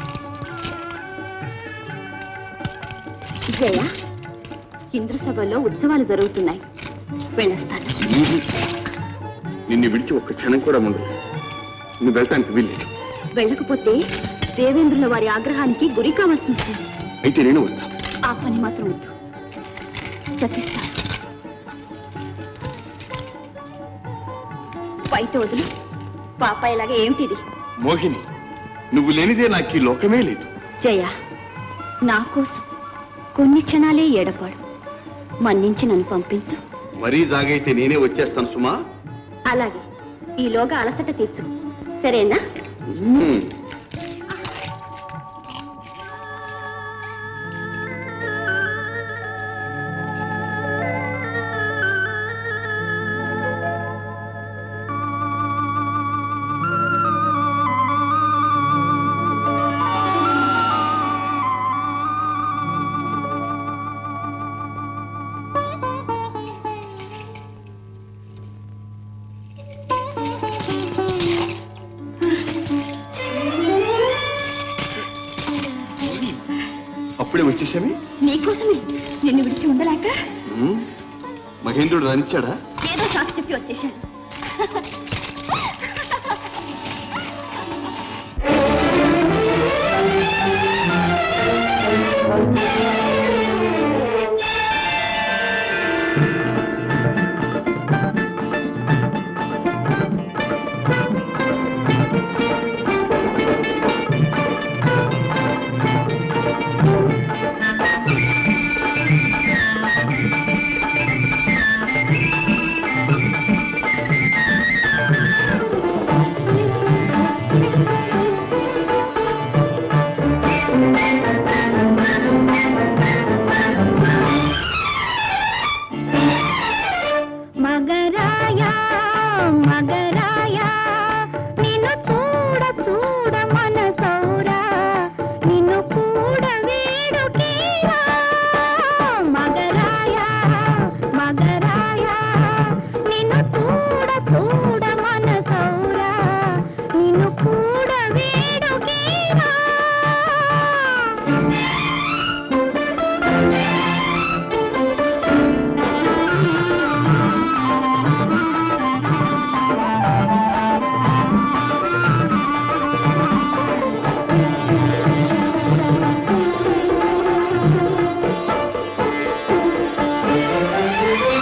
జయ ఇంద్రసభలో ఉత్సవాలు జరుగుతున్నాయి వెళ్ళొస్తాను నిన్ను విడిచి ఒక్క క్షణం కూడా ఉండదు నువ్వు వెళ్ళటానికి వీల్లేదు వెళ్ళకపోతే దేవేంద్రుల వారి ఆగ్రహానికి గురి కావాల్సి వస్తుంది అయితే నేను వస్తా ఆ పని మాత్రం వద్దు తప్పిస్తాను బయట వదులు పాప ఇలాగే ఏమిటిది మోహిని నువ్వు లేనిదే నాకు ఈ లోకమే లేదు జయ నా కోసం కొన్ని క్షణాలే ఏడపాడు మన్నించి నన్ను పంపించు మరీ జాగైతే నేనే వచ్చేస్తాను సుమా అలాగే ఈలోగా అలసట తీర్చు సరేనా అప్పుడే వచ్చేసామి నీకోసమే నిన్ను విడిచి ఉండలేక మహేంద్రుడు రానిచ్చాడా ఏదో సాకు చెప్పి వచ్చేసాను ఆ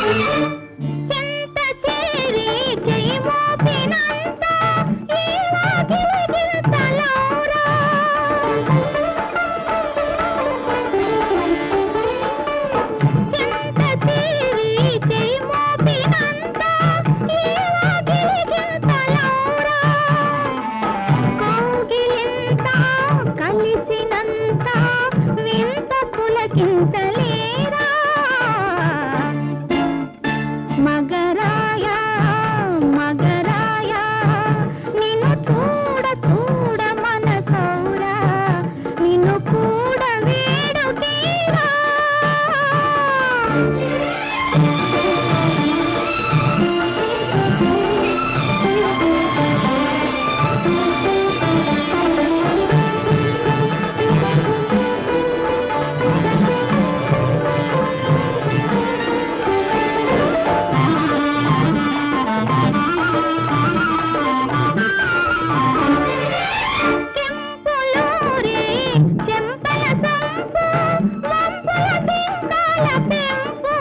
చెంత చేరి చెయ్యి మోపినంత ఈ వాకిలి గిలతలౌరా. చెంత చేరి చెయ్యి మోపినంత ఈ వాకిలి గిలతలౌరా. కౌగిలింత కలిసినంత వింత పులకింతలేరా మగరాయ మగరాయ నిన్ను చూడ చూడ మనసౌరా నిన్ను కూడా వేడుకేరా కెంపులూరి చెంపల సంపు వంపుల పింకాల పెంపు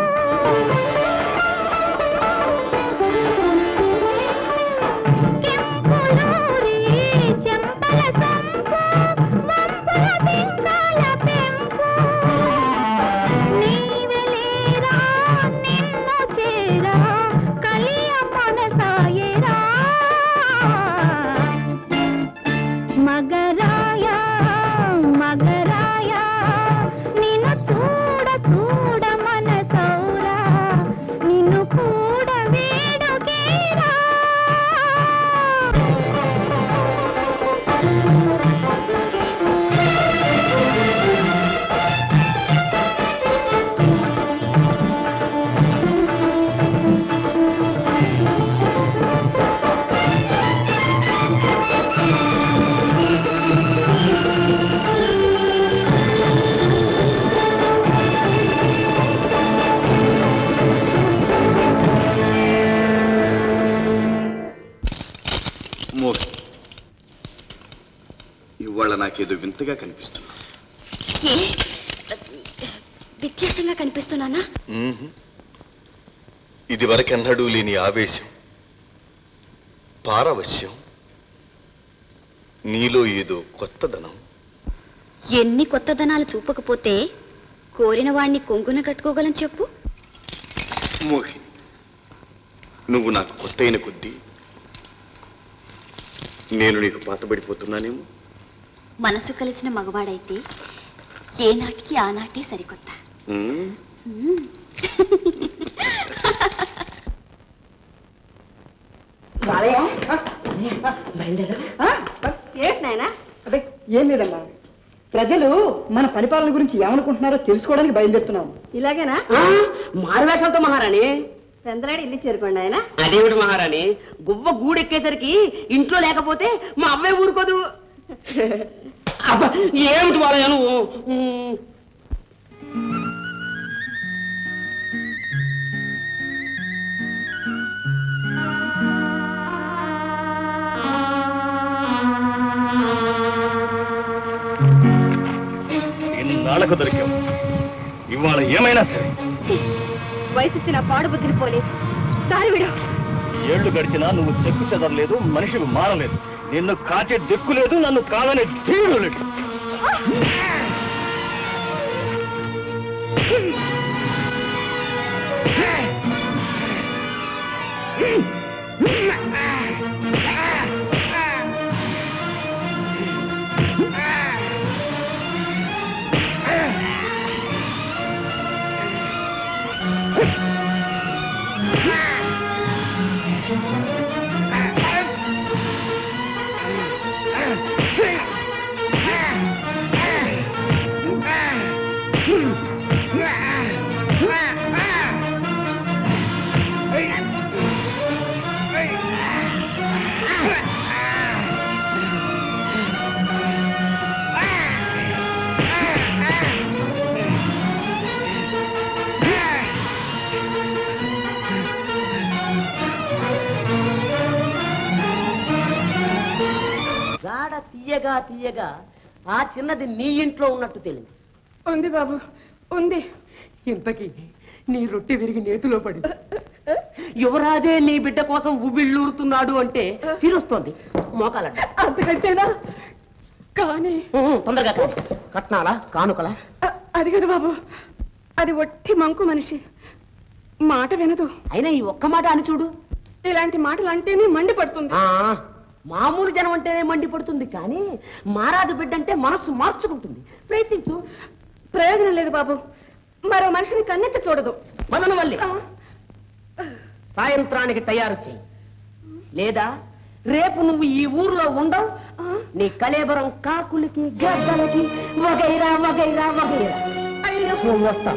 కెంపులూరి చెంపల సంపు వంపుల పింకాల పెంపు నీవెలేరా నిన్ను చేరా కలియ మనసాయరా మగరాయ మగరాయ నిన్ను చూడ చూడ మనసౌరా నిన్ను కూడా వేడుకేరా మోహన్ ఇవాళ నాకేదో వింతగా కనిపిస్తుంది ఏ వ్యత్యాసంగా కనిపిస్తున్నానా ఇది వరకెన్నడూ లేని ఆవేశం పారవశ్యం నీలో ఏదో కొత్తదనం ఎన్ని కొత్తదనాలు చూపకపోతే కోరిన వాణ్ణి కొంగున కట్టుకోగలం చెప్పు మోహి నువ్వు నాకు కొత్తైన కొద్దీ నేను నీకు పాతబడిపోతున్నానేమో మనసు కలిసిన మగవాడైతే ఏనాటికి ఆనాటే సరికొత్త ఉమ్, మ్మ్. ఏంటి అదే ఏం లేదమ్మా ప్రజలు మన పరిపాలన గురించి ఏమనుకుంటున్నారో తెలుసుకోవడానికి బయలుదేరుతున్నాము ఇలాగేనా మారువేషంతో మహారాణి చంద్రాడి ఇల్లు చేరుకోండి ఆయన అదేమిటి మహారాణి గువ్వ గూడెక్కేసరికి ఇంట్లో లేకపోతే మా అవ్వే ఊరుకోదు అబ్బా ఏమిటి బాలయ్య నువ్వు ఉమ్. ఇన్నాళ్లకు దొరికావు ఇవాళ ఏమైనా సరే వయసు ఇచ్చిన పాడు బుద్ధిని పోలేదు దారి విడు ఏళ్లు గడిచినా నువ్వు చెక్కు చెదరలేదు మనిషివి మారలేదు నిన్ను కాచే దిక్కు లేదు నన్ను కాదనే తీరు లేదు గాడ తీయగా తీయగా ఆ చిన్నది నీ ఇంట్లో ఉన్నట్టు తెలియదు ఉంది బాబు ఉంది ఇంతకీ నీ రొట్టె విరిగి నేతిలో పడి యువరాజే నీ బిడ్డ కోసం ఉబిళ్ళూరుతున్నాడు అంటే ఫీరొస్తోంది మోకాలంట అంతకంటేనా కానీ ఉమ్, తొందరగా కాదు కట్నాలా కానుకలా అ- అది కదా బాబు అది ఒట్టి మంకు మనిషి మాట వినదు అయినా ఈ ఒక్క మాట అని చూడు ఇలాంటి మాటలు అంటేనే మండిపడుతుంది ఆ, మామూలు జనం అంటేనే మండిపడుతుంది కానీ మారాదు బిడ్డ అంటే మనస్సు మార్చుకుంటుంది ప్రయత్నించు ప్రయోజనం లేదు బాబు మరో మనిషిని కన్నెత్తి చూడదు మనను వల్లి సాయంత్రానికి తయారు చెయ్యి లేదా రేపు నువ్వు ఈ ఊర్లో ఉండవు నీ కలేబరం కాకులకి గద్దలకి వగైరా వగైరా వగైరా నువ్వు వస్తావు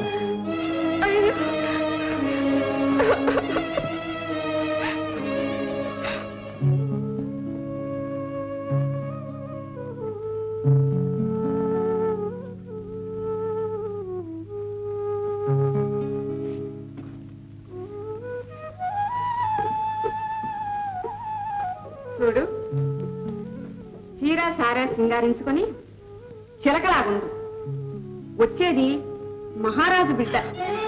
చూడు చీర సారా సింగారించుకొని చిలకలాగుండు వచ్చేది మహారాజు బిడ్డ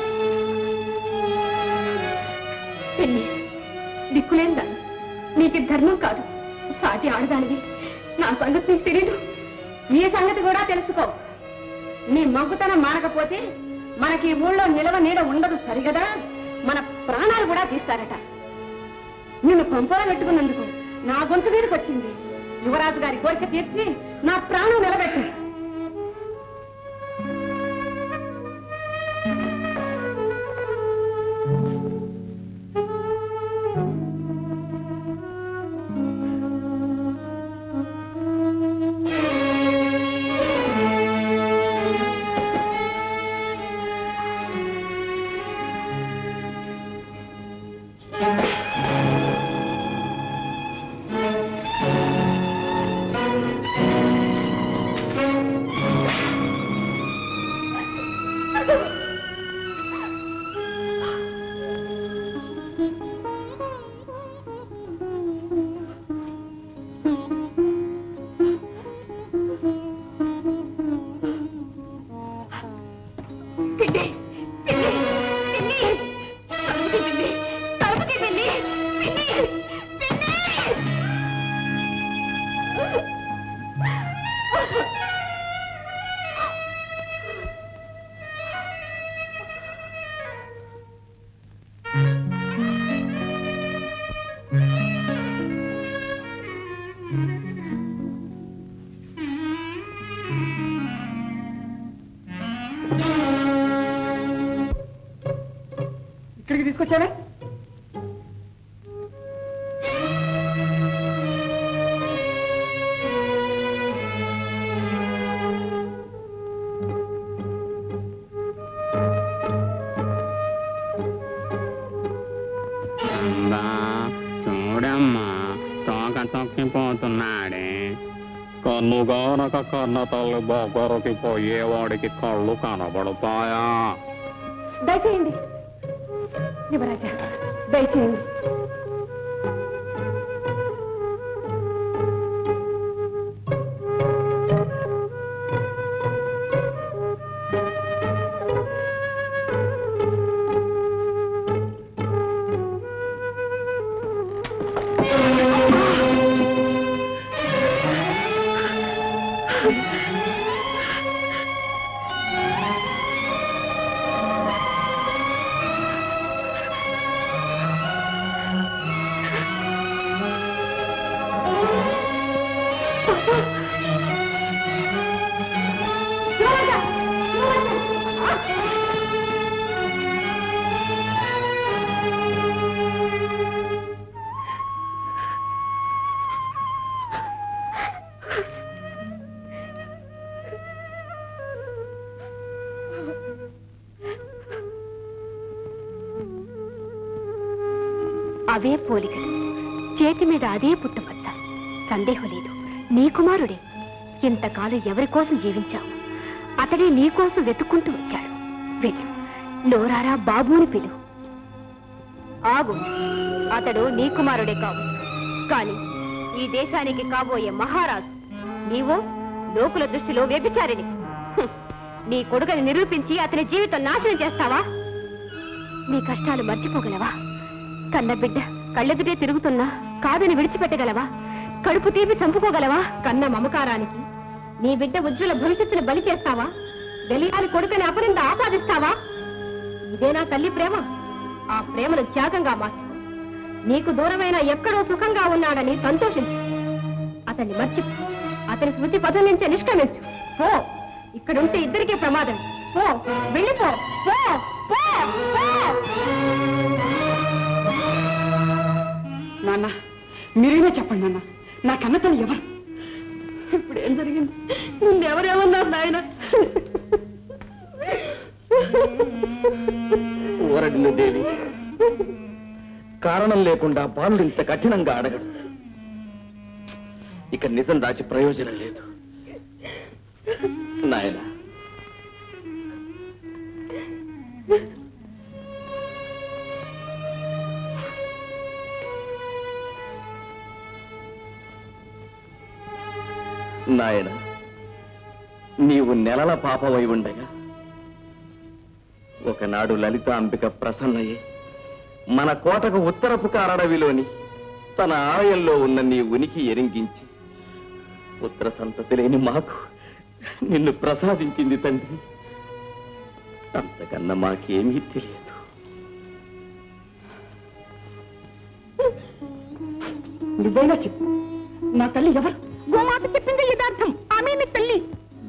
పెళ్ళి దిక్కులేందా నీకు ధర్మం కాదు సాటి ఆడదానివి నా సంగతి నీకు తెలీదు నీ సంగతి కూడా తెలుసుకో నీ మగ్గుతనం మానకపోతే మనకి ఈ ఊళ్ళో నిలవ నీడ ఉండదు సరిగదా మన ప్రాణాలు కూడా తీస్తారట నిన్ను పంపలో పెట్టుకున్నందుకు నా గొంతు మీదకి వచ్చింది యువరాజు గారి కోరిక తీర్చి నా ప్రాణం నిలబెట్టు పిల్లి పిల్లి పిల్లి తలుపుకి పిల్లి తలుపుకి పిల్లి పిల్లి ఇక్కడికి తీసుకొచ్చావే అందా చూడమ్మా తోక తొక్కిపోతున్నాడే కన్ను గానక కన్న తల్లి బొగ్గరకి పోయేవాడికి కళ్ళు కనబడతాయా దయచేయండి యువరాజా దయచేయండి అవే పోలికలు చేతి మీద అదే పుట్టుమచ్చ సందేహం లేదు నీ కుమారుడే ఇంతకాలం ఎవరి కోసం జీవించావు అతడే నీ కోసం వెతుక్కుంటూ వచ్చాడు వెళ్ళు నోరారా బాబుని పిలు ఆగు అతడు నీ కుమారుడే కావు కాని ఈ దేశానికి కాబోయే మహారాజు నీవో లోకుల దృష్టిలో వ్యభిచారిని హ్మ్. నీ కొడుకని నిరూపించి అతని జీవితం నాశనం చేస్తావా నీ కష్టాలు మర్చిపోగలవా కన్న బిడ్డ కళ్ళెదుటే తిరుగుతున్నా కాదని విడిచిపెట్టగలవా కడుపు తీపి చంపుకోగలవా కన్న మమకారానికి నీ బిడ్డ ఉజ్వల భవిష్యత్తును బలి చేస్తావా వెలియాలి కొడుకని అపరింద ఆపాదిస్తావా ఇదేనా తల్లి ప్రేమ ఆ ప్రేమను త్యాగంగా మార్చు నీకు దూరమైన ఎక్కడో సుఖంగా ఉన్నాడని సంతోషించు అతన్ని మర్చిపో అతని స్మృతి పదం నుంచే నిష్క్రమించు పో ఇక్కడుంటే ఇద్దరికీ ప్రమాదం పో వెళ్ళిపో పో పో పో నాన్న మీరేనే చెప్పండి నాన్న నా కన్నతల్లి ఎవరు ఇప్పుడు ఏం జరిగింది నిన్నెవరేమన్నారు నాయన ఊరడిల్లు దేవి కారణం లేకుండా బాలుడు ఇంత కఠినంగా అడగడు ఇక నిజం దాచి ప్రయోజనం లేదు నాయన నాయన నీవు నెలల పాపమై ఉండగా ఒకనాడు లలిత అంబిక ప్రసన్నయ్యే మన కోటకు ఉత్తరపు కారడవిలోని తన ఆలయంలో ఉన్న నీ ఉనికి ఎరింగించి పుత్ర సంతతి లేని మాకు నిన్ను ప్రసాదించింది తండ్రి అంతకన్నా మాకేమీ తెలియదు నిజంగా చెప్పు నా తల్లి ఎవరు గోమాత చెప్పిందే యథార్థం ఆమె నీ తల్లి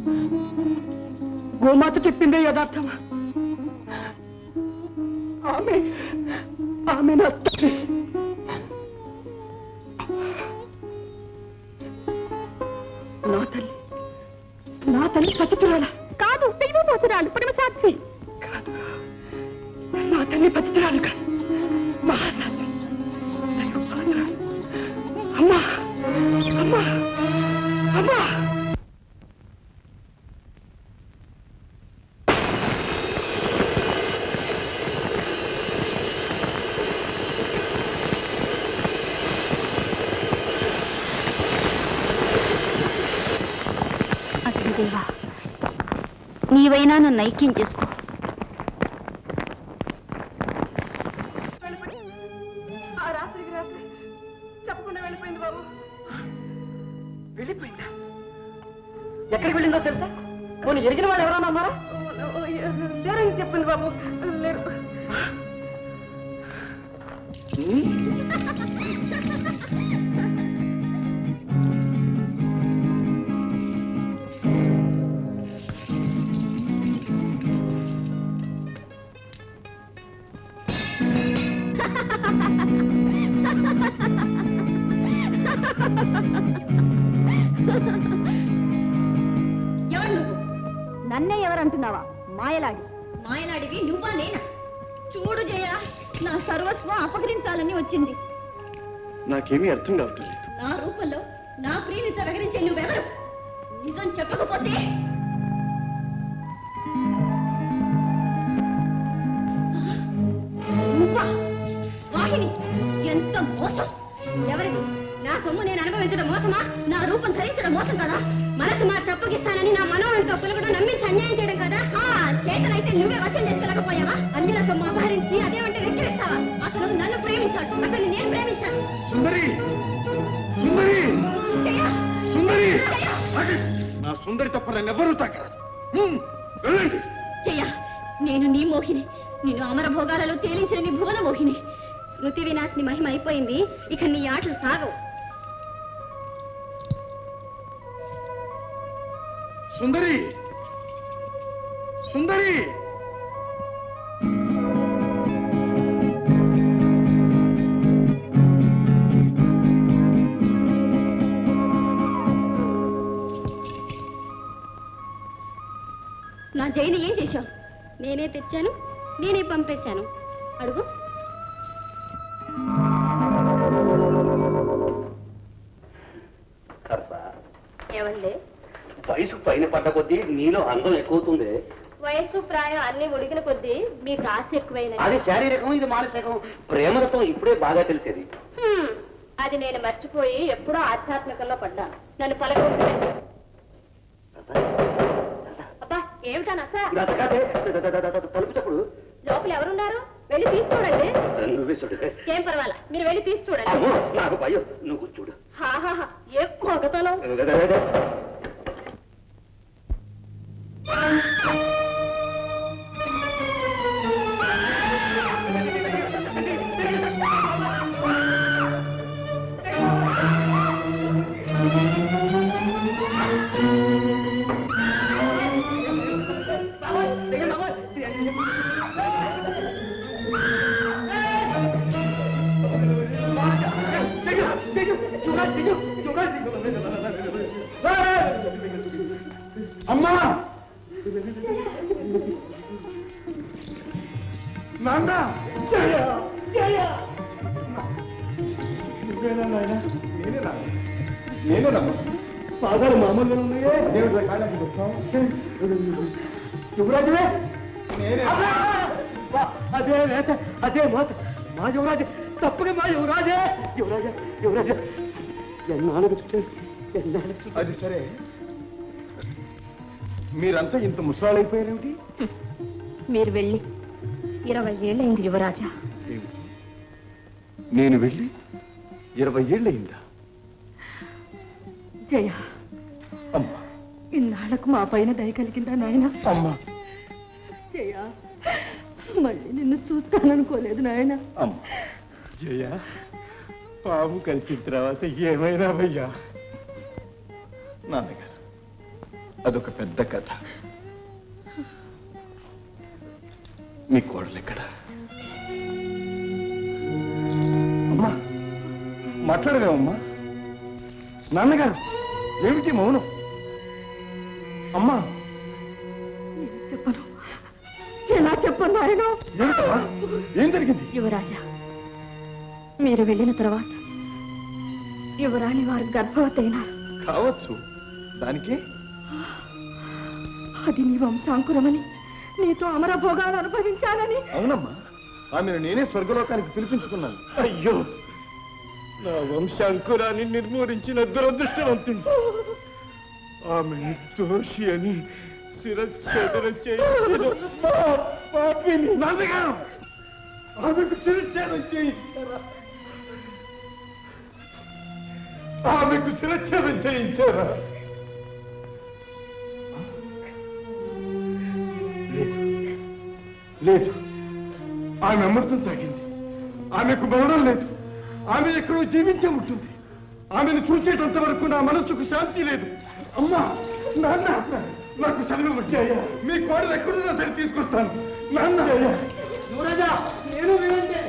గోమాత చెప్పిందే యథార్థమా ఆమె ఆమె నా తల్లి నా తల్లి నా తల్లి పతితురాల కాదు దైవమోసరాలు పరమసాక్షి కాదు నా తల్లి పతితురాలు కాదు మహాసాధ్యం దైవపాత్రాలు అమ్మా అమ్మా అమ్మా అగ్నిదేవా నీవైనా నన్ను ఐక్యం చేసుకో ఆ రాత్రికి రాత్రి చెప్పకుండా వెళ్ళిపోయింది బాబు వెళ్ళిపోయిందా ఎక్కడికి వెళ్ళిందో తెలుసా పోనీ ఎరిగిన వాళ్ళు ఎవరైనా ఉన్నారా లేరని చెప్పింది బాబు లేరు ఎవరు నువ్వు నన్నే ఎవరంటున్నావా మాయలాడి మాయలాడివి నువ్వా నేనా చూడు జయ నా సర్వస్వం అపహరించాలని వచ్చింది నాకేమీ అర్థం కావట్లేదు నా రూపంలో నా ప్రియుని తరగరించే నువ్వెవరు నిజం చెప్పకపోతే నువ్వా? వాహిని ఎంత మోసం ఎవరిది నా సొమ్ము నేను అనుభవించడం మోసమా నా రూపం ధరించడం మోసం కదా మనసు మా తప్పగిస్తానని నా మనోహరంతో పిలవడం నమ్మించి అన్యాయం చేయడం కదా ఆ చేతనైతే నువ్వే వశం చేసుకోలేకపోయావా అన్యుల సొమ్ము అపహరించి అదేమంటే వెక్కిరిస్తావా అతను నన్ను ప్రేమించాడు అతన్ని నేను ప్రేమించాను సుందరి సుందరి జయ! సుందరి జయ! ఆగు. నా సుందరి తప్ప నన్నెవరూ తాకరాదు హ్మ్, వెళ్ళండి జయ నేను నీ మోహిని నేను అమర భోగాలలో తేలించిన నీ భువన మోహిని స్మృతి వినాశిని మహిమ అయిపోయింది ఇక నీ ఆటలు సాగవు సుందరి సుందరి నా జైని ఏం చేశావు నేనే తెచ్చాను నేనే పంపేశాను అడుగు ఏమండి వయసు పైన పడ్డ కొద్దీ నీలో అందం ఎక్కువవుతుంది వయస్సు ప్రాయం అన్ని ఉడికిన కొద్దీ మీకు ఆశ ఎక్కువైన అది శారీరకం ఇది మానసికం ప్రేమలతో ఇప్పుడే బాగా తెలిసేది అది నేను మర్చిపోయి ఎప్పుడో ఆధ్యాత్మికంలో పడ్డాను నన్ను పలకొట్టు అబ్బా ఏమిటా నస తలుపు చెప్పుడు లోపల ఎవరున్నారు వెళ్ళి తీసి చూడండి నువ్వే చూడు ఏం పర్వాలా మీరు వెళ్ళి తీసి చూడండి అమ్మో, నాకు భయం నువ్వు చూడు హాహాహా ఏ కొగతనం అమ్మా నాన్న జయ జయ నువ్వేనా నాయనా నేనేనా నేనేనమ్మా పాదాలు మామూలుగా ఉన్నాయే దేవుడు కాళ్ళకి యువరాజువే నేనే అదే వేత అదే మోత మా యువరాజు తప్పగా మా యువరాజే యువరాజా యువరాజా ఎన్నాళ్ళకు ఎన్నాళ్ళకు అది సరే మీరంతా ఇంత ముసలాళ్ళైపోయారేమిటి మీరు వెళ్ళి ఇరవై ఏళ్ళైంది యువరాజా నేను వెళ్ళి ఇరవై ఏళ్ళయిందా జయ అమ్మా ఇన్నాళ్లకు మా పైన దయ కలిగిందా నాయన అమ్మా జయ మళ్ళీ నిన్ను చూస్తాననుకోలేదు నాయన అమ్మా జయ పాము కలిసిన తర్వాత ఏమైనా భయ్యా నాన్నగారు అదొక పెద్ద కథ మీ కోడలు ఎక్కడ అమ్మా మాట్లాడవేమమ్మా నాన్నగారు ఏమిటి మౌనం అమ్మా ఏం చెప్పను ఎలా చెప్పను నాయన ఏమిటమ్మా ఏం జరిగింది యువరాజా మీరు వెళ్ళిన తర్వాత యువరాణి వారు గర్భవతి అయినారు కావచ్చు దానికే అది నీ వంశాంకురమని నీతో అమర భోగాలు అనుభవించానని అవునమ్మా ఆమెను నేనే స్వర్గలోకానికి పిలిపించుకున్నాను అయ్యో నా వంశాంకురాన్ని నిర్మూలించిన దురదృష్టవంతుడు ఆమె దోషి అని శిరచ్ఛేదన చేయించిన పా- పాపిని నాన్నగారు ఆమెకు శిరచ్ఛేదం చేయించారా ఆమెకు శిరచ్ఛేదం చేయించారా లేదు లేదు ఆమె అమృతం తాగింది ఆమెకు మరణం లేదు ఆమె ఎక్కడో జీవించే ఉంటుంది ఆమెను చూసేటంత వరకు నా మనస్సుకు శాంతి లేదు అమ్మా నాన్న నాకు చదివి వచ్చాయా మీ కోడలు ఎక్కడున్నా సరే తీసుకొస్తాను నాన్న యువరాజా నేను వినండి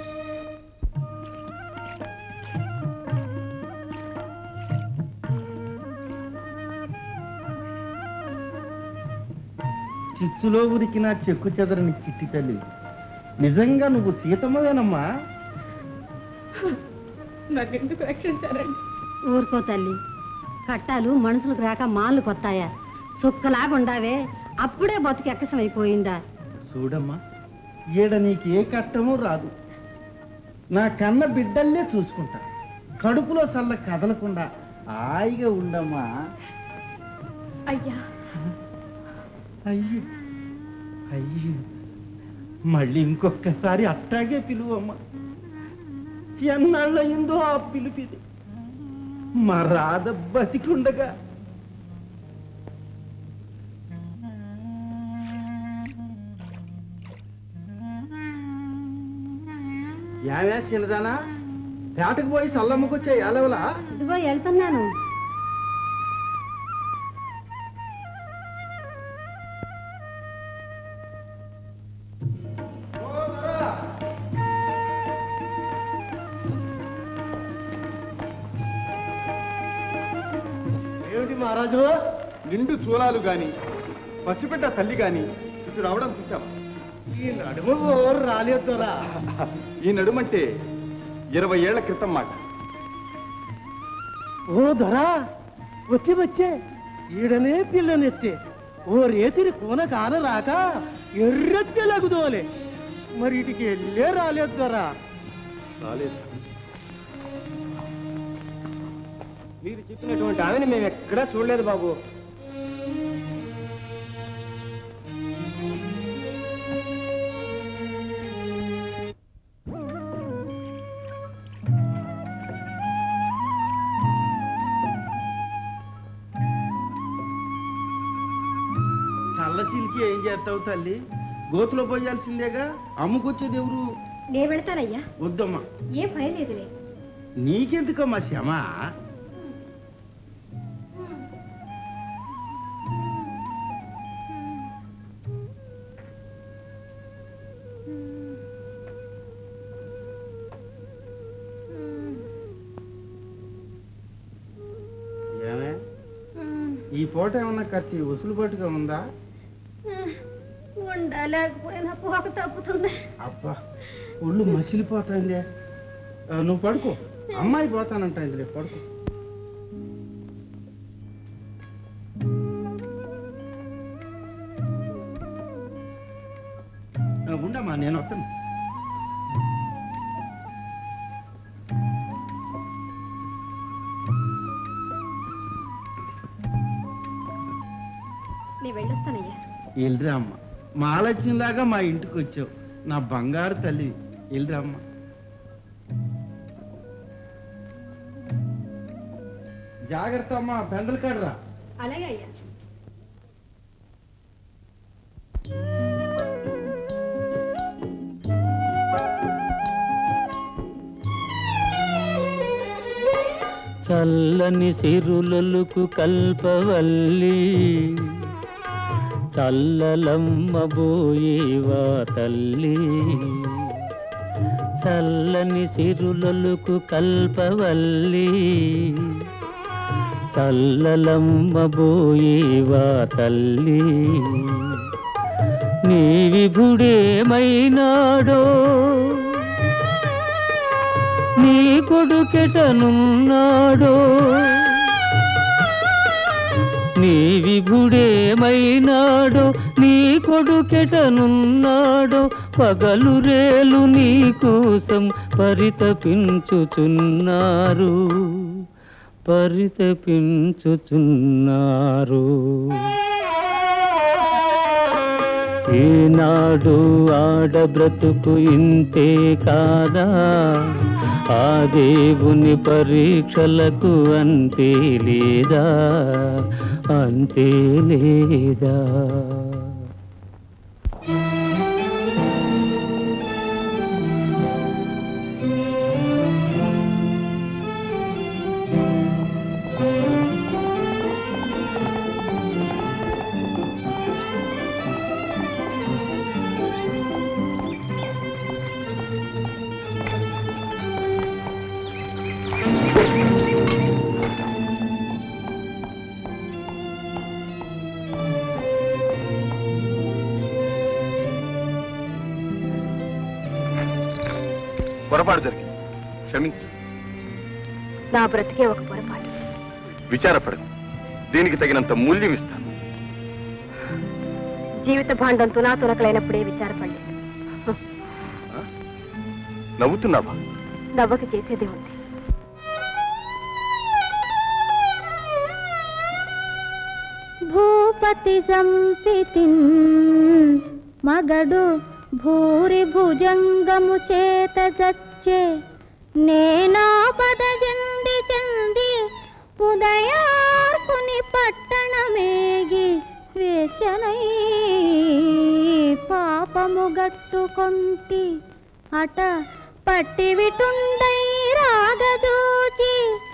చిచ్చులో ఉరికిన చెక్కు చెదరని చిట్టి తల్లి నిజంగా నువ్వు సీతమ్మవేనమ్మా నన్నెందుకు రక్షించారండి ఊరుకో తల్లి కట్టాలు మనుషులకు రాక మాళ్ళు కొత్తాయా సుక్కలాగుండావే అప్పుడే బతుకు ఎక్కసమైపోయిందా చూడమ్మా ఈడ నీకు ఏ కష్టమూ రాదు నా కన్న బిడ్డల్లే చూసుకుంటా కడుపులో సల్ల కదలకుండా హాయిగా ఉండమ్మా అయ్యా అయ్యి అయ్యి మళ్ళీ ఇంకొకసారి అట్టాగే పిలువమ్మా ఎన్నాళ్ళయిందో ఆ పిలుపిది మా రాధ బతికుండగా యావే చిన్నదానా పేటకు పోయి సల్లమ్మకొచ్చే ఎలవలా ఇదిగో వెళ్తున్నాను ఏమిటి మహారాజు నిండు చూలాలు గాని పసిబిడ్డ తల్లి గాని ఇటు రావడం చూసావా ఈ నడుము రాలేదురా ఈ నడుమంటే ఇరవై ఏళ్ల క్రితం మాట ఓ దొరా వచ్చి వచ్చే ఈడనే పిల్లనెత్తే ఓ రేతిని కోన కాన రాక ఎర్రెత్తెలగుదోలే మరి ఇటుకి వెళ్ళే రాలేదు దొరా రాలేదు మీరు చెప్పినటువంటి ఆమెను మేము ఎక్కడా చూడలేదు బాబు చేస్తావు తల్లి గోతులో పోయాల్సిందేగా అమ్ముకొచ్చేది ఎవరు నేను వెళ్తానయ్యా వద్దమ్మా ఏం భయం లేదులే నీకెందుకమ్మా శ్రమ ఏమే ఈ పూట ఏమన్నా కత్తి ఉసులుబాటుగా ఉందా ఉండలేకపోయినా పోక తప్పుతుంది అబ్బా ఒళ్ళు మసిలిపోతాయిందే ఆ, నువ్వు పడుకో అమ్మాయి పోతానంటాయింది రేపు పడుకో ఆ, ఉండమ్మా నేను వస్తాను నీ వెళ్ళొస్తానయ్యా వెళ్ళిరా అమ్మ మహాలక్ష్మిలాగా మా ఇంటికి వచ్చావు నా బంగారు తల్లి వెళ్ళిరా అమ్మ జాగ్రత్త అమ్మా బెండలు కాడరా అలాగే అయ్యా చల్లని సిరులొలుకు కల్పవల్లి చల్లలమ్మ బోయేవా తల్లి చల్లని సిరులొలుకు కల్పవల్లి చల్లలమ్మ బోయేవా తల్లి నీ విభుడేమైనాడో నీ కొడుకెటనున్నాడో నీ విభుడేమైనాడో నీ కొడుకెటనున్నాడో పగలు రేలు నీ కోసం పరితపించుచున్నారు పరితపించుచున్నారు ఈనాడు ఆడబ్రతుకు ఇంతే కాదా ఆ దేవుని పరీక్షలకు అంతే లేదా అంతే లేదా పొరపాటు జరిగింది క్షమించు నా బ్రతికే ఒక పొరపాటు విచారపడకు దీనికి తగినంత మూల్యం ఇస్తాను జీవిత భాండం తునా తునకలైనప్పుడే విచారపడలేదు నవ్వుతున్నావా నవ్వక చేసేదే ఉంది భూపతి సంపితిన్ మగడు భూరి భుజంగము చేత చచ్చే నేనాపద జంది చంది ఉదయార్కుని పట్టణమేగి వేషనై పాపము గట్టుకొంటి అట పట్టి విటుండై రాగజూచి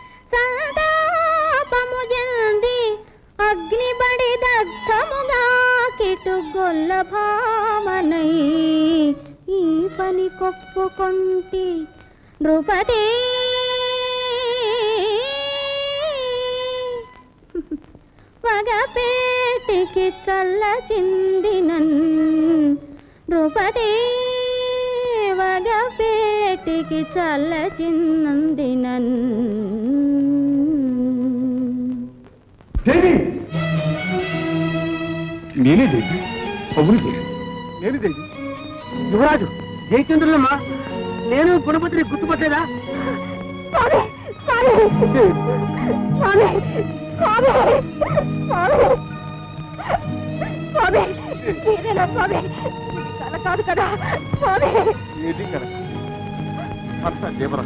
సంతాపము జంది అగ్నిబడి దగ్ధముగా కిటు గొల్ల భామనై ఈ పని కొప్పుకొంటి నృపతి పగపేటికి చల్ల చిందినన్ నృపతి వగపేటికి చల్ల చిన్నందినన్ దేవి నేనే దేవి అవును దేవి నేను దేవి యువరాజు జయచంద్రులమ్మా నేను గుణపతిని గుర్తుపట్టలేదా కాదు కదా స్వామి ఏది కనుక అంతా దేవరా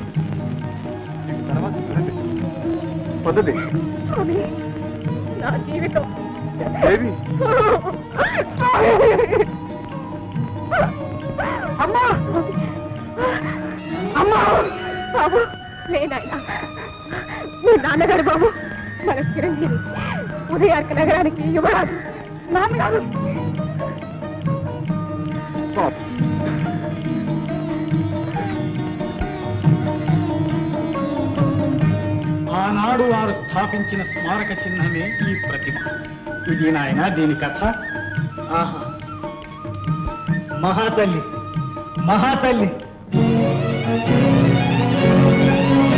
నీకు తర్వాత సురక్ష. పదదే స్వామి నా జీవితం దేవి అమ్మా అమ్మా బాబు లేనాయనా మీ నాన్నగారు బాబు మన చిరంజీవి ఉదయార్క నగరానికి యువరాజు నాన్నగారు ఆనాడు వారు స్థాపించిన స్మారక చిహ్నమే ఈ ప్రతిమ ఇది నాయన దీని కథ ఆహా మహాతల్లి మహాతల్లి